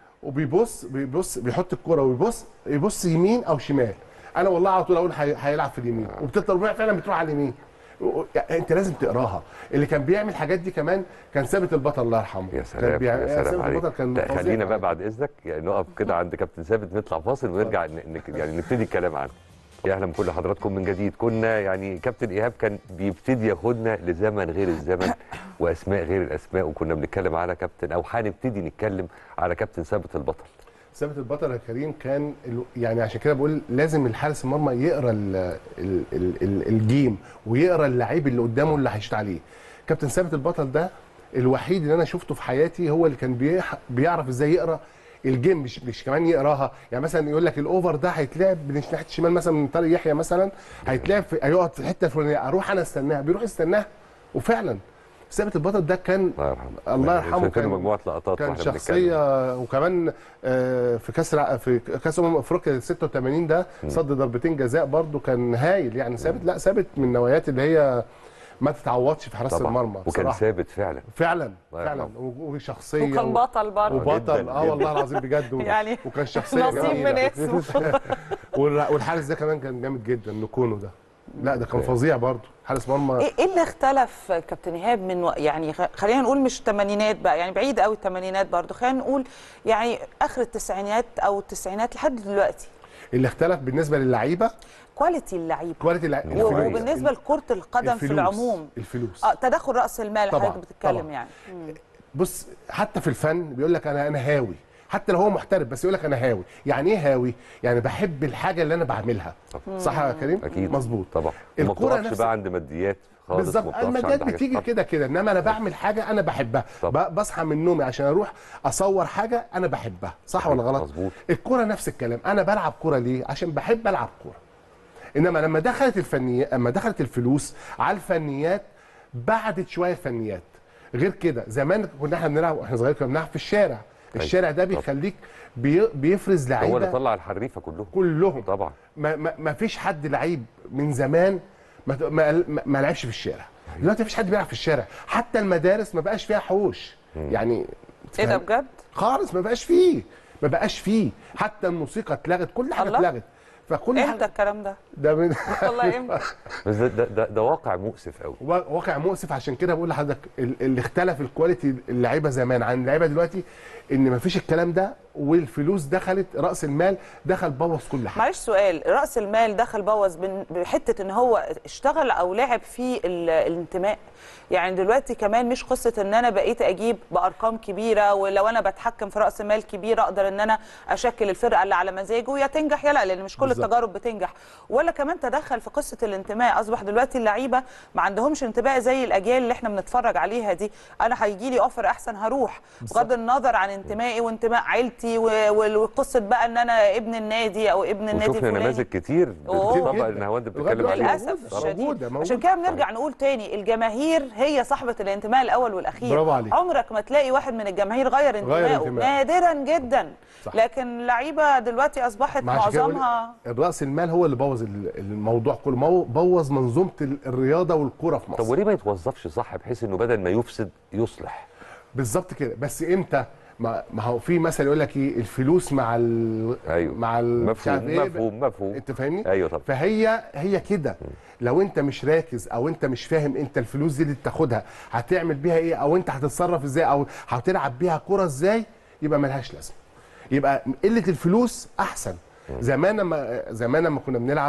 Speaker 7: وبيبص بيبص بيحط الكوره ويبص يبص يمين او شمال انا والله على طول اقول هي- هيلعب في اليمين وبتطلع فعلا بتروح على اليمين و- يعني انت لازم تقراها اللي كان بيعمل الحاجات دي كمان كان ثابت البطل الله يرحمه
Speaker 2: يا
Speaker 7: كان
Speaker 2: سلام
Speaker 7: بيعمل-
Speaker 2: يا
Speaker 7: ثابت
Speaker 2: سلام عليك
Speaker 7: البطل كان
Speaker 2: لا،
Speaker 7: فظيع.
Speaker 2: خلينا بقى بعد اذنك يعني نقف كده عند كابتن ثابت نطلع فاصل ونرجع ن- ن- يعني نبتدي الكلام عنه يا اهلا بكل حضراتكم من جديد كنا يعني كابتن ايهاب كان بيبتدي ياخدنا لزمن غير الزمن واسماء غير الاسماء وكنا بنتكلم على كابتن او هنبتدي نتكلم على كابتن ثابت البطل
Speaker 7: ثابت البطل يا كريم كان ال- يعني عشان كده بقول لازم الحارس المرمى يقرا ال ال ال ال الجيم ويقرا اللعيب اللي قدامه اللي هيشوط عليه كابتن ثابت البطل ده الوحيد اللي انا شفته في حياتي هو اللي كان بيح- بيعرف ازاي يقرا الجيم مش مش كمان يقراها يعني مثلا يقول لك الاوفر ده هيتلعب من ناحيه الشمال مثلا من طارق يحيى مثلا هيتلعب في هيقعد في الحته الفلانيه اروح انا استناها بيروح يستناها وفعلا ثابت البطل ده كان
Speaker 2: الله يرحمه
Speaker 7: الله يرحمه
Speaker 2: شايفين
Speaker 7: كان-
Speaker 2: مجموعه لقطات
Speaker 7: كان
Speaker 2: واحنا بنتكلم.
Speaker 7: شخصيه وكمان آه، في كاس الع- في كاس امم افريقيا 86 ده صد ضربتين جزاء برده كان هايل يعني ثابت لا ثابت من النوعيات اللي هي ما تتعوضش في حراسه
Speaker 2: طبعا
Speaker 7: المرمى
Speaker 2: وكان
Speaker 7: بصراحة.
Speaker 2: ثابت فعلا
Speaker 7: فعلا
Speaker 2: الله
Speaker 7: فعلا
Speaker 2: يرحمه.
Speaker 7: و- وشخصيه
Speaker 1: وكان
Speaker 7: و-
Speaker 1: بطل برضه
Speaker 7: وبطل
Speaker 2: جداً،
Speaker 7: اه
Speaker 2: جداً.
Speaker 7: والله العظيم بجد و-
Speaker 1: يعني
Speaker 7: وكان شخصيه
Speaker 1: نصيب من
Speaker 7: جميلة.
Speaker 1: اسمه
Speaker 7: والر- والحارس ده كمان كان جامد جدا نكونو ده لا ده كان فظيع برضه حارس مرمى
Speaker 1: ايه إيه اللي اختلف كابتن ايهاب من و... يعني خ- خلينا نقول مش الثمانينات بقى يعني بعيد قوي الثمانينات برضو خلينا نقول يعني اخر التسعينات او التسعينات لحد دلوقتي
Speaker 7: اللي اختلف بالنسبه للعيبه
Speaker 1: كواليتي اللعيبه
Speaker 7: كواليتي اللع-
Speaker 1: و-
Speaker 7: الفلوس.
Speaker 1: وبالنسبه لكره القدم في
Speaker 7: الفلوس.
Speaker 1: العموم
Speaker 7: الفلوس
Speaker 1: اه تدخل راس المال
Speaker 7: طبعاً،
Speaker 1: حضرتك بتتكلم
Speaker 7: طبعاً.
Speaker 1: يعني مم.
Speaker 7: بص حتى في الفن بيقول لك انا انا هاوي حتى لو هو محترف بس يقول لك انا هاوي يعني ايه هاوي يعني بحب الحاجه اللي انا بعملها صح يا كريم
Speaker 2: اكيد
Speaker 7: مظبوط
Speaker 2: طبعا وما
Speaker 7: الكرة
Speaker 2: بتقفش
Speaker 7: نفس-
Speaker 2: بقى عند ماديات خالص ما
Speaker 7: بالظبط
Speaker 2: بتقفش
Speaker 7: الماديات
Speaker 2: عند حاجات.
Speaker 7: بتيجي
Speaker 2: طبعاً.
Speaker 7: كده كده انما انا بعمل حاجه انا بحبها
Speaker 2: طبعاً.
Speaker 7: ب- بصحى من نومي عشان اروح اصور حاجه انا بحبها صح ولا غلط
Speaker 2: مظبوط.
Speaker 7: الكوره نفس الكلام انا بلعب كوره ليه عشان بحب العب كوره انما لما دخلت الفنيات اما دخلت الفلوس على الفنيات بعدت شويه الفنيات غير كده زمان كنا احنا بنلعب واحنا صغيرين كنا بنلعب في الشارع الشارع ده بيخليك بي بيفرز
Speaker 2: هو اللي
Speaker 7: لعيبه
Speaker 2: طلع الحريفه كلهم
Speaker 7: كلهم
Speaker 2: طبعا
Speaker 7: ما, ما, ما فيش حد لعيب من زمان ما, ما, ما, ما لعبش في الشارع دلوقتي ما فيش حد بيلعب في الشارع حتى المدارس ما بقاش فيها حوش يعني
Speaker 1: ايه ده
Speaker 7: فاهم؟
Speaker 1: بجد
Speaker 7: خالص ما بقاش فيه ما بقاش فيه حتى الموسيقى اتلغت كل حاجه
Speaker 1: الله.
Speaker 7: اتلغت فكل
Speaker 1: امتى
Speaker 7: حاجه
Speaker 1: الكلام ده
Speaker 7: ده من
Speaker 1: والله امتى
Speaker 2: بس ده, ده, ده, ده واقع مؤسف قوي
Speaker 7: وا- واقع مؤسف عشان كده بقول لحضرتك ال- اللي اختلف الكواليتي اللعيبه زمان عن اللعيبه دلوقتي ان ما فيش الكلام ده والفلوس دخلت راس المال دخل بوظ كل حاجه
Speaker 1: معلش سؤال راس المال دخل بوظ بن- بحته ان هو اشتغل او لعب في ال- الانتماء يعني دلوقتي كمان مش قصه ان انا بقيت اجيب بارقام كبيره ولو انا بتحكم في راس مال كبير اقدر ان انا اشكل الفرقه اللي على مزاجه يا تنجح يا لا لان مش كل
Speaker 7: بالظبط.
Speaker 1: التجارب بتنجح ولا كمان تدخل في قصه الانتماء اصبح دلوقتي اللعيبه ما عندهمش انتماء زي الاجيال اللي احنا بنتفرج عليها دي انا هيجي لي اوفر احسن هروح بغض النظر عن انتمائي وانتماء عيلتي و- و- وقصه بقى ان انا ابن النادي او ابن النادي
Speaker 2: وشفنا
Speaker 1: الفلاني
Speaker 2: نماذج كتير
Speaker 1: أوه.
Speaker 2: بتطبق
Speaker 7: جداً.
Speaker 2: النهاوند
Speaker 7: لغاية
Speaker 2: بتتكلم
Speaker 7: دلوقتي
Speaker 2: عليها
Speaker 1: للاسف
Speaker 7: موجودة،
Speaker 1: الشديد
Speaker 7: موجودة، موجودة.
Speaker 1: عشان كده بنرجع نقول تاني الجماهير هي صاحبه الانتماء الاول والاخير
Speaker 7: برافو عليك.
Speaker 1: عمرك ما تلاقي واحد من الجماهير غير انتمائه
Speaker 7: انتمائه.
Speaker 1: نادرا جدا
Speaker 7: صح.
Speaker 1: لكن اللعيبه دلوقتي اصبحت
Speaker 7: ما عشان كده بقول
Speaker 1: معظمها
Speaker 7: الراس المال هو اللي بوظ ال- الموضوع كله مو- بوظ منظومه ال- الرياضه والكره في
Speaker 2: طب
Speaker 7: مصر
Speaker 2: وليه ما يتوظفش صح بحيث انه بدل ما يفسد يصلح
Speaker 7: بالظبط كده بس امتى ما ما هو في مثل يقول لك ايه الفلوس مع ال
Speaker 2: ايوه
Speaker 7: مع ال مش عارف
Speaker 2: مفهوم
Speaker 7: إيه،
Speaker 2: مفهوم مفهوم
Speaker 7: انت فاهمني
Speaker 2: ايوه طبعا
Speaker 7: فهي هي كده لو انت مش راكز او انت مش فاهم انت الفلوس دي اللي بتاخدها هتعمل بيها ايه او انت هتتصرف ازاي او هتلعب بيها كرة ازاي يبقى ملهاش لازمه يبقى قله الفلوس احسن زمان لما زمان لما كنا بنلعب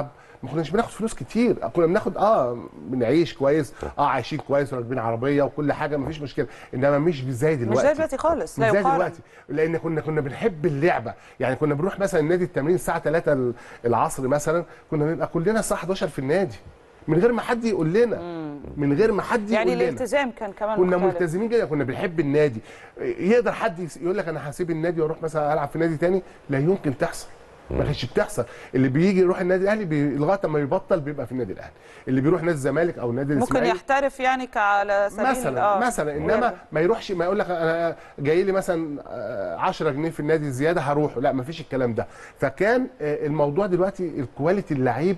Speaker 7: ما كناش بناخد فلوس كتير كنا بناخد اه بنعيش كويس اه عايشين كويس وراكبين عربيه وكل حاجه مفيش مشكله انما مش زي
Speaker 1: مش
Speaker 7: دلوقتي
Speaker 1: زي دلوقتي خالص
Speaker 7: مش
Speaker 1: لا
Speaker 7: زي
Speaker 1: يقارن
Speaker 7: دلوقتي لان كنا كنا بنحب اللعبه يعني كنا بنروح مثلا النادي التمرين الساعه 3 العصر مثلا كنا بنبقى كلنا الساعه 11 في النادي من غير ما حد يقول لنا من غير ما حد
Speaker 1: يعني
Speaker 7: يقول لنا
Speaker 1: الالتزام كان كمان
Speaker 7: كنا
Speaker 1: مختلف.
Speaker 7: ملتزمين جدا كنا بنحب النادي يقدر حد يس- يقول لك انا هسيب النادي واروح مثلا العب في نادي تاني لا يمكن تحصل ما كانتش بتحصل اللي بيجي يروح النادي الاهلي بي... لغايه ما يبطل بيبقى في النادي الاهلي اللي بيروح نادي الزمالك او نادي
Speaker 1: ممكن
Speaker 7: الاسماعيلي
Speaker 1: يحترف يعني على سبيل
Speaker 7: مثلا
Speaker 1: آه.
Speaker 7: مثلا انما ما يروحش ما يقول لك انا جاي لي مثلا آه، 10 جنيه في النادي زياده هروح لا ما فيش الكلام ده فكان آه، الموضوع دلوقتي الكواليتي اللعيب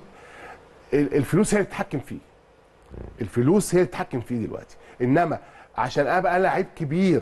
Speaker 7: ال- الفلوس هي اللي تتحكم فيه الفلوس هي اللي تتحكم فيه دلوقتي انما عشان ابقى لعيب كبير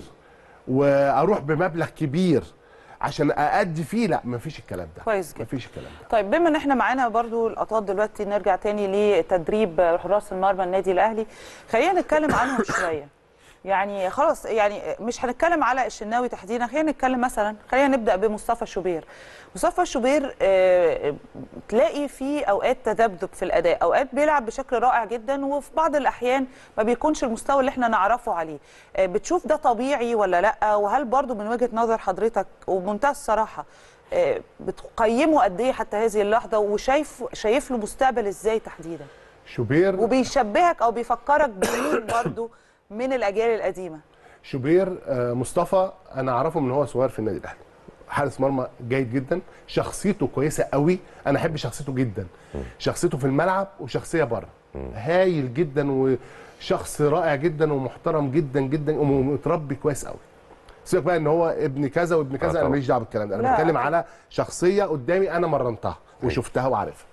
Speaker 7: واروح بمبلغ كبير عشان اادي فيه لا ما فيش الكلام ده
Speaker 1: كويس جدا.
Speaker 7: ما فيش الكلام ده
Speaker 1: طيب بما ان احنا معانا برضو لقطات دلوقتي نرجع تاني لتدريب حراس المرمى النادي الاهلي خلينا نتكلم عنهم شويه يعني خلاص يعني مش هنتكلم على الشناوي تحديدا خلينا نتكلم مثلا خلينا نبدا بمصطفى شوبير مصطفى شوبير آه، تلاقي في اوقات تذبذب في الاداء اوقات بيلعب بشكل رائع جدا وفي بعض الاحيان ما بيكونش المستوى اللي احنا نعرفه عليه آه، بتشوف ده طبيعي ولا لا وهل برضو من وجهه نظر حضرتك وبمنتهى الصراحه آه، بتقيمه قد ايه حتى هذه اللحظه وشايف شايف له مستقبل ازاي تحديدا
Speaker 7: شوبير
Speaker 1: وبيشبهك او بيفكرك بمين برضو من الاجيال القديمه
Speaker 7: شوبير آه، مصطفى انا اعرفه من هو صغير في النادي الاهلي حارس مرمى جيد جدا شخصيته كويسه قوي انا احب شخصيته جدا شخصيته في الملعب وشخصيه بره هايل جدا وشخص رائع جدا ومحترم جدا جدا ومتربي كويس قوي سيبك بقى ان هو ابن كذا وابن كذا انا
Speaker 2: طبعا.
Speaker 7: ماليش دعوه بالكلام ده انا
Speaker 1: لا،
Speaker 7: بتكلم
Speaker 1: أكيد.
Speaker 7: على شخصيه قدامي انا مرنتها وشفتها وعارفها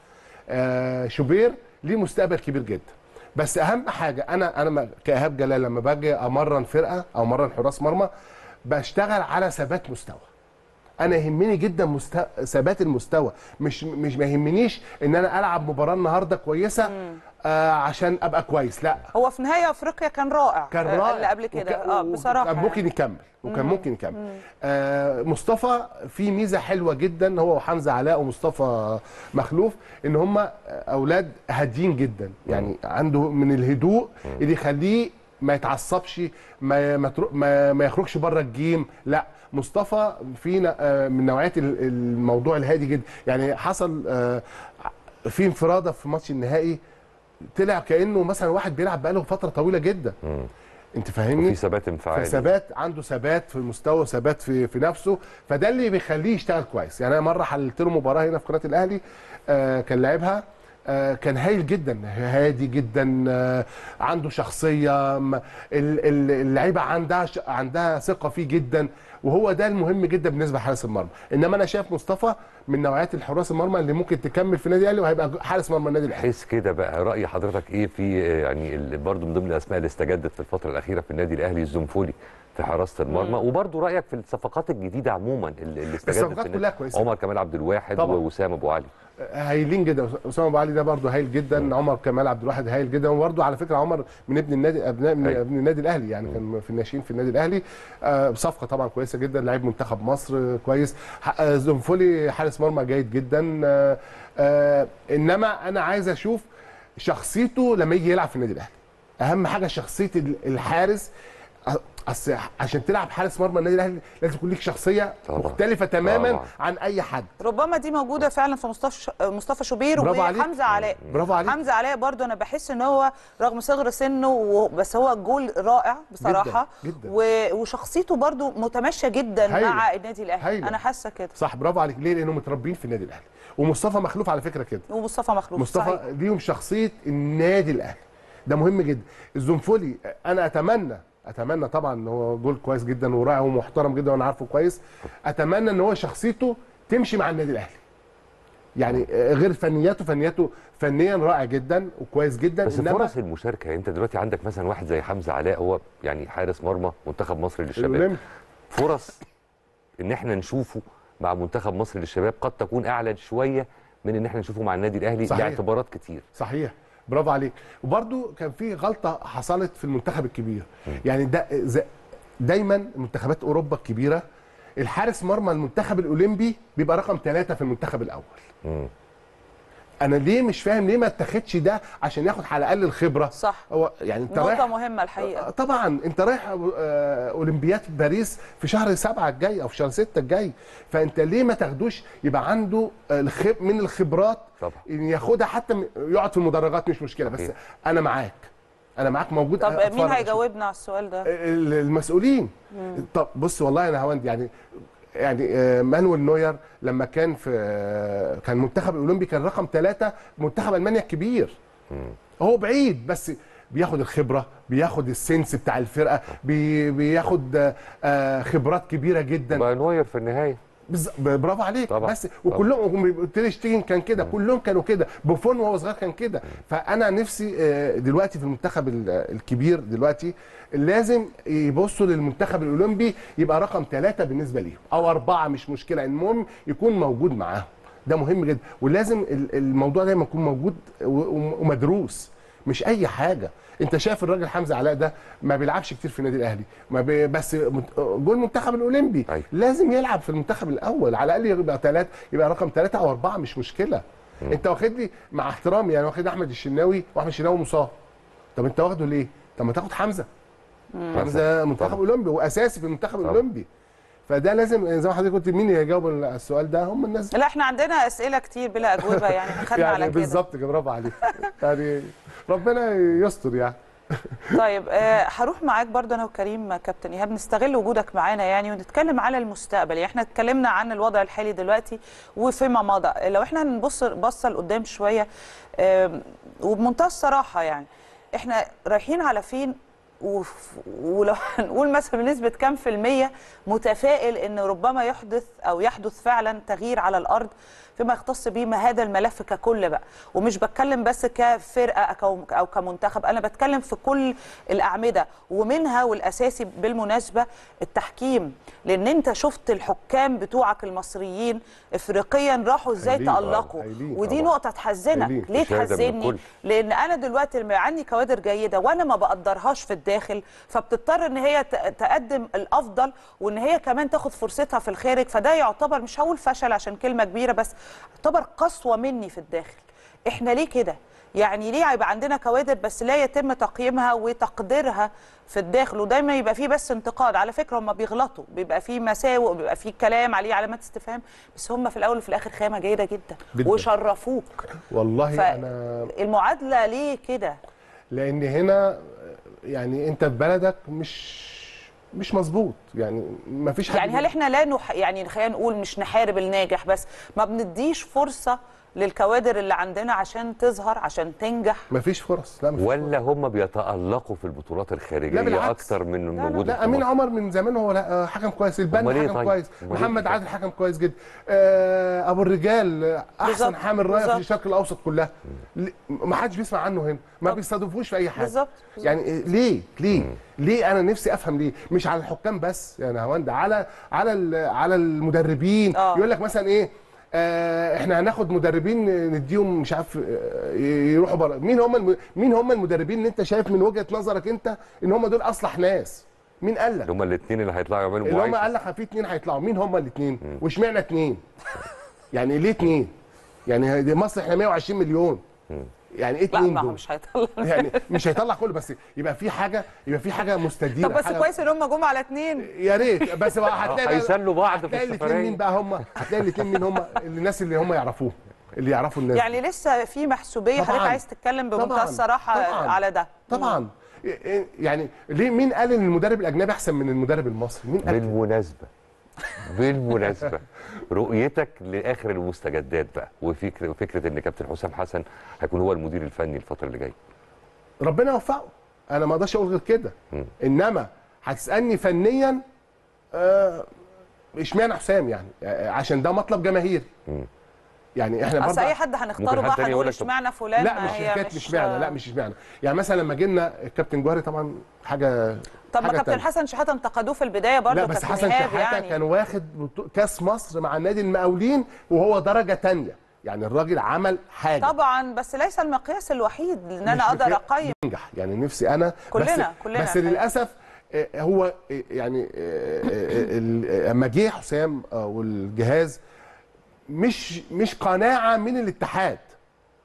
Speaker 7: آه شوبير ليه مستقبل كبير جدا بس اهم حاجه انا انا ما- كايهاب جلال لما باجي امرن فرقه او امرن حراس مرمى بشتغل على ثبات مستوى انا يهمني جدا مست... ثبات المستوى مش مش ما يهمنيش ان انا العب مباراه النهارده كويسه آه عشان ابقى كويس لا
Speaker 1: هو في نهايه افريقيا كان رائع
Speaker 7: كان
Speaker 1: آه،
Speaker 7: رائع
Speaker 1: اللي قبل كده
Speaker 7: وك-
Speaker 1: اه
Speaker 7: و-
Speaker 1: بصراحه
Speaker 7: كان ممكن يكمل وكان ممكن يكمل آه مصطفى في ميزه حلوه جدا هو وحمزه علاء ومصطفى مخلوف ان هم اولاد هاديين جدا يعني عنده من الهدوء اللي يخليه ما يتعصبش ما ما, ترو- ما, ما يخرجش بره الجيم لا مصطفى فينا آه، من نوعيه ال- الموضوع الهادي جدا يعني حصل آه، في انفراده في ماتش النهائي طلع كانه مثلا واحد بيلعب بقاله فتره طويله جدا انت فاهمني
Speaker 2: وفي ثبات انفعالي
Speaker 7: في ثبات عنده ثبات في المستوى ثبات في في نفسه فده اللي بيخليه يشتغل كويس يعني انا مره حللت له مباراه هنا في قناه الاهلي آه كان لاعبها آه كان هايل جدا هادي جدا آه عنده شخصيه م- ال- ال- اللعيبه عندها ش- عندها ثقه فيه جدا وهو ده المهم جدا بالنسبه لحارس المرمى انما انا شايف مصطفى من نوعيات الحراس المرمى اللي ممكن تكمل في النادي الاهلي وهيبقى حارس مرمى النادي الاهلي
Speaker 2: حيث كده بقى راي حضرتك ايه في آه، يعني ال- برضو من ضمن الاسماء اللي استجدت في الفتره الاخيره في النادي الاهلي الزنفولي في حراسه المرمى وبرضو رايك في الصفقات الجديده عموما اللي اللي استجدت
Speaker 7: الصفقات
Speaker 2: في النادي.
Speaker 7: كلها كويسة.
Speaker 2: عمر كمال عبد الواحد
Speaker 7: طبعاً.
Speaker 2: ووسام ابو علي
Speaker 7: هايلين جدا اسامه ابو علي ده برضه هايل جدا عمر كمال عبد الواحد هايل جدا وبرضه على فكره عمر من ابن النادي ابناء من
Speaker 2: أيوة.
Speaker 7: ابن النادي الاهلي يعني كان في الناشئين في النادي الاهلي آه صفقه طبعا كويسه جدا لعيب منتخب مصر آه، كويس ح- آه، زنفولي حارس مرمى جيد جدا آه آه انما انا عايز اشوف شخصيته لما يجي يلعب في النادي الاهلي اهم حاجه شخصيه ال- الحارس أ- أصل عشان تلعب حارس مرمى النادي الاهلي لازم يكون ليك شخصيه
Speaker 2: طبعاً.
Speaker 7: مختلفه تماما
Speaker 2: طبعاً.
Speaker 7: عن اي حد
Speaker 1: ربما دي موجوده فعلا في مصطفى ش- مصطفى شوبير
Speaker 7: برافو عليك.
Speaker 1: وحمزه علاء
Speaker 7: برافو عليك.
Speaker 1: حمزه علاء برضو انا بحس ان هو رغم صغر سنه و- بس هو جول رائع بصراحه
Speaker 7: جداً.
Speaker 1: و- وشخصيته برضو متماشيه جدا
Speaker 7: هايلة.
Speaker 1: مع النادي الاهلي
Speaker 7: هايلة.
Speaker 1: انا حاسه كده
Speaker 7: صح برافو عليك ليه لانهم متربيين في النادي الاهلي ومصطفى مخلوف على فكره كده
Speaker 1: ومصطفى مخلوف
Speaker 7: مصطفى
Speaker 1: صحيح.
Speaker 7: ليهم شخصيه النادي الاهلي ده مهم جدا الزنفولي انا اتمنى اتمنى طبعا ان هو جول كويس جدا ورائع ومحترم جدا وانا عارفه كويس اتمنى ان هو شخصيته تمشي مع النادي الاهلي يعني آه، غير فنياته فنياته فنيا رائع جدا وكويس جدا
Speaker 2: بس فرص المشاركه يعني انت دلوقتي عندك مثلا واحد زي حمزه علاء هو يعني حارس مرمى منتخب مصر للشباب
Speaker 7: الأولمبي.
Speaker 2: فرص ان احنا نشوفه مع منتخب مصر للشباب قد تكون اعلى شويه من ان احنا نشوفه مع النادي الاهلي
Speaker 7: صحيح.
Speaker 2: لاعتبارات كتير
Speaker 7: صحيح برافو عليك وبرده كان في غلطه حصلت في المنتخب الكبير يعني ده ز- دايما منتخبات اوروبا الكبيره الحارس مرمى المنتخب الاولمبي بيبقى رقم ثلاثة في المنتخب الاول
Speaker 2: مم.
Speaker 7: انا ليه مش فاهم ليه ما اتاخدش ده عشان ياخد على الاقل الخبره
Speaker 1: صح
Speaker 7: هو يعني انت
Speaker 1: نقطه
Speaker 7: رايح
Speaker 1: مهمه الحقيقه
Speaker 7: طبعا انت رايح آه، اولمبياد باريس في شهر سبعة الجاي او في شهر ستة الجاي فانت ليه ما تاخدوش يبقى عنده الخب من الخبرات
Speaker 2: طبعا.
Speaker 7: ان ياخدها حتى م- يقعد في المدرجات مش مشكله بس
Speaker 2: صحيح.
Speaker 7: انا معاك انا معاك موجود
Speaker 1: طب
Speaker 7: أتفرج
Speaker 1: مين
Speaker 7: أشوف.
Speaker 1: هيجاوبنا على السؤال ده
Speaker 7: ال- المسؤولين طب بص والله انا هوند يعني يعني آه، مانويل نوير لما كان في آه، كان منتخب الاولمبي كان رقم ثلاثة منتخب المانيا الكبير هو بعيد بس بياخد الخبره بياخد السنس بتاع الفرقه بي بياخد آه، آه، خبرات كبيره جدا
Speaker 2: بقى نوير في النهايه
Speaker 7: بز- برافو عليك
Speaker 2: طبعا.
Speaker 7: بس وكلهم تير شتيجن كان كده كلهم كانوا كده بوفون وهو صغير كان كده فانا نفسي آه، دلوقتي في المنتخب ال- الكبير دلوقتي لازم يبصوا للمنتخب الاولمبي يبقى رقم ثلاثة بالنسبه ليهم او اربعه مش مشكله المهم يكون موجود معاهم ده مهم جدا ولازم ال- الموضوع دايما يكون موجود و- ومدروس مش اي حاجه انت شايف الراجل حمزه علاء ده ما بيلعبش كتير في النادي الاهلي ما بي بس مت- جول المنتخب الاولمبي
Speaker 2: أيوة.
Speaker 7: لازم يلعب في المنتخب الاول على الاقل يبقى ثلاث يبقى رقم ثلاثه او اربعه مش مشكله انت واخد لي مع احترامي يعني واخد احمد الشناوي واحمد الشناوي مصاب طب انت واخده ليه؟ طب ما تاخد حمزه حمزه منتخب
Speaker 2: طبعا.
Speaker 7: اولمبي واساسي في المنتخب
Speaker 2: طبعا.
Speaker 7: الاولمبي فده لازم زي ما حضرتك قلت مين اللي هيجاوب السؤال ده هم الناس
Speaker 1: لا احنا عندنا اسئله كتير بلا اجوبه يعني احنا خدنا على
Speaker 7: يعني
Speaker 1: كده
Speaker 7: بالظبط كده برافو عليك يعني ربنا يستر يعني
Speaker 1: طيب آه، هروح معاك برضه انا وكريم كابتن ايهاب نستغل وجودك معانا يعني ونتكلم على المستقبل يعني احنا اتكلمنا عن الوضع الحالي دلوقتي وفيما مضى لو احنا هنبص بصه لقدام شويه آم، وبمنتهى الصراحه يعني احنا رايحين على فين وف- ولو هنقول مثلا بنسبه كام في الميه متفائل ان ربما يحدث او يحدث فعلا تغيير على الارض فيما يختص به ما هذا الملف ككل بقى ومش بتكلم بس كفرقه او أو كمنتخب انا بتكلم في كل الاعمده ومنها والاساسي بالمناسبه التحكيم لان انت شفت الحكام بتوعك المصريين افريقيا راحوا ازاي
Speaker 7: هايلين، آه،
Speaker 1: تالقوا
Speaker 7: هايلين
Speaker 1: ودي
Speaker 2: طبعا.
Speaker 1: نقطه تحزنك
Speaker 7: هايلين.
Speaker 1: ليه
Speaker 2: شهادة من
Speaker 1: تحزنني
Speaker 2: الكل.
Speaker 1: لان انا دلوقتي لما عندي كوادر جيده وانا ما بقدرهاش في الداخل فبتضطر ان هي ت- تقدم الافضل وان هي كمان تاخد فرصتها في الخارج فده يعتبر مش هقول فشل عشان كلمه كبيره بس يعتبر قسوه مني في الداخل احنا ليه كده يعني ليه هيبقى عندنا كوادر بس لا يتم تقييمها وتقديرها في الداخل ودايما يبقى فيه بس انتقاد على فكره هم بيغلطوا بيبقى فيه مساوئ بيبقى فيه كلام عليه علامات استفهام بس هم في الاول وفي الاخر خامه جيده جدا,
Speaker 7: جداً.
Speaker 1: وشرفوك
Speaker 7: والله
Speaker 1: ف-
Speaker 7: انا
Speaker 1: المعادله ليه كده
Speaker 7: لان هنا يعني انت في بلدك مش مش مظبوط يعني ما فيش حد
Speaker 1: يعني هل احنا لا نح... يعني خلينا نقول مش نحارب الناجح بس ما بنديش فرصه للكوادر اللي عندنا عشان تظهر عشان تنجح
Speaker 7: ما فيش فرص لا ما فيش
Speaker 2: ولا هم بيتالقوا في البطولات
Speaker 7: لا
Speaker 2: الخارجيه
Speaker 7: بالعكس.
Speaker 2: اكتر من
Speaker 1: لا، لا،
Speaker 2: وجود
Speaker 7: لا امين عمر من زمان هو لا حكم كويس
Speaker 2: أمال
Speaker 7: البنا
Speaker 2: إيه
Speaker 7: حكم
Speaker 2: طيب؟
Speaker 7: كويس
Speaker 2: أمال إيه
Speaker 7: محمد
Speaker 2: طيب؟
Speaker 7: عادل حكم كويس جدا آه ابو الرجال آه،
Speaker 1: بالظبط،
Speaker 7: احسن حامل رايه في
Speaker 1: بالظبط.
Speaker 7: الشرق الاوسط كلها ل- ما حدش بيسمع عنه هنا ما
Speaker 1: طب.
Speaker 7: بيستضيفوش في اي حاجه
Speaker 1: بالظبط، بالظبط.
Speaker 7: يعني إيه، ليه ليه ليه انا نفسي افهم ليه مش على الحكام بس يعني هوند على على ال- على المدربين
Speaker 1: آه.
Speaker 7: يقول لك مثلا ايه آه احنا هناخد مدربين نديهم مش عارف آه، يروحوا بره مين هم الم... مين هم المدربين اللي انت شايف من وجهه نظرك انت ان هم دول اصلح ناس مين قال لك
Speaker 2: اللي هم الاثنين اللي هيطلعوا يعملوا
Speaker 7: اللي هم
Speaker 2: معايشه
Speaker 7: قال لك في اثنين هيطلعوا مين هم الاثنين واشمعنى اثنين يعني ليه اثنين يعني دي مصر احنا 120 مليون يعني ايه
Speaker 1: لا
Speaker 7: اثنين
Speaker 1: ما هو
Speaker 7: دول
Speaker 1: مش هيطلع
Speaker 7: يعني مش هيطلع كله بس يبقى في حاجه يبقى في حاجه مستديره
Speaker 1: طب بس
Speaker 7: حاجة
Speaker 1: كويس ان هم جم على اتنين
Speaker 7: يا ريت بس بقى هتلاقي بقى-
Speaker 2: هيسلوا بعض في
Speaker 7: هتلاقي الاثنين
Speaker 2: السفريه
Speaker 7: مين بقى هم هتلاقي الاثنين مين هم الناس اللي هم يعرفوه اللي يعرفوا الناس
Speaker 1: يعني لسه في محسوبيه
Speaker 7: طبعاً.
Speaker 1: حضرتك عايز تتكلم بمنتهى
Speaker 7: طبعاً.
Speaker 1: الصراحه
Speaker 7: طبعاً.
Speaker 1: على ده
Speaker 7: طبعا يعني ليه مين قال ان المدرب الاجنبي احسن من المدرب المصري مين قال كده؟
Speaker 2: بالمناسبه بالمناسبه رؤيتك لاخر المستجدات بقى وفكره وفكره ان كابتن حسام حسن هيكون هو المدير الفني الفتره اللي جايه
Speaker 7: ربنا يوفقه انا ما اقدرش اقول غير كده
Speaker 2: مم.
Speaker 7: انما هتسالني فنيا آه، اشمعنى حسام يعني آه، عشان ده مطلب جماهيري
Speaker 2: مم.
Speaker 7: يعني احنا
Speaker 1: اصل
Speaker 7: برضه
Speaker 1: اي حد هنختاره
Speaker 2: ممكن
Speaker 1: بقى
Speaker 2: حد تاني يقول
Speaker 1: هنقول
Speaker 2: لك طب-
Speaker 1: اشمعنى فلان
Speaker 7: لا
Speaker 1: ما
Speaker 7: مش
Speaker 1: هي
Speaker 7: حكايه مش معنى لا مش معنى يعني مثلا لما جينا الكابتن جوهري طبعا حاجه
Speaker 1: طب ما
Speaker 7: حاجة
Speaker 1: كابتن
Speaker 7: تانية.
Speaker 1: حسن شحاته انتقدوه في البدايه برضه
Speaker 7: لا بس
Speaker 1: كابتن
Speaker 7: حسن
Speaker 1: إيهاب
Speaker 7: شحاته
Speaker 1: يعني
Speaker 7: كان واخد بطو- كاس مصر مع نادي المقاولين وهو درجه تانية يعني الراجل عمل حاجه
Speaker 1: طبعا بس ليس المقياس الوحيد ان
Speaker 7: مش
Speaker 1: انا اقدر
Speaker 7: مقياس-
Speaker 1: اقيم
Speaker 7: ينجح يعني نفسي انا
Speaker 1: كلنا-
Speaker 7: بس
Speaker 1: كلنا
Speaker 7: بس
Speaker 1: الحقيقة.
Speaker 7: للاسف آه، هو آه، يعني آه، آه، ال- اما جه حسام آه، والجهاز مش مش قناعه من الاتحاد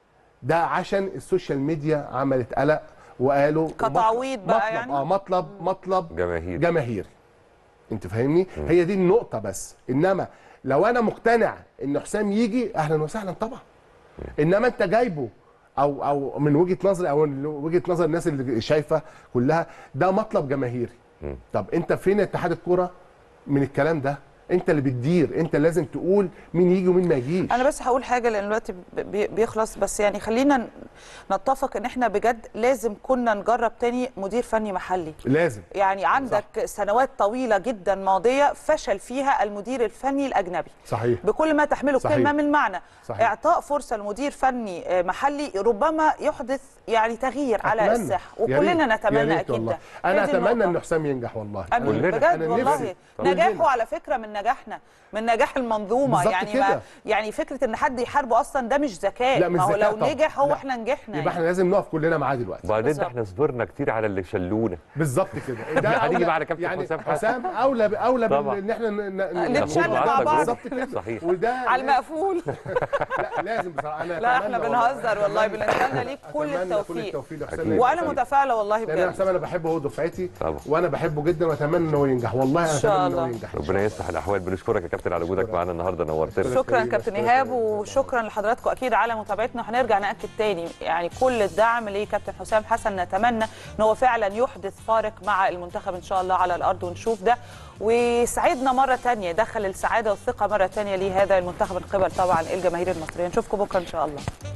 Speaker 7: ده عشان السوشيال ميديا عملت قلق وقالوا
Speaker 1: كتعويض بقى
Speaker 7: مطلب
Speaker 1: يعني؟
Speaker 7: اه مطلب مطلب
Speaker 2: جماهير
Speaker 7: جماهيري انت فاهمني هي دي النقطه بس انما لو انا مقتنع ان حسام يجي اهلا وسهلا طبعا انما انت جايبه او او من وجهه نظري او من وجهه نظر الناس اللي شايفه كلها ده مطلب جماهيري طب انت فين اتحاد الكوره من الكلام ده انت اللي بتدير انت اللي لازم تقول مين يجي ومين ما يجيش
Speaker 1: انا بس هقول حاجه لان الوقت بي- بيخلص بس يعني خلينا ن- نتفق ان احنا بجد لازم كنا نجرب تاني مدير فني محلي
Speaker 7: لازم
Speaker 1: يعني عندك سنوات طويله جدا ماضيه فشل فيها المدير الفني الاجنبي
Speaker 7: صحيح
Speaker 1: بكل ما تحمله
Speaker 7: صحيح.
Speaker 1: كلمه من معنى
Speaker 7: صحيح.
Speaker 1: اعطاء فرصه لمدير فني آه، محلي ربما يحدث يعني تغيير على
Speaker 7: أتمنى.
Speaker 1: الساحه
Speaker 7: يا ريت.
Speaker 1: وكلنا
Speaker 7: يا
Speaker 1: نتمنى
Speaker 7: ريت
Speaker 1: اكيد
Speaker 7: والله.
Speaker 1: ده
Speaker 7: انا
Speaker 1: هي دي
Speaker 7: اتمنى
Speaker 1: النقطة.
Speaker 7: ان حسام ينجح والله
Speaker 1: امين
Speaker 2: كلنا.
Speaker 1: بجد
Speaker 7: أنا
Speaker 1: والله
Speaker 7: نفسي.
Speaker 1: نجاحه
Speaker 7: كلنا.
Speaker 1: على فكره من نجاحنا من نجاح المنظومه
Speaker 7: بالظبط
Speaker 1: يعني
Speaker 7: كده.
Speaker 1: ما يعني فكره ان حد يحاربه اصلا ده مش ذكاء
Speaker 7: لا، مش
Speaker 1: ما هو
Speaker 7: ذكاء
Speaker 1: لو
Speaker 7: طبعا.
Speaker 1: نجح هو
Speaker 7: لا.
Speaker 1: احنا نجحنا
Speaker 7: يبقى احنا لازم نقف كلنا معاه دلوقتي
Speaker 2: وبعدين
Speaker 1: بالظبط.
Speaker 2: ده احنا صبرنا كتير على اللي شلونا
Speaker 7: بالظبط كده ده
Speaker 2: هنيجي
Speaker 7: أولى-
Speaker 2: بقى على كابتن
Speaker 7: يعني
Speaker 2: حسام حسن.
Speaker 7: حسام اولى اولى
Speaker 2: طبعا.
Speaker 7: بال- ان احنا ن- ن-
Speaker 1: نتشل
Speaker 7: ناخد
Speaker 1: مع
Speaker 7: معاه
Speaker 1: بعض.
Speaker 7: بالظبط كده
Speaker 2: صحيح.
Speaker 7: وده
Speaker 1: على المقفول
Speaker 7: لا لازم بصراحه انا
Speaker 1: لا
Speaker 7: أتمنى
Speaker 1: احنا
Speaker 7: والله.
Speaker 1: بنهزر والله بنتمنى ليك كل
Speaker 7: أتمنى
Speaker 1: التوفيق
Speaker 7: التوفيق لحسام
Speaker 2: أكيد.
Speaker 7: ينجح.
Speaker 1: وانا متفائله والله
Speaker 7: لان انا
Speaker 1: بجد
Speaker 7: حسام انا بحبه هو دفعتي
Speaker 2: طبعا.
Speaker 7: وانا بحبه جدا واتمنى ان هو ينجح والله انا
Speaker 1: إن شاء
Speaker 7: اتمنى ان هو
Speaker 1: الله.
Speaker 7: ينجح
Speaker 2: ربنا يصلح الاحوال بنشكرك يا كابتن على وجودك معانا النهارده نورتنا
Speaker 1: شكرا كابتن ايهاب وشكرا لحضراتكم اكيد على متابعتنا هنرجع ناكد تاني يعني كل الدعم لكابتن حسام حسن نتمنى ان هو فعلا يحدث فارق مع المنتخب ان شاء الله على الارض ونشوف ده ويسعدنا مره تانية يدخل السعاده والثقه مره تانية لهذا المنتخب من قبل طبعا الجماهير المصريه نشوفكم بكره ان شاء الله